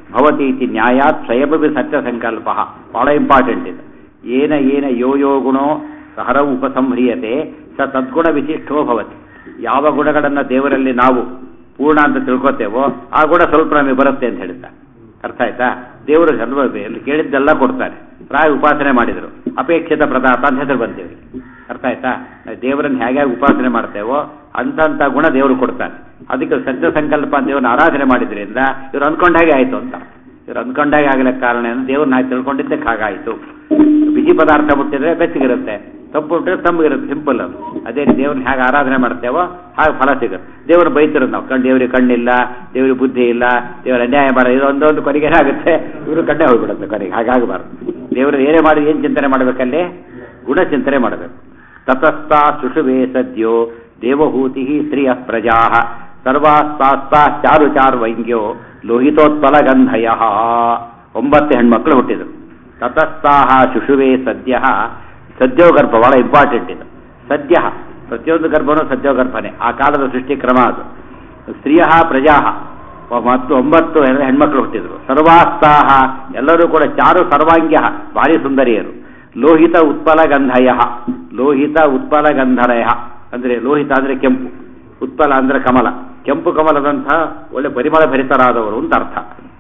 ಭವತಿ ಇತಿ ನ್ಯಾಯಾತ್ ಸ್ವಯಮಪಿ ಸತ್ಯ ಸಂಕಲ್ಪ ಬಹಳ ಇಂಪಾರ್ಟೆಂಟ್ ಇದು ಏನ ಏನ ಯೋ ಯೋ ಗುಣೋ ಸಹರ ಉಪಸಂಹ್ರಿಯತೆ ಸ ತದ್ಗುಣ ವಿಶಿಷ್ಟೋ ಭವತಿ ಯಾವ ಗುಣಗಳನ್ನು ದೇವರಲ್ಲಿ ನಾವು ಪೂರ್ಣ ಅಂತ ತಿಳ್ಕೊತೇವೋ ಆ ಗುಣ ಸ್ವಲ್ಪ ನಮಗೆ ಬರುತ್ತೆ ಅಂತ ಹೇಳ್ತಾ ಅರ್ಥ ಆಯ್ತಾ ದೇವರು ಸರ್ವ ಎಲ್ಲಿ ಕೇಳಿದ್ದೆಲ್ಲ ಕೊಡ್ತಾರೆ ಪ್ರಾಯ ಉಪಾಸನೆ ಮಾಡಿದರು ಅಪೇಕ್ಷಿತ ಪ್ರತಾಪ ಅಂತ ಹೆಸರು ಬಂತೀವಿ ಅರ್ಥ ಆಯ್ತಾ ನಾವು ದೇವರನ್ನು ಹೇಗೆ ಉಪಾಸನೆ ಮಾಡ್ತೇವೋ ಅಂತಂತ ಗುಣ ದೇವರು ಕೊಡ್ತಾನೆ ಅದಕ್ಕೆ ಸತ್ಯ ಸಂಕಲ್ಪ ಅಂತ ದೇವರನ್ನ ಆರಾಧನೆ ಮಾಡಿದ್ರಿಂದ ಇವ್ರು ಅಂದ್ಕೊಂಡ ಹಾಗೆ ಆಯಿತು ಅಂತ ಇವ್ರು ಅಂದ್ಕೊಂಡಾಗೆ ಆಗಲಿಕ್ಕೆ ಕಾರಣ ಏನು ದೇವ್ರನ್ನ ಹಾಗೆ ತಿಳ್ಕೊಂಡಿದ್ದಕ್ಕೆ ಹಾಗಾಯಿತು ಬಿಸಿ ಪದಾರ್ಥ ಮುಟ್ಟಿದ್ರೆ ಬೆಚ್ಚಗಿರುತ್ತೆ ತಪ್ಪು ಮುಟ್ಟಿದ್ರೆ ತಮ್ಮಿರುತ್ತೆ ಸಿಂಪಲ್ ಅದು ಅದೇ ರೀತಿ ದೇವ್ರನ್ನ ಹೇಗೆ ಆರಾಧನೆ ಮಾಡ್ತೇವೋ ಹಾಗೆ ಫಲ ಸಿಗುತ್ತೆ ದೇವ್ರು ಬೈತಿರೋದು ನಾವು ಕಣ್ಣು ದೇವ್ರಿಗೆ ಕಣ್ಣಿಲ್ಲ ದೇವ್ರಿಗೆ ಬುದ್ಧಿ ಇಲ್ಲ ದೇವರ ಅನ್ಯಾಯ ಮಾಡೋ ಇದು ಒಂದೊಂದು ಕೊನೆಗೆ ಏನಾಗುತ್ತೆ ಇವರು ಕಣ್ಣೇ ಹೋಗ್ಬಿಡುತ್ತೆ ಕೊನೆಗೆ ಹಾಗಾಗಬಾರ್ದು ದೇವರು ಏನೇ ಮಾಡಿ ಏನು ಚಿಂತನೆ ಮಾಡಬೇಕಲ್ಲಿ ಗುಣ ಚಿಂತನೆ ಮಾಡಬೇಕು ತತಸ್ತಾ ಸುಷುವೇ ಸದ್ಯೋ ದೇವಹೂತಿ ಶ್ರಿಯ ಪ್ರಜಾ ಸರ್ವಾಸ್ತಾಸ್ತಾ ಚಾರು ಚಾರು ವೈಂಗ್ಯೋ ಲೋಹಿತೋತ್ಪಲ ಗಂಧಯ ಒಂಬತ್ತು ಹೆಣ್ಮಕ್ಳು ಹುಟ್ಟಿದರು ತತಸ್ಥಾಹ ಶುಶುವೇ ಸದ್ಯ ಸದ್ಯೋ ಗರ್ಭ ಬಹಳ ಇಂಪಾರ್ಟೆಂಟ್ ಇದು ಸದ್ಯ ಪ್ರತಿಯೊಂದು ಗರ್ಭನೂ ಸದ್ಯೋ ಗರ್ಭನೇ ಆ ಕಾಲದ ಸೃಷ್ಟಿ ಕ್ರಮ ಅದು ಸ್ತ್ರೀಯ ಪ್ರಜಾ ಮತ್ತು ಒಂಬತ್ತು ಹೆಣ್ಮಕ್ಳು ಹುಟ್ಟಿದ್ರು ಸರ್ವಾಸ್ತಾಹ ಎಲ್ಲರೂ ಕೂಡ ಚಾರು ಸರ್ವಾಂಗ್ಯ ಭಾರಿ ಸುಂದರಿಯರು ಲೋಹಿತ ಉತ್ಪಲ ಗಂಧಯ ಲೋಹಿತ ಉತ್ಪಲ ಗಂಧರಯ ಅಂದ್ರೆ ಲೋಹಿತ ಅಂದ್ರೆ ಕೆಂಪು ಉತ್ಪಲ ಅಂದ್ರೆ ಕಮಲ ಕೆಂಪು ಕಮಲದಂತಹ ಒಳ್ಳೆ ಪರಿಮಳ ಭರಿತರಾದವರು ಅಂತ ಅರ್ಥ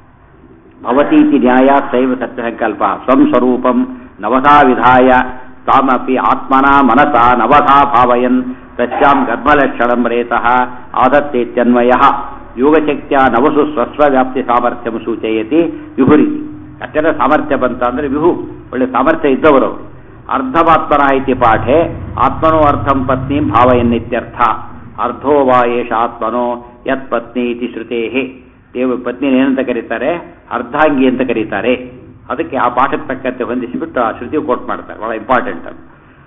ಭವತೀತಿ ನ್ಯಾಯ ಸೈವ ಸತ್ಯ ಸಂಕಲ್ಪ ಸ್ವಂ ಸ್ವರೂಪಂ ನವಧಾ ವಿಧಾಯ ತಾಮಪಿ ಆತ್ಮನ ಮನಸ ನವಧಾ ಭಾವಯನ್ ತಸ್ಯಾಂ ಗರ್ಭಲಕ್ಷಣಂ ರೇತಃ ಆದತ್ತೇತ್ಯನ್ವಯ ಯೋಗಶಕ್ತಿಯ ನವಸು ಸ್ವಸ್ವ ವ್ಯಾಪ್ತಿ ಸಾಮರ್ಥ್ಯಂ ಸೂಚಯತಿ ವಿಹುರಿತಿ ಅತ್ಯಂತ ಸಾಮರ್ಥ್ಯ ಬಂತ ಅಂದ್ರೆ ವಿಹು ಒಳ್ಳೆ ಸಾಮರ್ಥ್ಯ ಇದ್ದವರು ಅರ್ಧಮಾತ್ಮನ ಇತಿ ಪಾಠೆ ಆತ್ಮನೋ ಅರ್ಧಂ ಪತ್ನಿ ಭಾವಯನ್ನಿತ್ಯರ್ಥ ಅರ್ಧೋ ವಾ ಏಷ ಆತ್ಮನೋ ಯತ್ ಪತ್ನಿ ಇತಿ ಶ್ರುತೇಹಿ ದೇವ ಪತ್ನಿ ಏನಂತ ಕರೀತಾರೆ ಅರ್ಧಾಂಗಿ ಅಂತ ಕರೀತಾರೆ ಅದಕ್ಕೆ ಆ ಪಾಠಕ್ಕೆ ತಕ್ಕಂತೆ ಹೊಂದಿಸಿಬಿಟ್ಟು ಆ ಶ್ರುತಿ ಕೋಟ್ ಮಾಡ್ತಾರೆ ಬಹಳ ಇಂಪಾರ್ಟೆಂಟ್ ಅದು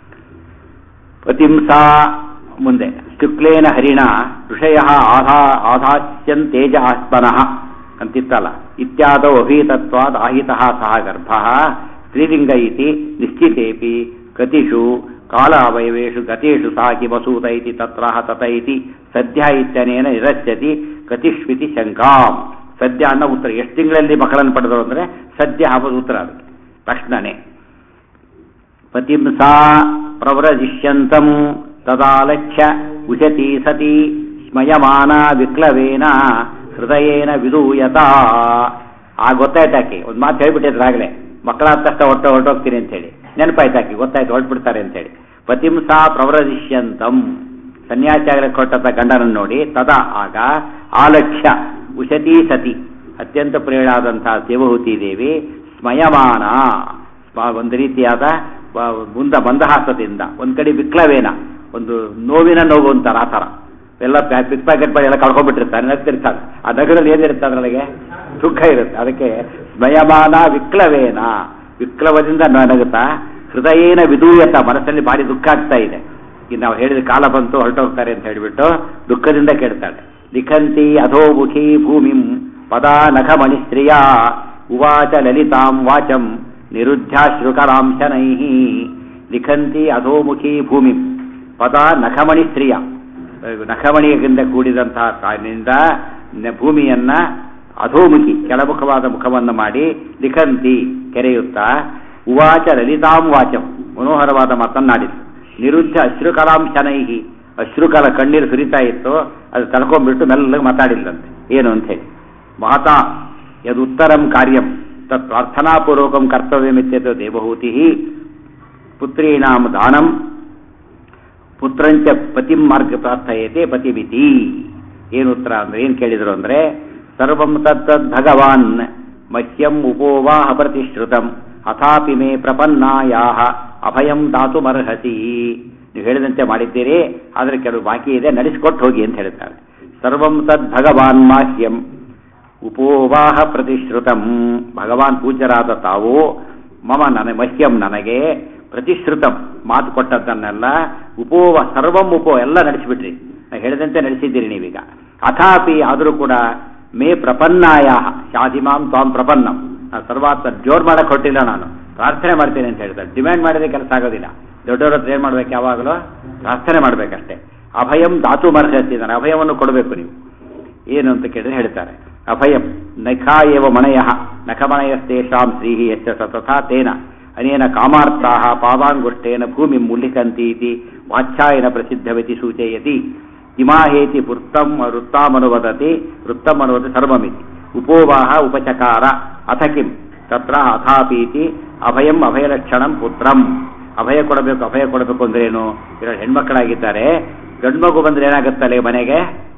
ಪತಿಂಸಾ ಮುಂದೆ ಶುಕ್ಲೇನ ಹರಿಣ ಋಷಯ ಆಧಾ ಆಧಾಚ್ಯನ್ ತೇಜ ಆತ್ಮನಃ ಅಂತಿತ್ತಲ್ಲ ಇತ್ಯಾದೌ ಅಭೀತತ್ವಾದ್ ಆಹಿತಃ ಸಹ ಗರ್ಭ ಸ್ತ್ರೀಲಿಂಗ ಇತಿ ನಿಶ್ಚಿತೇಪಿ ಕತಿಷು ಕಾಲ ಅವಯವೇಶು ಗತೇಶು ಸಾ ಕಿಮಸೂತ ಇತಿ ತತ್ರ ತತ ಇತಿ ಸದ್ಯ ಇತ್ಯನೇನ ನಿರಸ್ಯತಿ ಕತಿಷ್ವಿತಿ ಶಂಕಾಂ ಸದ್ಯ ಅನ್ನೋ ಉತ್ತರ ಎಷ್ಟು ತಿಂಗಳಲ್ಲಿ ಮಕ್ಕಳನ್ನು ಪಡೆದರು ಅಂದರೆ ಸದ್ಯ ಹಬ್ಬದ ಉತ್ತರ ಅದಕ್ಕೆ ತಕ್ಷಣನೇ ಪತಿಂ ಸಾ ಪ್ರವ್ರಜಿಷ್ಯಂತಂ ತದಾಲಕ್ಷ್ಯ ಉಶತಿ ಸತಿ ಸ್ಮಯಮಾನ ವಿಕ್ಲವೇನ ಹೃದಯೇನ ವಿದೂಯತ ಆ ಗೊತ್ತಾಯ್ತಾಕಿ ಒಂದು ಮಾತು ಹೇಳ್ಬಿಟ್ಟಿದ್ರು ಆಗಲೇ ಮಕ್ಕಳಾದ ತಕ್ಷಣ ಹೊರಟ ಹೊರಟೋಗ್ತೀನಿ ಅಂತ ಹೇಳಿ ನೆನಪಾಯ್ತಾಕಿ ಗೊತ್ತಾಯ್ತು ಹೊರಟ್ಬಿಡ್ತಾರೆ ಅಂತ ಹೇಳಿ ಪತಿಂ ಸಾ ಪ್ರವ್ರಜಿಷ್ಯಂತಂ ಸನ್ಯಾಸಿಯಾಗಲಿ ಕೊಟ್ಟಂತ ಗಂಡನನ್ನು ನೋಡಿ ತದಾ ಆಗ ಆಲಕ್ಷ್ಯ ಉಶತಿ ಸತಿ ಅತ್ಯಂತ ಪ್ರಿಯಳಾದಂತಹ ದೇವಹೂತಿ ದೇವಿ ಸ್ಮಯಮಾನ ಒಂದು ರೀತಿಯಾದ ಮುಂದ ಮಂದಹಾಸದಿಂದ ಒಂದ್ ಕಡೆ ವಿಕ್ಲವೇನ ಒಂದು ನೋವಿನ ನೋವು ಅಂತಾರೆ ಆ ಥರ ಎಲ್ಲ ಪಿಕ್ ಪ್ಯಾಕೆಟ್ ಮಾಡಿ ಎಲ್ಲ ಕಳ್ಕೊಂಡ್ಬಿಟ್ಟಿರ್ತಾರೆ ನಗ್ತಿರ್ತಾರೆ ಆ ನಗರಲ್ಲಿ ಏನಿರುತ್ತೆ ಅದರೊಳಗೆ ದುಃಖ ಇರುತ್ತೆ ಅದಕ್ಕೆ ಸ್ಮಯಮಾನ ವಿಕ್ಲವೇನ ವಿಕ್ಲವದಿಂದ ನಗುತ್ತಾ ಹೃದಯೇನ ವಿದೂಯತ ಮನಸ್ಸಲ್ಲಿ ಭಾರಿ ದುಃಖ ಆಗ್ತಾ ಇದೆ ಈಗ ನಾವು ಹೇಳಿದ ಕಾಲ ಬಂತು ಹೊರಟೋಗ್ತಾರೆ ಅಂತ ಹೇಳಿಬಿಟ್ಟು ದುಃಖದಿಂದ ಕೇಳ್ತಾಳೆ ಲಿಖಂತಿ ಅಧೋಮುಖಿ ಭೂಮಿಂ ಪದಾ ನಖಮಣಿಸ್ತ್ರಿಯ ಉವಾಚ ಲಲಿತಾಂ ವಾಚಂ ನಿರುದ್ಧಾಶ್ರುಕರಾಂ ಶನೈ ಲಿಖಂತಿ ಅಧೋಮುಖಿ ಭೂಮಿಂ ಪದ ನಖಮಣಿ ಸ್ತ್ರೀಯ ನಖಮಣಿಯಿಂದ ಕೂಡಿದಂತಹ ಕಾಲಿನಿಂದ ಭೂಮಿಯನ್ನ ಅಧೋಮುಖಿ ಕೆಳಮುಖವಾದ ಮುಖವನ್ನು ಮಾಡಿ ಲಿಖಂತಿ ಕೆರೆಯುತ್ತಾ ಉವಾಚ ಲಲಿತಾಂ ವಾಚಂ ಮನೋಹರವಾದ ಮಾತನ್ನಾಡಿತು ನಿರುದ್ಧ ಅಶ್ರುಕಲಾಂ ಶನೈಹಿ ಅಶ್ರುಕಲ ಕಣ್ಣೀರು ಸುರಿತಾ ಇತ್ತು ಅದು ತಳ್ಕೊಂಡ್ಬಿಟ್ಟು ಮೆಲ್ಲಗೆ ಮಾತಾಡಿಲ್ಲಂತೆ ಏನು ಅಂತ ಹೇಳಿ ಮಾತಾ ಯದುತ್ತರಂ ಕಾರ್ಯಂ ತತ್ ಪ್ರಾರ್ಥನಾಪೂರ್ವಕಂ ಕರ್ತವ್ಯಮಿತ್ಯತ ದೇವಹೂತಿ ಪುತ್ರೀಣಾಂ ದಾನಂ ಪುತ್ರಂಚ ಪತಿಂ ಮಾರ್ಗ ಪ್ರಾರ್ಥಯತೆ ಪತಿಮಿತಿ ಏನು ಉತ್ತರ ಅಂದ್ರೆ ಏನು ಕೇಳಿದ್ರು ಅಂದ್ರೆ ಸರ್ವಂ ತತ್ತದ್ ಭಗವಾನ್ ಮಹ್ಯಂ ಉಪೋವಾಹ ಪ್ರತಿಶ್ರುತಂ ಅಥಾಪಿ ಮೇ ಪ್ರಪನ್ನಾಯಾಹ ಅಭಯಂ ದಾತುಮರ್ಹಸಿ ನೀವು ಹೇಳಿದಂತೆ ಮಾಡಿದ್ದೀರಿ ಆದರೆ ಕೆಲವು ಬಾಕಿ ಇದೆ ನಡೆಸಿಕೊಟ್ಟು ಹೋಗಿ ಅಂತ ಹೇಳ್ತಾರೆ ಸರ್ವಂ ತದ್ ಭಗವಾನ್ ಮಾಹ್ಯಂ ಉಪೋವಾಹ ಪ್ರತಿಶ್ರುತಂ ಭಗವಾನ್ ಪೂಜ್ಯರಾದ ತಾವು ಮಮ ನನ ಮಹ್ಯಂ ನನಗೆ ಪ್ರತಿಶ್ರುತಂ ಮಾತು ಕೊಟ್ಟದ್ದನ್ನೆಲ್ಲ ಉಪೋವ ಸರ್ವಂ ಉಪೋ ಎಲ್ಲ ನಡೆಸಿಬಿಟ್ರಿ ನಾನು ಹೇಳಿದಂತೆ ನಡೆಸಿದ್ದೀರಿ ನೀವೀಗ ಅಥಾಪಿ ಆದರೂ ಕೂಡ ಮೇ ಪ್ರಪನ್ನಾಯ ಶಾಧಿಮಾಂ ತ್ವಾಂ ಪ್ರಪನ್ನಂ ನಾನು ಸರ್ವಾತ್ಮ ಜೋರ್ ಮಾಡಕ್ಕೆ ಹೊಟ್ಟಿಲ್ಲ ನಾನು ಪ್ರಾರ್ಥನೆ ಮಾಡ್ತೇನೆ ಅಂತ ಹೇಳ್ತಾರೆ ಡಿಮ್ಯಾಂಡ್ ಮಾಡಿದ್ರೆ ಕೆಲಸ ಆಗೋದಿಲ್ಲ ದೊಡ್ಡವ್ರ ಹತ್ರ ಏನು ಮಾಡ್ಬೇಕು ಯಾವಾಗಲೂ ಪ್ರಾರ್ಥನೆ ಮಾಡ್ಬೇಕಷ್ಟೇ ಅಭಯಂ ಧಾತು ಮರ್ಹಸಿ ನಾನು ಅಭಯವನ್ನು ಕೊಡಬೇಕು ನೀವು ಏನು ಅಂತ ಕೇಳಿದ್ರೆ ಹೇಳ್ತಾರೆ ಅಭಯಂ ನಖಾ ಏವ ಮಣಯ ನಖಮಣಯಸ್ತೇಷಾಂ ಶ್ರೀ ಯಶ್ಚ ಸತಥಾ ತೇನ ಅನೇನ ಕಾಮಾರ್ಥಾಃ ಪಾದಾಂಗುಷ್ಟೇನ ಭೂಮಿ ಮುಲ್ಲಿಕಂತಿ ಇತಿ ವಾಚ್ಯಾಯನ ಪ್ರಸಿದ್ಧವಿತಿ ಸೂಚಯತಿ ಇಮಾಹೇತಿ ವೃತ್ತಂ ವೃತ್ತಾಮನುವದತಿ ವೃತ್ತಮನುವದ ಸರ್ವಮಿತಿ ಉಪೋವಾಹ ಉಪಚಕಾರ ಅಥ ಕಿಂ ತತ್ರ ಅಥಾಪೀತಿ ಅಭಯಂ ಅಭಯಲಕ್ಷಣಂ ಪುತ್ರಂ ಅಭಯ ಕೊಡಬೇಕು ಅಭಯ ಕೊಡಬೇಕು ಅಂದ್ರೇನು ಇರೋ ಹೆಣ್ಮಕ್ಕಳಾಗಿದ್ದಾರೆ ಗಂಡು ಮಗು ಬಂದ್ರೆ ಏನಾಗುತ್ತಲ್ಲ ಈ ಮನೆಗೆ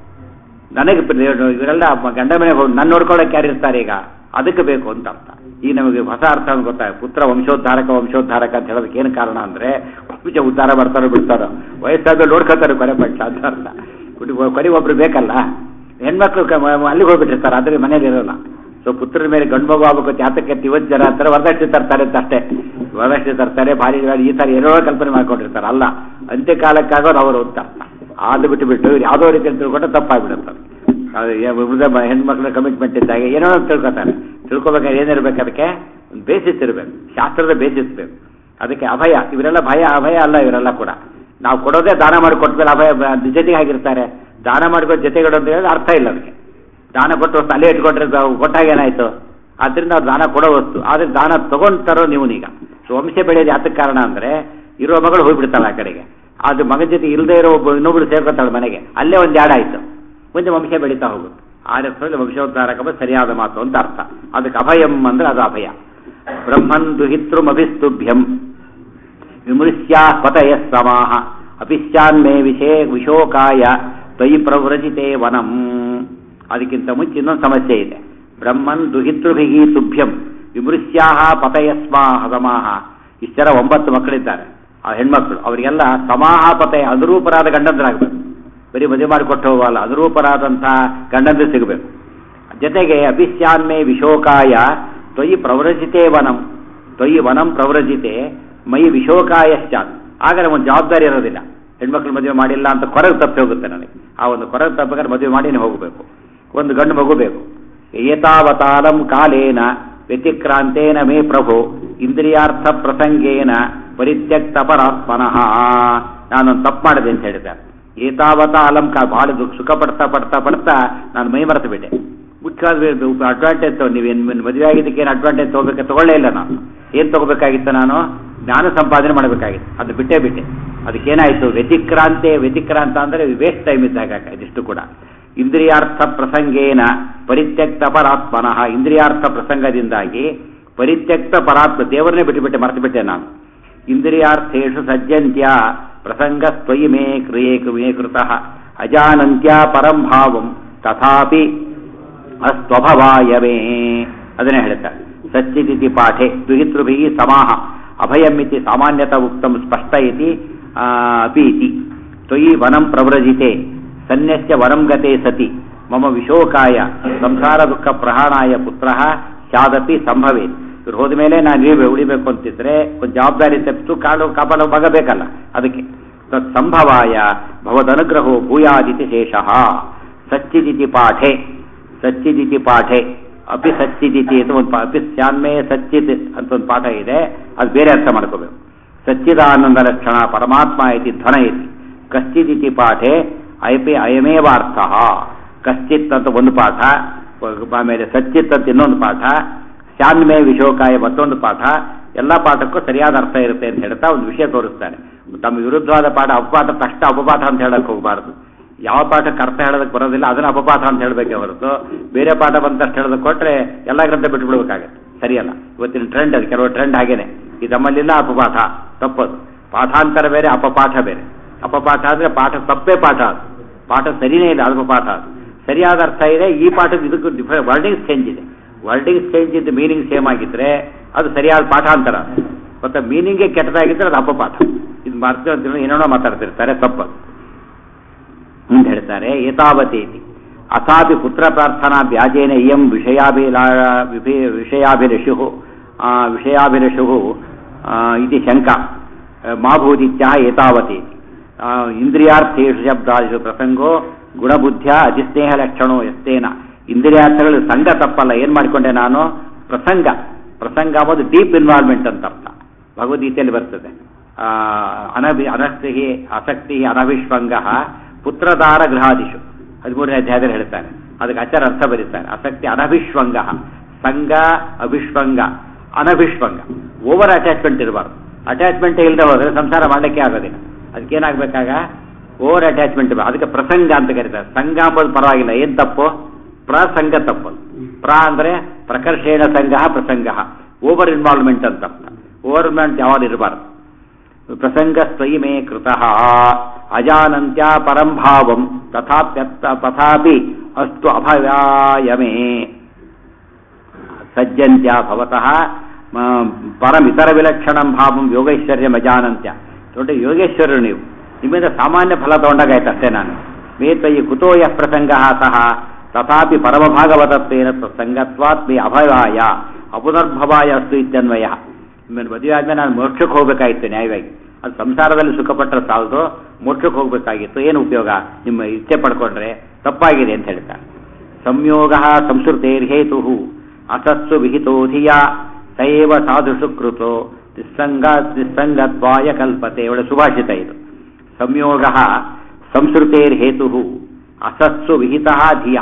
ನನಗೆ ಇವರೆಲ್ಲ ಗಂಡ ಮನೆಗೆ ಹೋಗಿ ನನ್ನ ನೋಡ್ಕೊಳ್ಳೋಕೆ ಯಾರಿರ್ತಾರೆ ಈಗ ಅದಕ್ಕೆ ಬೇಕು ಅಂತ ಅರ್ಥ ಈಗ ನಮಗೆ ಹೊಸ ಅರ್ಥ ಅಂತ ಗೊತ್ತಾಗ ಪುತ್ರ ವಂಶೋದ್ಧಾರಕ ವಂಶೋದ್ಧಾರಕ ಅಂತ ಹೇಳೋದಕ್ಕೆ ಏನು ಕಾರಣ ಅಂದ್ರೆ ವಂಶ ಉದ್ಧಾರ ಮಾಡ್ತಾರೋ ಬಿಡ್ತಾರೋ ವಯಸ್ಸಾದ್ಮೇಲೆ ನೋಡ್ಕೋತಾರೆ ಕೊನೆ ಪಕ್ಷ ಅಂತ ಅರ್ಥ ಕೊನೆ ಒಬ್ರು ಬೇಕಲ್ಲ ಹೆಣ್ಮಕ್ಳು ಕ- ಮ- ಅಲ್ಲಿಗೆ ಹೋಗ್ಬಿಟ್ಟಿರ್ತಾರೆ ಆದ್ರೆ ಮನೇಲಿ ಇರೋಲ್ಲ ಸೊ ಪುತ್ರನ ಮೇಲೆ ಗಂಡು ಮಗು ಆಗ್ಬೇಕು ಅಂತ ಯಾತಕ್ಕೆ ಇವತ್ತು ಜನ ಅಂತಾರೆ ವರದಕ್ಷಿಣೆ ತರ್ತಾರೆ ಅಂತ ಅಷ್ಟೇ ವರದಕ್ಷಿಣೆ ತರ್ತಾರೆ ಭಾರಿ ಈ ತರ ಏನೋ ಕಲ್ಪನೆ ಮಾಡ್ಕೊಂಡಿರ್ತಾರೆ ಅಲ್ಲ ಅಂತ್ಯಕಾಲಕ್ಕಾಗೋರು ಅವರು ಅಂತ ಅದು ಬಿಟ್ಟು ಬಿಟ್ಟು ಇವ್ರು ಯಾವುದೋ ರೀತಿಯಲ್ಲಿ ತಿಳ್ಕೊಂಡ್ರೆ ತಪ್ಪಾಗ್ಬಿಡುತ್ತೆ ಅದು ಏ- ವೃದ್ಧ ಮ- ಹೆಣ್ಮಕ್ಳ ಕಮಿಟ್ಮೆಂಟ್ ಇದ್ದಾಗ ಏನೋ ಒಂದು ತಿಳ್ಕೊತಾರೆ ತಿಳ್ಕೊಬೇಕಾದ್ರೆ ಏನಿರ್ಬೇಕು ಅದಕ್ಕೆ ಒಂದು ಬೇಸಿಸ್ ಇರಬೇಕು ಶಾಸ್ತ್ರದ ಬೇಸಿಸ್ ಬೇಕು ಅದಕ್ಕೆ ಅಭಯ ಇವರೆಲ್ಲ ಭಯ ಅಭಯ ಅಲ್ಲ ಇವರೆಲ್ಲ ಕೂಡ ನಾವು ಕೊಡೋದೇ ದಾನ ಮಾಡಿ ಕೊಟ್ಮೇಲೆ ಅಭಯ ಬ- ಜೊತೆಗೆ ಆಗಿರ್ತಾರೆ ದಾನ ಮಾಡ್ಕೊಂಡು ಜೊತೆಗಳು ಅಂತ ಹೇಳಿದ್ರೆ ಅರ್ಥ ಇಲ್ಲ ಅದಕ್ಕೆ ದಾನ ಕೊಟ್ಟು ವಸ್ತು ಅಲ್ಲೇ ಇಟ್ಕೊಂಡ್ರೆ ತಾವು ಕೊಟ್ಟಾಗ ಏನಾಯ್ತು ಆದ್ರಿಂದ ಅವ್ರು ದಾನ ಕೊಡೋ ವಸ್ತು ಆದ್ರೆ ದಾನ ತಗೊಂತಾರೋ ನೀವೀಗ ಸೊ ವಂಶ ಬೆಳೆಯೋದು ಯಾತಕ್ಕೆ ಕಾರಣ ಅಂದ್ರೆ ಇರೋ ಮಗಳು ಹೋಗ್ಬಿಡ್ತಾಳೆ ಆ ಕಡೆಗೆ ಅದು ಮಗನ ಜೊತೆ ಇಲ್ಲದೆ ಇರೋ ಒಬ್ಬ ಇನ್ನೊಬ್ಳು ಸೇರ್ಕೊತಾಳೆ ಮನೆಗೆ ಅಲ್ಲೇ ಒಂದು ಯಾಡ್ ಆಯ್ತು ಮುಂದೆ ವಂಶ ಬೆಳೀತಾ ಹೋಗುತ್ತೆ ಆ ಅರ್ಥದಲ್ಲಿ ವಂಶೋದ್ಧಾರಕ ಎಂಬ ಸರಿಯಾದ ಮಾತು ಅಂತ ಅರ್ಥ ಅದಕ್ಕೆ ಅಭಯಂ ಅಂದ್ರೆ ಅದು ಅಭಯ ಬ್ರಹ್ಮನ್ ದುಹಿತೃಮಭಿಸ್ತುಭ್ಯಂ ವಿಮೃಶ್ಯಾ ಪತಯ ಸಮಾಹ ಅಪಿಶ್ಚಾನ್ಮೇ ವಿಷೇ ವಿಶೋಕಾಯ ತ್ವಯಿ ಪ್ರವ್ರಜಿತೆ ವನಂ ಅದಕ್ಕಿಂತ ಮುಂಚೆ ಇನ್ನೊಂದು ಸಮಸ್ಯೆ ಇದೆ ಬ್ರಹ್ಮನ್ ದುಹಿತೃಭಿಗಿ ತುಭ್ಯಂ ವಿಮೃಶ್ಯಾ ಪತಯಸ್ಮಾಹ ಸಮಾಹ ಇಷ್ಟರ ಒಂಬತ್ತು ಮಕ್ಕಳಿದ್ದಾರೆ ಆ ಹೆಣ್ಮಕ್ಳು ಅವರಿಗೆಲ್ಲ ಸಮಾಹ ಪತಯ ಅನುರೂಪರಾದ ಗಂಡಂದ್ರಾಗಬೇಕು ಬರೀ ಮದುವೆ ಮಾಡಿಕೊಟ್ಟು ಹೋಗಲ್ಲ ಅನುರೂಪರಾದಂತಹ ಗಂಡಂದ್ರು ಸಿಗಬೇಕು ಜೊತೆಗೆ ಅಭಿಶ್ಯಾನ್ಮೇ ವಿಶೋಕಾಯ ತ್ವಯಿ ಪ್ರವ್ರಜಿತೆ ವನಂ ತ್ವಯಿ ವನಂ ಪ್ರವ್ರಜಿತೆ ಮೈ ವಿಶೋಕಾಯಶ್ಚಾತ್ ಆಗ ನಮಗೆ ಜವಾಬ್ದಾರಿ ಇರೋದಿಲ್ಲ ಹೆಣ್ಮಕ್ಳು ಮದುವೆ ಮಾಡಿಲ್ಲ ಅಂತ ಕೊರಗೆ ತಪ್ಪಿ ಹೋಗುತ್ತೆ ನನಗೆ ಆ ಒಂದು ಕೊರಗೆ ತಪ್ಪಬೇಕಾದ್ರೆ ಮದುವೆ ಮಾಡಿನೇ ಹೋಗಬೇಕು ಒಂದು ಗಂಡು ಮಗು ಬೇಕು ಏತಾವತಾಲಂ ಕಾಲೇನ ವ್ಯತಿಕ್ರಾಂತೇನ ಮೇ ಪ್ರಭು ಇಂದ್ರಿಯಾರ್ಥ ಪ್ರಸಂಗೇನ ಪರಿತ್ಯಕ್ತ ಪರಾತ್ಮನಃ ನಾನೊಂದು ತಪ್ಪು ಮಾಡಿದೆ ಅಂತ ಹೇಳಿದ್ದಾರೆ ಏತಾವತ ಅಲಂ ಕಾ ಭಾಳ ದುಃಖ ಸುಖ ಪಡ್ತಾ ಪಡ್ತಾ ಪಡ್ತಾ ನಾನು ಮೈ ಮರೆತು ಬಿಟ್ಟೆ ಮುಖ್ಯವಾದ ಅಡ್ವಾಂಟೇಜ್ ತಗೋ ನೀವೇನು ಮದುವೆ ಆಗಿದ್ದಕ್ಕೆ ಏನು ಅಡ್ವಾಂಟೇಜ್ ತಗೋಬೇಕು ತಗೊಳ್ಳೇ ಇಲ್ಲ ನಾನು ಏನು ತಗೋಬೇಕಾಗಿತ್ತು ನಾನು ಜ್ಞಾನ ಸಂಪಾದನೆ ಮಾಡಬೇಕಾಗಿತ್ತು ಅದು ಬಿಟ್ಟೇ ಬಿಟ್ಟೆ ಅದಕ್ಕೇನಾಯಿತು ವ್ಯತಿಕ್ರಾಂತೆ ವ್ಯತಿಕ್ರಾಂತ ಅಂದರೆ ವೇಸ್ಟ್ ಟೈಮ್ ಇದ್ದಾಗ ಇದಿಷ್ಟು ಕೂಡ ಇಂದ್ರಿಯಾರ್ಥ ಪ್ರಸಂಗೇನ ಪರಿತ್ಯಕ್ತ ಪರಾತ್ಮನಃ ಇಂದ್ರಿಯಾರ್ಥ ಪ್ರಸಂಗದಿಂದಾಗಿ ಪರಿತ್ಯಕ್ತ ಪರಾತ್ಮ ದೇವರನ್ನೇ ಬಿಟ್ಟುಬಿಟ್ಟೆ ಮರೆತು ಬಿಟ್ಟೆ ನಾನು ಇಂದ್ರಿಯಾರ್ಥೇಷು ಸಜ್ಜಂತ್ಯ ಪ್ರಸಂಗ ಸ್ವಯಿ ಮೇ ಕ್ರಿಯೇ ಮೇ ಕೃತಃ ಅಜಾನಂತ್ಯ ಪರಂ ಭಾವಂ ತಥಾಪಿ ಅಸ್ತ್ವಭವಾಯವೇ ಅದನ್ನೇ ಹೇಳ್ತಾರೆ ಸಚ್ಚಿದಿತಿ ಪಾಠೆ ದುಹಿತೃಭಿ ಸಮಾಹ ಅಭಯಮಿತಿ ಸಾಮಾನ್ಯತ ಉಕ್ತಂ ಸ್ಪಷ್ಟ ಇತಿ ಆ, ಅಪಿ ಇತಿ ತ್ವಯಿ ವನಂ ಪ್ರವ್ರಜಿತೆ ಸನ್ಯಸ್ಯ ವನಂ ಗತೆ ಸತಿ ಮಮ ವಿಶೋಕಾಯ ಸಂಸಾರ ದುಃಖ ಪ್ರಹಾಣಾಯ ಪುತ್ರ ಸ್ಯಾದಪಿ ಸಂಭವೇತ್ ಇವ್ರು ಹೋದ ಮೇಲೆ ನಾನು ನೀವೇ ಉಳಿಬೇಕು ಅಂತಿದ್ರೆ ಒಂದು ಜವಾಬ್ದಾರಿ ತಪ್ಪಿತು ಕಾಡು ಕಾಪಾಡೋ ಮಗ ಬೇಕಲ್ಲ ಅದಕ್ಕೆ ತತ್ ಸಂಭವಾಯ ಭವದನುಗ್ರಹೋ ಭೂಯಾದಿತಿ ಶೇಷಃ ಸಚ್ಚಿದಿತಿ ಪಾಠೆ ಸಚ್ಚಿದಿತಿ ಪಾಠೆ ಅಪಿ ಸಚ್ಚಿದಿತಿ ಅಂತ ಒಂದು ಪಾ- ಅಪಿ ಸ್ಯಾನ್ಮೇ ಸಚ್ಚಿತ್ ಅಂತ ಒಂದು ಪಾಠ ಇದೆ ಅದು ಬೇರೆ ಅರ್ಥ ಮಾಡ್ಕೋಬೇಕು ಸಚ್ಚಿದಾನಂದ ಲಕ್ಷಣ ಪರಮಾತ್ಮ ಇತಿ ಧ್ವನ ಇತಿ ಕಶ್ಚಿದಿತಿ ಪಾಠೆ ಅಯಪಿ ಅಯಮೇವಾರ್ಥ ಕಶ್ಚಿತ್ ಅಂತ ಒಂದು ಪಾಠ ಆಮೇಲೆ ಸಚ್ಚಿತ್ ಅಂತ ಇನ್ನೊಂದು ಪಾಠ ಶ್ಯಾನ್ಮೇ ವಿಶೋಕಾಯ ಮತ್ತೊಂದು ಪಾಠ ಎಲ್ಲ ಪಾಠಕ್ಕೂ ಸರಿಯಾದ ಅರ್ಥ ಇರುತ್ತೆ ಅಂತ ಹೇಳ್ತಾ ಒಂದು ವಿಷಯ ತೋರಿಸ್ತಾನೆ ತಮ್ಮ ವಿರುದ್ಧವಾದ ಪಾಠ ಅಪಪಾಠ ತಕ್ಷಣ ಅಪಪಾಠ ಅಂತ ಹೇಳಕ್ ಹೋಗಬಾರದು ಯಾವ ಪಾಠಕ್ಕೆ ಅರ್ಥ ಹೇಳೋದಕ್ಕೆ ಬರೋದಿಲ್ಲ ಅದನ್ನ ಅಪಪಾಠ ಅಂತ ಹೇಳಬೇಕೆ ಹೊರತು ಬೇರೆ ಪಾಠ ಬಂದಷ್ಟು ಹೇಳೋದಕ್ಕೆ ಕೊಟ್ರೆ ಎಲ್ಲ ಗ್ರಂಥ ಬಿಟ್ಟು ಬಿಡ್ಬೇಕಾಗತ್ತೆ ಸರಿಯಲ್ಲ ಇವತ್ತಿನ ಟ್ರೆಂಡ್ ಅದು ಕೆಲವು ಟ್ರೆಂಡ್ ಹಾಗೇನೆ ಈ ನಮ್ಮಲ್ಲಿಲ್ಲ ಅಪಪಾಠ ತಪ್ಪದು ಪಾಠಾಂತರ ಬೇರೆ ಅಪಪಾಠ ಬೇರೆ ಅಪಪಾಠ ಅಂದ್ರೆ ಪಾಠ ತಪ್ಪೇ ಪಾಠ ಅದು ಪಾಠ ಸರಿನೇ ಇಲ್ಲ ಅದು ಪಾಠ ಅದು ಸರಿಯಾದ ಅರ್ಥ ಇದೆ ಈ ಪಾಠದ ಇದಕ್ಕೂ ಡಿಫರೆಂಟ್ ವರ್ಡಿಂಗ್ಸ್ ಚೇಂಜ್ ಇದೆ ವರ್ಡಿಂಗ್ಸ್ ಚೇಂಜ್ ಇದ್ದು ಮೀನಿಂಗ್ ಸೇಮ್ ಆಗಿದ್ರೆ ಅದು ಸರಿಯಾದ ಪಾಠಾಂತರ ಮತ್ತೆ ಮೀನಿಂಗೇ ಕೆಟ್ಟದಾಗಿದ್ರೆ ಅದು ಅಪಪಾಠ ಇದು ಮಾಡ್ತಿರೋ ಏನೇನೋ ಮಾತಾಡ್ತಿರ್ತಾರೆ ತಪ್ಪದು ಮುಂದೆ ಹೇಳ್ತಾರೆ ಏತಾವತೇತಿ ಅಥಾಪಿ ಪುತ್ರ ಪ್ರಾರ್ಥನಾ ವ್ಯಾಜೇನ ಇಯಂ ವಿಷಯಾಭಿಲಾ ವಿಭಿ- ವಿಷಯಾಭಿಲಷು ಆ, ವಿಷಯಾಭಿಲಷು ಆ, ಇತಿ ಶಂಕ ಮಾಭೂದಿತ್ಯ ಏತಾವತೇತಿ ಆ, ಇಂದ್ರಿಯಾರ್ಥೇಷು ಶಬ್ದಾದಿಷು ಪ್ರಸಂಗೋ ಗುಣಬುದ್ಧ್ಯ ಅಧಿಸ್ನೇಹ ಲಕ್ಷಣೋ ಎಸ್ತೇನ ಇಂದ್ರಿಯಾರ್ಥಗಳು ಸಂಘ ತಪ್ಪಲ್ಲ ಏನ್ ಮಾಡ್ಕೊಂಡೆ ನಾನು ಪ್ರಸಂಗ ಪ್ರಸಂಗ ಅನ್ನೋದು ಡೀಪ್ ಇನ್ವಾಲ್ವ್ಮೆಂಟ್ ಅಂತ ಅರ್ಥ ಭಗವದ್ಗೀತೆಯಲ್ಲಿ ಬರ್ತದೆ ಆ, ಅನಭಿ ಅನಸ್ತಿ ಆಸಕ್ತಿ ಅನಭಿಷ್ವಂಗ ಪುತ್ರದಾರ ಗೃಹಾದಿಶು ಹದಿಮೂರನೇ ಅಧ್ಯಾಯದಲ್ಲಿ ಹೇಳ್ತಾನೆ ಅದಕ್ಕೆ ಆಚಾರ ಅರ್ಥ ಬರೀತಾರೆ ಆಸಕ್ತಿ ಅನಭಿಶ್ವಂಗ ಸಂಘ ಅಭಿಶ್ವಂಗ ಅನಭಿಶ್ವಂಗ ಓವರ್ ಅಟ್ಯಾಚ್ಮೆಂಟ್ ಇರಬಾರ್ದು ಅಟ್ಯಾಚ್ಮೆಂಟ್ ಇಲ್ಲದೆ ಹೋದ್ರೆ ಸಂಸಾರ ಮಾಡಲಿಕ್ಕೆ ಆಗೋದಿಲ್ಲ ಅದಕ್ಕೇನಾಗಬೇಕಾಗ ಓವರ್ ಅಟ್ಯಾಚ್ಮೆಂಟ್ ಅದಕ್ಕೆ ಪ್ರಸಂಗ ಅಂತ ಕರೀತಾರೆ ಸಂಘ ಅಂಬೋದು ಪರವಾಗಿಲ್ಲ ಏನ್ ತಪ್ಪು ಪ್ರಸಂಗ ತಪ್ಪು ಪ್ರ ಅಂದ್ರೆ ಪ್ರಕರ್ಷೇಣ ಸಂಘ ಪ್ರಸಂಗ ಓವರ್ ಇನ್ವಾಲ್ವ್ಮೆಂಟ್ ಅಂತ ಓವರ್ ಇನ್ವಾಲ್ವ್ಮೆಂಟ್ ಯಾವಾಗ ಇರಬಾರ್ದು ಪ್ರಸಂಗ ಸ್ವಯಮೇ ಕೃತಃ ಅಜಾನಂತ್ಯ ಪರಂ ಭಾವಂ ತಥಾಪ್ಯತ್ತ ತಥಾಪಿ ಅಸ್ತು ಅಭಯಾಯಮೇ ಸಜ್ಜಂತ್ಯ ಭವತಃ ಪರಮಿತರ ವಿಲಕ್ಷಣಂ ಭಾವಂ ಯೋಗೈಶ್ವರ್ಯಂ ಅಜಾನಂತ್ಯ ದೊಡ್ಡ ಯೋಗೇಶ್ವರರು ನೀವು ನಿಮ್ಮಿಂದ ಸಾಮಾನ್ಯ ಫಲ ತಗೊಂಡಾಗಾಯ್ತು ಅಷ್ಟೇ ನಾನು ಮೇತಯಿ ಕುತೋ ಯಃ ಪ್ರಸಂಗ ಸಹ ತಥಾಪಿ ಪರಮಭಾಗವತತ್ವೇನ ಸಂಗತ್ವಾತ್ ಮೇ ಅಭಯಾಯ ಅಪುನರ್ಭವಾಯ ಅಸ್ತು ಇತ್ಯನ್ವಯ ನಿಮ್ಮನ್ನು ಮದುವೆ ಆದ್ಮೇಲೆ ನಾನು ಮೋಕ್ಷಕ್ಕೆ ಹೋಗ್ಬೇಕಾಗಿತ್ತು ನ್ಯಾಯವಾಗಿ ಅದು ಸಂಸಾರದಲ್ಲಿ ಸುಖಪಟ್ಟರೆ ಸಾಲದು ಮೋಕ್ಷಕ್ಕೆ ಹೋಗ್ಬೇಕಾಗಿತ್ತು ಏನು ಉಪಯೋಗ ನಿಮ್ಮ ಇಚ್ಛೆ ಪಡ್ಕೊಂಡ್ರೆ ತಪ್ಪಾಗಿದೆ ಅಂತ ಹೇಳ್ತಾರೆ ಸಂಯೋಗ ಸಂಸ್ಕೃತೇರ್ಹೇತು ಅಸತ್ಸು ವಿಹಿತೋ ಧಿಯ ಸೈವ ಸಾಧುಷು ಕೃತೋ ನಿಸ್ಸಂಗ ನಿಸ್ಸಂಗತ್ವಾಯ ಕಲ್ಪತೆ ಒಳ್ಳೆ ಸುಭಾಷಿತ ಇದು ಸಂಯೋಗ ಸಂಸ್ಕೃತೇರ್ಹೇತು ಅಸತ್ಸು ವಿಹಿತ ಧಿಯ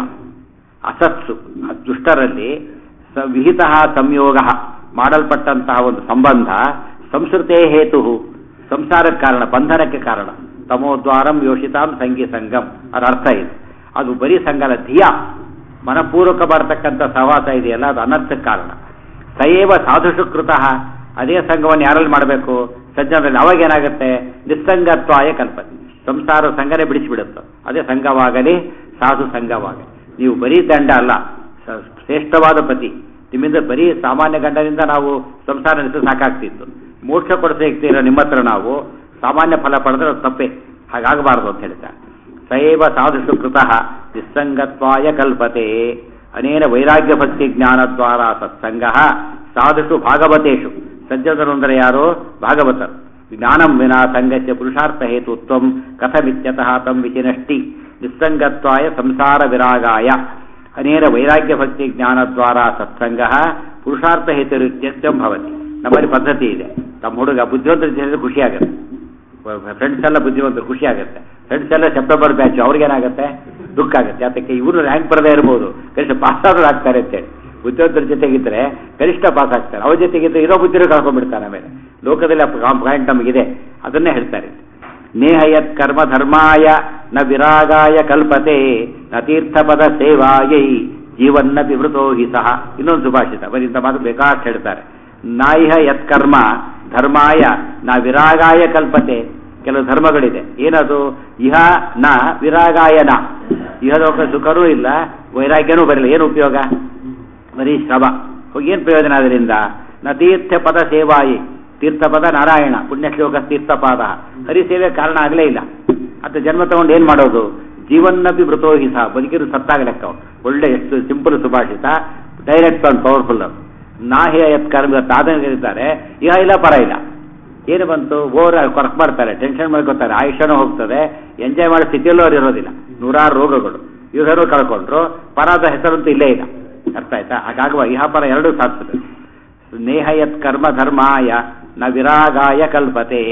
ಅಸತ್ಸು ದುಷ್ಟರಲ್ಲಿ ಸ ವಿಹಿತ ಸಂಯೋಗ ಮಾಡಲ್ಪಟ್ಟಂತಹ ಒಂದು ಸಂಬಂಧ ಸಂಸ್ಕೃತೇ ಹೇತು ಸಂಸಾರಕ್ಕೆ ಕಾರಣ ಬಂಧನಕ್ಕೆ ಕಾರಣ ತಮೋದ್ವಾರಂ ಯೋಷಿತಾಂ ಸಂಗಿ ಸಂಗಮ್ ಅದರ ಅರ್ಥ ಇದೆ ಅದು ಬರೀ ಸಂಗಲ ಧಿಯ ಮನಪೂರ್ವಕ ಬರತಕ್ಕಂಥ ಸಹವಾಸ ಇದೆಯಲ್ಲ ಅದು ಅನರ್ಥಕ್ಕೆ ಕಾರಣ ಸಯೇವ ಸಾಧುಷು ಕೃತಃ ಅದೇ ಸಂಘವನ್ನು ಯಾರಲ್ಲಿ ಮಾಡಬೇಕು ಸಜ್ಜನದಲ್ಲಿ ಅವಾಗ ಏನಾಗುತ್ತೆ ನಿಸ್ಸಂಗತ್ವಾಯ ಕಲ್ಪನೆ ಸಂಸಾರ ಸಂಘನೆ ಬಿಡಿಸಿಬಿಡುತ್ತೆ ಅದೇ ಸಂಘವಾಗಲಿ ಸಾಧು ಸಂಘವಾಗಲಿ ನೀವು ಬರೀ ದಂಡ ಅಲ್ಲ ಶ್ರೇಷ್ಠವಾದ ಪತಿ ನಿಮ್ಮಿಂದ ಬರೀ ಸಾಮಾನ್ಯ ಗಂಡನಿಂದ ನಾವು ಸಂಸಾರ ನಡೆಸಿ ಸಾಕಾಗ್ತಿತ್ತು ಮೋಕ್ಷ ಕೊಡಿಸಿರ್ತೀರ ನಿಮ್ಮ ಹತ್ರ ನಾವು ಸಾಮಾನ್ಯ ಫಲ ಪಡೆದ್ರೆ ಅದು ತಪ್ಪೇ ಹಾಗಾಗಬಾರದು ಅಂತ ಹೇಳ್ತಾರೆ ಸೈವ ಸಾಧುಷು ಕೃತಃ ನಿಸ್ಸಂಗತ್ವಾಯ ಕಲ್ಪತೆ ಅನೇನ ವೈರಾಗ್ಯ ಭಕ್ತಿ ಜ್ಞಾನದ್ವಾರ ಸತ್ಸಂಗ ಸಾಧುಷು ಭಾಗವತೇಶು ಸಜ್ಜನರು ಅಂದರೆ ಯಾರು ಭಾಗವತರು ಜ್ಞಾನಂ ವಿನಾ ಸಂಗತ್ಯ ಪುರುಷಾರ್ಥ ಹೇತುತ್ವಂ ಕಥಮಿತ್ಯತಃ ತಂ ವಿಚಿನಷ್ಟಿ ನಿಸ್ಸಂಗತ್ವಾಯ ಸಂಸಾರ ವಿರಾಗಾಯ ಅನೇನ ವೈರಾಗ್ಯ ಭಕ್ತಿ ಜ್ಞಾನದ್ವಾರ ಸತ್ಸಂಗ ಪುರುಷಾರ್ಥ ಹೇತುರಿತ್ಯತ್ಯಂ ಭವತಿ ನಮ್ಮಲ್ಲಿ ಪದ್ಧತಿ ಇದೆ ತಮ್ಮ ಹುಡುಗ ಬುದ್ಧಿವಂತರ ಜೊತೆ ಖುಷಿ ಆಗುತ್ತೆ ಫ್ರೆಂಡ್ಸ್ ಎಲ್ಲ ಬುದ್ಧಿವಂತರು ಖುಷಿ ಆಗುತ್ತೆ ಫ್ರೆಂಡ್ಸ್ ಎಲ್ಲ ಸೆಪ್ಟೆಂಬರ್ ಬ್ಯಾಚ್ ಅವ್ರಿಗೇನಾಗುತ್ತೆ ದುಃಖ ಆಗುತ್ತೆ ಅದಕ್ಕೆ ಇವರು ರ್ಯಾಂಕ್ ಬರದೇ ಇರ್ಬೋದು ಕನಿಷ್ಠ ಪಾಸ್ ಆದ್ರೂ ಆಗ್ತಾರೆ ಅಂತೇಳಿ ಬುದ್ಧಿವಂತರ ಜೊತೆಗಿದ್ರೆ ಕನಿಷ್ಠ ಪಾಸ್ ಆಗ್ತಾರೆ ಅವ್ರ ಜೊತೆಗಿದ್ರೆ ಇರೋ ಬುದ್ಧಿರು ಕಳ್ಕೊಂಡ್ಬಿಡ್ತಾನೆ ಆಮೇಲೆ ಲೋಕದಲ್ಲಿ ಪಾಯಿಂಟ್ ನಮಗಿದೆ ಅದನ್ನೇ ಹೇಳ್ತಾರೆ ನೇಹಯತ್ ಕರ್ಮ ಧರ್ಮಾಯ ನ ವಿರಾಗಾಯ ಕಲ್ಪತೆ ನ ತೀರ್ಥಪದ ಸೇವಾಯೈ ಜೀವನ್ನಪಿ ವೃತೋ ಹಿ ಸಹ ಇನ್ನೊಂದು ಸುಭಾಷಿತ ಬರೀ ಇಂಥ ಮಾತು ಬೇಕಾಷ್ಟು ಹೇಳ್ತಾರೆ ನಾಯಿಹ ಯತ್ಕರ್ಮ ಧರ್ಮಾಯ ನ ವಿರಾಗಾಯ ಕಲ್ಪತೆ ಕೆಲವು ಧರ್ಮಗಳಿದೆ ಏನದು ಇಹ ನ ವಿರಾಗಾಯ ನ ಇಹಲೋಕ ಸುಖನೂ ಇಲ್ಲ ವೈರಾಗ್ಯನೂ ಬರಲ್ಲ ಏನು ಉಪಯೋಗ ಬರೀ ಶ್ರಮ ಏನು ಪ್ರಯೋಜನ ಅದರಿಂದ ನ ತೀರ್ಥ ಪದ ಸೇವಾಯಿ ತೀರ್ಥಪದ ನಾರಾಯಣ ಪುಣ್ಯಶ್ಲೋಕ ತೀರ್ಥಪಾದ ಹರಿಸೇವೆ ಕಾರಣ ಆಗಲೇ ಇಲ್ಲ ಅಂತ ಜನ್ಮ ತಗೊಂಡು ಏನ್ ಮಾಡೋದು ಜೀವನ್ನಪಿ ಮೃತೋಹಿ ಸಹ ಬದುಕಿರು ಸತ್ತಾಗ ಲೆಕ್ಕ ಒಳ್ಳೆ ಎಷ್ಟು ಸಿಂಪಲ್ ಸುಭಾಷಿತ ಡೈರೆಕ್ಟ್ ಅಂಡ್ ಪವರ್ಫುಲ್ ನಾಹ್ಯ ಯತ್ ಕರ್ಮ ಸಾಧನೆಗಳಿದ್ದಾರೆ ಇಹ ಇಲ್ಲ ಪರ ಇಲ್ಲ ಏನು ಬಂತು ಓವರ್ ಕೊರಕ್ ಮಾಡ್ತಾರೆ ಟೆನ್ಷನ್ ಮಾಡ್ಕೋತಾರೆ ಆಯುಷ್ಯನೂ ಹೋಗ್ತದೆ ಎಂಜಾಯ್ ಮಾಡೋ ಸ್ಥಿತಿಯಲ್ಲೂ ಅವ್ರು ಇರೋದಿಲ್ಲ ನೂರಾರು ರೋಗಗಳು ಇವರು ಕಳ್ಕೊಂಡ್ರು ಪರಾದ ಹೆಸರಂತೂ ಇಲ್ಲೇ ಇಲ್ಲ ಅರ್ಥ ಆಯ್ತಾ ಹಾಗಾಗುವ ಇಹ ಪರ ಎರಡೂ ಸಾಧಿಸುತ್ತೆ ನೇಹ ಯತ್ ಕರ್ಮ ಧರ್ಮಾಯ ನ ವಿರಾಗಾಯ ಕಲ್ಪತೆ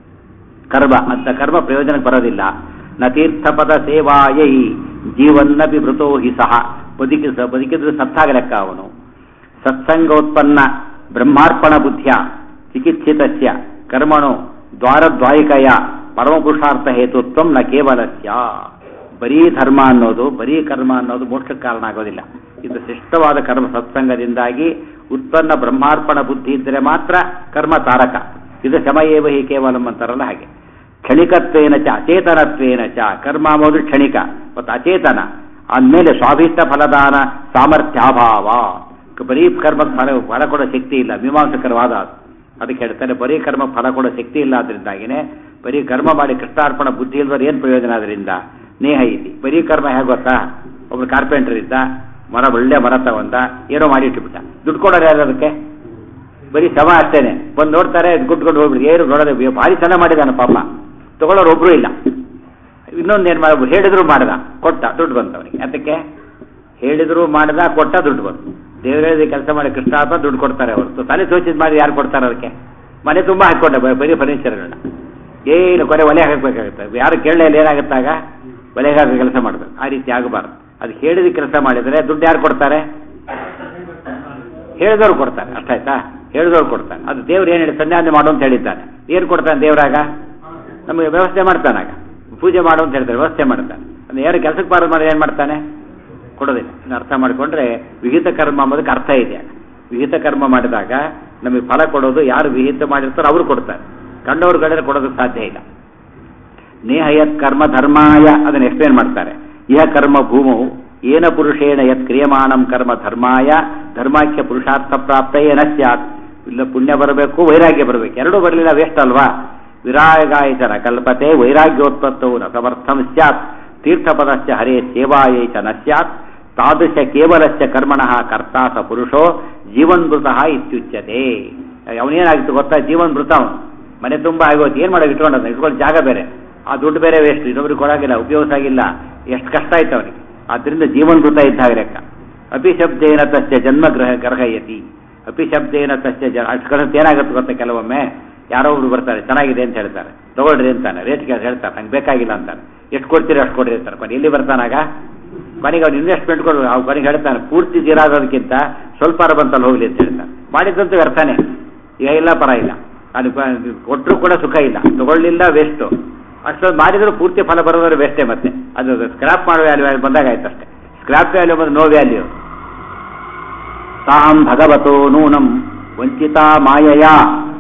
ಕರ್ಮ ಅಂತ ಕರ್ಮ ಪ್ರಯೋಜನಕ್ಕೆ ಬರೋದಿಲ್ಲ ನ ತೀರ್ಥಪದ ಸೇವಾಯೈ ಜೀವನ್ನಪಿ ಮೃತೋ ಹಿ ಸಹ ಬದುಕಿ ಬದುಕಿದ್ರೆ ಸತ್ತಾಗ ಲೆಕ್ಕ ಅವನು ಸತ್ಸಂಗೋತ್ಪನ್ನ ಬ್ರಹ್ಮಾರ್ಪಣ ಬುದ್ಧಿಯ ಚಿಕಿತ್ಸಿತಸ್ಯ ಕರ್ಮಣು ದ್ವಾರದ್ವಾಯಿಕಯ ಪರಮಪುರುಷಾರ್ಥ ಹೇತುತ್ವ ನ ಕೇವಲಸ್ಯ ಬರೀ ಧರ್ಮ ಅನ್ನೋದು ಬರೀ ಕರ್ಮ ಅನ್ನೋದು ಮೋಕ್ಷಕ್ಕೆ ಕಾರಣ ಆಗೋದಿಲ್ಲ ಇದು ಶ್ರೇಷ್ಠವಾದ ಕರ್ಮ ಸತ್ಸಂಗದಿಂದಾಗಿ ಉತ್ಪನ್ನ ಬ್ರಹ್ಮಾರ್ಪಣ ಬುದ್ಧಿ ಇದ್ದರೆ ಮಾತ್ರ ಕರ್ಮ ತಾರಕ ಇದು ಶಮಯೇವ ಹಿ ಕೇವಲಂ ಅಂತಾರಲ್ಲ ಹಾಗೆ ಕ್ಷಣಿಕತ್ವೇನ ಚ ಅಚೇತನತ್ವೇನ ಚ ಕರ್ಮ ಅನ್ನೋದು ಕ್ಷಣಿಕ ಮತ್ತು ಅಚೇತನ ಆದ್ಮೇಲೆ ಸ್ವಾಭೀಷ್ಟ ಫಲದಾನ ಸಾಮರ್ಥ್ಯಾಭಾವ ಬರೀ ಕರ್ಮಕ್ಕೆ ಫಲ ಫಲ ಕೊಡೋ ಶಕ್ತಿ ಇಲ್ಲ ಮೀಮಾಂಸಕರವಾದ ಅದಕ್ಕೆ ಹೇಳ್ತಾರೆ ಬರೀ ಕರ್ಮ ಫಲ ಕೊಡೋ ಶಕ್ತಿ ಇಲ್ಲ ಅದರಿಂದಾಗಿನೇ ಬರೀ ಕರ್ಮ ಮಾಡಿ ಕೃಷ್ಣಾರ್ಪಣ ಬುದ್ಧಿ ಇಲ್ದವ್ರು ಏನು ಪ್ರಯೋಜನ ಅದರಿಂದ ನೇಹ ಐತಿ ಬರೀ ಕರ್ಮ ಹೇಗೆ ಗೊತ್ತಾ ಒಬ್ಬರು ಕಾರ್ಪೆಂಟರ್ ಇದ್ದ ಮರ ಒಳ್ಳೆ ಮರ ತಗೊಂಡ ಏನೋ ಮಾಡಿಟ್ಬಿಟ್ಟ ದುಡ್ಡು ಕೊಡೋರು ಯಾರು ಅದಕ್ಕೆ ಬರೀ ಶ್ರಮ ಅಷ್ಟೇನೆ ಬಂದು ನೋಡ್ತಾರೆ ಗುಟ್ಕೊಂಡು ಹೋಗ್ಬಿಡಿ ಏನು ನೋಡೋದು ಭಾರಿ ಚೆನ್ನಾಗಿ ಮಾಡಿದಾನ ಪಾಪ ತಗೊಳ್ಳೋರು ಒಬ್ರು ಇಲ್ಲ ಇನ್ನೊಂದೇನು ಮಾಡ್ಬೋದು ಹೇಳಿದ್ರು ಮಾಡ್ದ ಕೊಟ್ಟ ದುಡ್ಡು ಬಂತು ಅವನಿಗೆ ಅದಕ್ಕೆ ಹೇಳಿದ್ರು ಮಾಡ್ದ ಕೊಟ್ಟ ದುಡ್ಡು ಬಂತು ದೇವರೇ ಕೆಲಸ ಮಾಡಿ ಕೃಷ್ಣಾರ್ಪ ದುಡ್ಡು ಕೊಡ್ತಾರೆ ಹೊರತು ತಲೆ ಸೋಚಿದ್ ಮಾಡಿ ಯಾರು ಕೊಡ್ತಾರೆ ಅದಕ್ಕೆ ಮನೆ ತುಂಬ ಹಾಕೊಂಡೆ ಬರೀ ಫರ್ನಿಚರ್ಗಳನ್ನ ಏನು ಕೊನೆ ಒಲೆ ಹಾಕಬೇಕಾಗುತ್ತೆ ಯಾರು ಕೇಳಲೇ ಏನಾಗುತ್ತಾಗ ಒಲೆಗೆ ಹಾಕೋ ಕೆಲಸ ಮಾಡಬೇಕು ಆ ರೀತಿ ಆಗಬಾರ್ದು ಅದು ಹೇಳಿದ ಕೆಲಸ ಮಾಡಿದರೆ ದುಡ್ಡು ಯಾರು ಕೊಡ್ತಾರೆ ಹೇಳಿದವ್ರು ಕೊಡ್ತಾರೆ ಅರ್ಥ ಆಯ್ತಾ ಹೇಳಿದವ್ರು ಕೊಡ್ತಾರೆ ಅದು ದೇವ್ರು ಏನು ಹೇಳಿ ಸಂಧ್ಯಾವಂದನೆ ಮಾಡು ಅಂತ ಹೇಳಿದ್ದಾನೆ ಏನು ಕೊಡ್ತಾನೆ ದೇವರಾಗ ನಮಗೆ ವ್ಯವಸ್ಥೆ ಮಾಡ್ತಾನಾಗ ಪೂಜೆ ಮಾಡು ಅಂತ ಹೇಳ್ತಾರೆ ವ್ಯವಸ್ಥೆ ಮಾಡ್ತಾನೆ ಅಂದ್ರೆ ಯಾರು ಕೆಲಸಕ್ಕೆ ಬಾರದು ಮಾಡಿ ಏನು ಮಾಡ್ತಾನೆ ಕೊಡೋದಿಲ್ಲ ಇನ್ನು ಅರ್ಥ ಮಾಡಿಕೊಂಡ್ರೆ ವಿಹಿತ ಕರ್ಮ ಅಂಬೋದಕ್ಕೆ ಅರ್ಥ ಇದೆ ವಿಹಿತ ಕರ್ಮ ಮಾಡಿದಾಗ ನಮಗೆ ಫಲ ಕೊಡೋದು ಯಾರು ವಿಹಿತ ಮಾಡಿರ್ತಾರೋ ಅವರು ಕೊಡ್ತಾರೆ ಕಂಡವ್ರ ಕಡೆ ಕೊಡೋದಕ್ಕೆ ಸಾಧ್ಯ ಇಲ್ಲ ನೇಹಯತ್ ಕರ್ಮ ಧರ್ಮಾಯ ಅದನ್ನು ಎಕ್ಸ್ಪ್ಲೇನ್ ಮಾಡ್ತಾರೆ ಇಹ ಕರ್ಮ ಭೂಮು ಏನ ಪುರುಷೇಣ ಯತ್ ಕ್ರಿಯಮಾಣಂ ಕರ್ಮ ಧರ್ಮಾಯ ಧರ್ಮಾಖ್ಯ ಪುರುಷಾರ್ಥ ಪ್ರಾಪ್ತ ಏನ ಸ್ಯಾತ್ ಇಲ್ಲ ಪುಣ್ಯ ಬರಬೇಕು ವೈರಾಗ್ಯ ಬರಬೇಕು ಎರಡೂ ಬರಲಿಲ್ಲ ವೇಸ್ಟ್ ಅಲ್ವಾ ವಿರಾಗಾಯಚನ ಕಲ್ಪತೆ ವೈರಾಗ್ಯೋತ್ಪತ್ತವು ನ ಸಮರ್ಥಂ ಸ್ಯಾತ್ ತೀರ್ಥಪದಸ್ಯ ಹರೇ ಸೇವಾಯೈ ಚ ನ ಸ್ಯಾತ್ ತಾದೃಶ ಕೇವಲಸ್ಯ ಕರ್ಮಣಃ ಕರ್ತಾ ಸ ಪುರುಷೋ ಜೀವನ್ಮೃತಃ ಇತ್ಯುಚ್ಯತೆ ಅವನೇನಾಗಿತ್ತು ಗೊತ್ತಾ ಜೀವನ್ಮೃತ ಅವನು ಮನೆ ತುಂಬ ಆಗೋದು ಏನು ಮಾಡೋದು ಇಟ್ಕೊಂಡ ಇಟ್ಕೊಂಡು ಜಾಗ ಬೇರೆ ಆ ದುಡ್ಡು ಬೇರೆ ವೇಸ್ಟ್ ಇನ್ನೊಬ್ರಿಗೆ ಕೊಡಾಗಿಲ್ಲ ಉಪಯೋಗ ಆಗಿಲ್ಲ ಎಷ್ಟು ಕಷ್ಟ ಆಯ್ತು ಅವನಿಗೆ ಆದ್ದರಿಂದ ಜೀವನ್ಮೃತ ಇದ್ದಾಗ ಲೆಕ್ಕ ಅಪಿಶಬ್ದೇನ ತಸ್ಯ ಜನ್ಮ ಗ್ರಹ ಗರ್ಹಯತಿ ಅಪಿಶಬ್ದೇನ ತಸ್ಯ ಜ ಅಷ್ಟು ಕಳಿಸ್ ಏನಾಗುತ್ತೆ ಗೊತ್ತಾ ಕೆಲವೊಮ್ಮೆ ಯಾರೋ ಒಬ್ರು ಬರ್ತಾರೆ ಚೆನ್ನಾಗಿದೆ ಅಂತ ಹೇಳ್ತಾರೆ ತಗೊಳ್ರಿ ಅಂತಾನೆ ರೇಟ್ ಕೇಳಿ ಹೇಳ್ತಾರೆ ನಂಗೆ ಬೇಕಾಗಿಲ್ಲ ಅಂತಾನೆ ಎಷ್ಟು ಕೊಡ್ತೀರಿ ಅಷ್ಟು ಕೊಡ್ರಿ ಅಂತಾರೆ ಕೊನೆ ಎಲ್ಲಿ ಬರ್ತಾನಾಗ ಕೊನೆಗೆ ಅವ್ನು ಇನ್ವೆಸ್ಟ್ಮೆಂಟ್ ಕೊಡು ಅವ್ನು ಕೊನೆಗೆ ಹೇಳ್ತಾನೆ ಪೂರ್ತಿ ಜೀರಾಗೋದಕ್ಕಿಂತ ಸ್ವಲ್ಪ ಬಂತಲ್ಲಿ ಹೋಗ್ಲಿ ಅಂತ ಹೇಳ್ತಾನೆ ಮಾಡಿದಂತೂ ವ್ಯರ್ಥನೇ ಈಗ ಇಲ್ಲ ಪರ ಇಲ್ಲ ಅಲ್ಲಿ ಕೊಟ್ಟರು ಕೂಡ ಸುಖ ಇಲ್ಲ ತಗೊಳ್ಳಿಲ್ಲ ವೇಸ್ಟು ಅಷ್ಟೊಂದು ಮಾಡಿದ್ರು ಪೂರ್ತಿ ಫಲ ಬರೋದ್ರೆ ವೇಸ್ಟೇ ಮತ್ತೆ ಅದು ಸ್ಕ್ರಾಪ್ ಮಾಡೋ ವ್ಯಾಲ್ಯೂ ಬಂದಾಗ ಆಯ್ತು ಅಷ್ಟೇ ಸ್ಕ್ರಾಪ್ ವ್ಯಾಲ್ಯೂ ಬಂದು ನೋ ವ್ಯಾಲ್ಯೂ ತಾಂ ಭಗವತೋ ನೂನಂ ವಂಚಿತಾ ಮಾಯಯಾ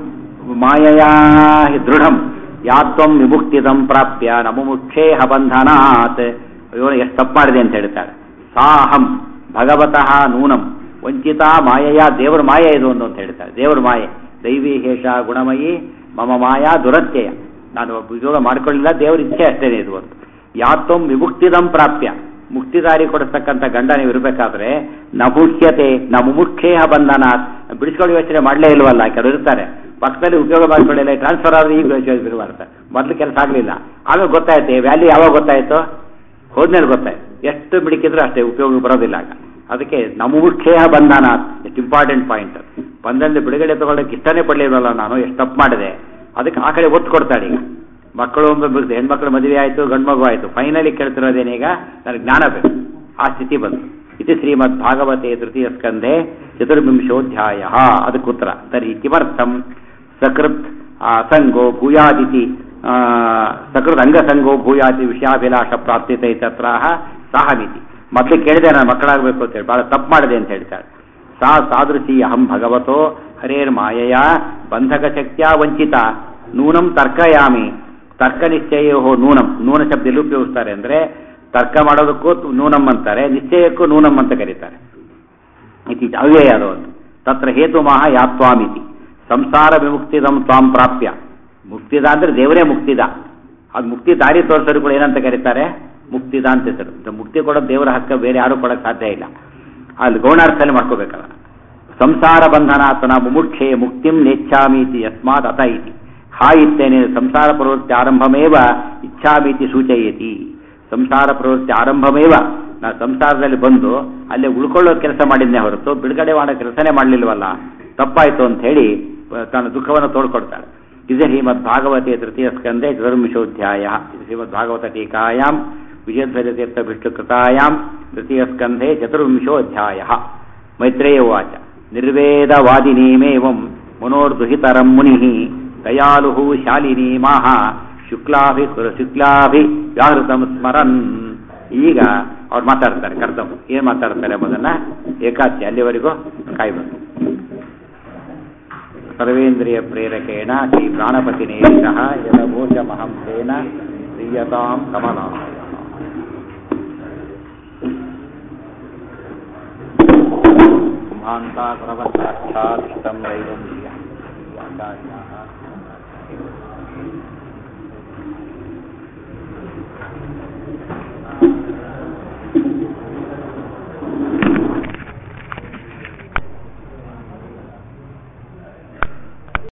ಮಾಯಯಾ ದೃಢಂ ಯಾತ್ವಂ ವಿಮುಕ್ತಿದಂ ಪ್ರಾಪ್ಯ ನಮುಮುಕ್ಷೇಹ ಬಂಧನಾತ್ ಇವನು ಎಷ್ಟು ತಪ್ಪು ಮಾಡಿದೆ ಅಂತ ಹೇಳ್ತಾಳೆ ಸಾಹಂ ಭಗವತಃ ನೂನಂ ವಂಚಿತಾ ಮಾಯಯ ದೇವರ ಮಾಯ ಇದು ಒಂದು ಅಂತ ಹೇಳ್ತಾರೆ ದೇವರ ಮಾಯೆ ದೈವಿ ಹೇಷ ಗುಣಮಯಿ ಮಮ ಮಾಯಾ ದುರತ್ಯಯ ನಾನು ಉದ್ಯೋಗ ಮಾಡ್ಕೊಳ್ಳಿಲ್ಲ ದೇವರ ಇಚ್ಛೆ ಅಷ್ಟೇನೆ ಇದು ಒಂದು ಯಾತ್ವಂ ವಿಮುಕ್ತಿದಂ ಪ್ರಾಪ್ಯ ಮುಕ್ತಿದಾರಿ ಕೊಡಿಸ್ತಕ್ಕಂಥ ಗಂಡ ನೀವು ಇರಬೇಕಾದ್ರೆ ನಮುಖ್ಯತೆ ನಮುಮುಖ್ಯೇಹ ಬಂಧನ ಬಿಡಿಸ್ಕೊಳ್ಳೋ ಯೋಚನೆ ಮಾಡಲೇ ಇಲ್ವಲ್ಲ ಕೆಲವರು ಇರ್ತಾರೆ ಪಕ್ಕದಲ್ಲಿ ಉಪಯೋಗ ಮಾಡ್ಕೊಳ್ಳಿಲ್ಲ ಟ್ರಾನ್ಸ್ಫರ್ ಆದ್ರೆ ಈಗ ಯೋಚನೆ ಮಾಡ್ತಾರೆ ಮೊದಲು ಕೆಲಸ ಆಗಲಿಲ್ಲ ಆಮೇಲೆ ಗೊತ್ತಾಯ್ತು ವ್ಯಾಲ್ಯೂ ಯಾವಾಗ ಗೊತ್ತಾಯ್ತು ಹೋದ್ಮೇಲೆ ಗೊತ್ತಾಯ್ತು ಎಷ್ಟು ಬಿಡಿಕಿದ್ರೆ ಅಷ್ಟೇ ಉಪಯೋಗ ಬರೋದಿಲ್ಲ ಆಗ ಅದಕ್ಕೆ ನಮುಖ್ಯೇಹ ಬಂಧನ ಎಷ್ಟು ಇಂಪಾರ್ಟೆಂಟ್ ಪಾಯಿಂಟ್ ಬಂದಲ್ಲಿ ಬಿಡುಗಡೆ ತಗೊಳ್ಳೋಕೆ ಇಷ್ಟನೇ ಪಡಲಿಲ್ವಲ್ಲ ನಾನು ಎಷ್ಟು ತಪ್ಪು ಮಾಡಿದೆ ಅದಕ್ಕೆ ಆ ಕಡೆ ಒತ್ತು ಕೊಡ್ತಾಳೆ ಈಗ ಮಕ್ಕಳು ಒಮ್ಮೆ ಹೆಣ್ಮಕ್ಳು ಮದುವೆ ಆಯಿತು ಗಂಡು ಮಗು ಆಯಿತು ಫೈನಲಿ ಕೇಳ್ತಿರೋದೇನೀಗ ನನಗೆ ಜ್ಞಾನ ಬೇಕು ಆ ಸ್ಥಿತಿ ಬಂತು ಇದು ಶ್ರೀಮದ್ ಭಾಗವತೆ ತೃತೀಯ ಸ್ಕಂಧೆ ಚತುರ್ವಿಂಶೋಧ್ಯಾಯ ಅದಕ್ಕೆ ಉತ್ತರ ತರ್ಹಿ ಕಿಮರ್ಥಂ ಸಕೃತ್ ಅಸಂಗೋ ಭೂಯಾದಿತಿ ಸಕೃತ್ ಅಂಗಸಂಗೋ ಭೂಯಾದಿ ವಿಷಯಾಭಿಲಾಷ ಪ್ರಾಪ್ತಿತೆ ತತ್ರ ಸಾಹಮಿತಿ ಮೊದಲು ಕೇಳಿದೆ ನಾನು ಮಕ್ಕಳಾಗಬೇಕು ಅಂತೇಳಿ ಭಾಳ ತಪ್ಪು ಮಾಡಿದೆ ಅಂತ ಹೇಳ್ತಾಳೆ ಸಾ ಸಾದೃಶಿ ಅಹಂ ಭಗವತೋ ಹರೇರ್ ಮಾಯಯ ಬಂಧಕ ಶಕ್ತಿಯ ವಂಚಿತ ನೂನಂ ತರ್ಕಯಾಮಿ ತರ್ಕ ನಿಶ್ಚಯೋ ನೂನಂ ನೂನ ಶಬ್ದ ಎಲ್ಲಿ ಉಪಯೋಗಿಸ್ತಾರೆ ಅಂದ್ರೆ ತರ್ಕ ಮಾಡೋದಕ್ಕೂ ನೂನಂ ಅಂತಾರೆ ನಿಶ್ಚಯಕ್ಕೂ ನೂನಂ ಅಂತ ಕರೀತಾರೆ ಇತಿ ಅವ್ಯಯ ಅದು ಒಂದು ತತ್ರ ಹೇತುಮಃ ಯಾತ್ವಾಮಿತಿ ಸಂಸಾರ ವಿಮುಕ್ತಿದಂ ತ್ವಾಂ ಪ್ರಾಪ್ಯ ಮುಕ್ತಿದ ಅಂದ್ರೆ ದೇವರೇ ಮುಕ್ತಿದ ಅದು ಮುಕ್ತಿ ದಾರಿ ತೋರಿಸೋರು ಕೂಡ ಏನಂತ ಕರೀತಾರೆ ಮುಕ್ತಿದ ಅಂತ ಹೆಸರು ಮುಕ್ತಿ ಕೊಡೋದು ದೇವರ ಹಕ್ಕ ಬೇರೆ ಯಾರು ಕೊಡೋಕೆ ಸಾಧ್ಯ ಇಲ್ಲ ಅಲ್ಲಿ ಗೌಣಾರ್ಥದಲ್ಲಿ ಮಾಡ್ಕೋಬೇಕಲ್ಲ ಸಂಸಾರ ಬಂಧನಾತನ ಮುಮುಕ್ಷೆ ಮುಕ್ತಿಂ ನೆಚ್ಛಾಮೀತಿ ಯಸ್ಮಾತ್ ಅತ ಇತಿ ಹಾ ಇತ್ತೇನೆ ಸಂಸಾರ ಪ್ರವೃತ್ತಿ ಆರಂಭಮೇವ ಇಚ್ಛಾಮೀತಿ ಸೂಚಯತಿ ಸಂಸಾರ ಪ್ರವೃತ್ತಿ ಆರಂಭಮೇವ ನಾ ಸಂಸಾರದಲ್ಲಿ ಬಂದು ಅಲ್ಲೇ ಉಳ್ಕೊಳ್ಳೋ ಕೆಲಸ ಮಾಡಿದ್ನೇ ಹೊರತು ಬಿಡುಗಡೆ ಮಾಡೋ ಕೆಲಸನೇ ಮಾಡಲಿಲ್ವಲ್ಲ ತಪ್ಪಾಯ್ತು ಅಂತ ಹೇಳಿ ತನ್ನ ದುಃಖವನ್ನು ತೋಡ್ಕೊಡ್ತಾಳೆ ಇದು ಶ್ರೀಮದ್ ಭಾಗವತೆ ತೃತೀಯ ಸ್ಕಂದೆ ಚತುರ್ವಿಶೋಧ್ಯಾಯ ಶ್ರೀಮದ್ ಭಾಗವತ ಟೀಕಾಯಾಂ ವಿಜಯಧ್ವಜ ತೀರ್ಥ ವಿಷ್ಣು ಕೃತಾಯಾಂ ತೃತೀಯ ಸ್ಕಂಧೆ ಚತುರ್ವಿಂಶೋಧ್ಯಾಯ ಮೈತ್ರೇಯ ಉವಾಚ ನಿರ್ವೇದವಾದಿನೀಮೇವಂ ಮನೋರ್ದುಹಿತರಂ ಮುನಿ ದಯಾಲು ಶಾಲಿನಿ ಮಾಹ ಶುಕ್ಲಾಭಿ ಶುಕ್ಲಾಭಿ ವ್ಯಾಹೃತಂ ಸ್ಮರನ್ ಈಗ ಅವ್ರು ಮಾತಾಡ್ತಾರೆ ಕರ್ತವ್ಯ ಏನ್ ಮಾತಾಡ್ತಾರೆ ಎಂಬುದನ್ನ ಏಕಾಚಿ ಅಲ್ಲಿವರೆಗೂ ಕಾಯ್ಬೇಕು ಸರ್ವೇಂದ್ರಿಯ ಪ್ರೇರಕೇಣ ಶ್ರೀ ಪ್ರಾಣಪತಿ ನೇಷಃ ಯದಘೋಷ ಮಹಂಸೇನ ಪ್ರಿಯತಾಂ ಕಮಲ ಕುಂಭಾಂತ ಪ್ರವತ್ತಾಕ್ಷಾತ್ ದೈವಂ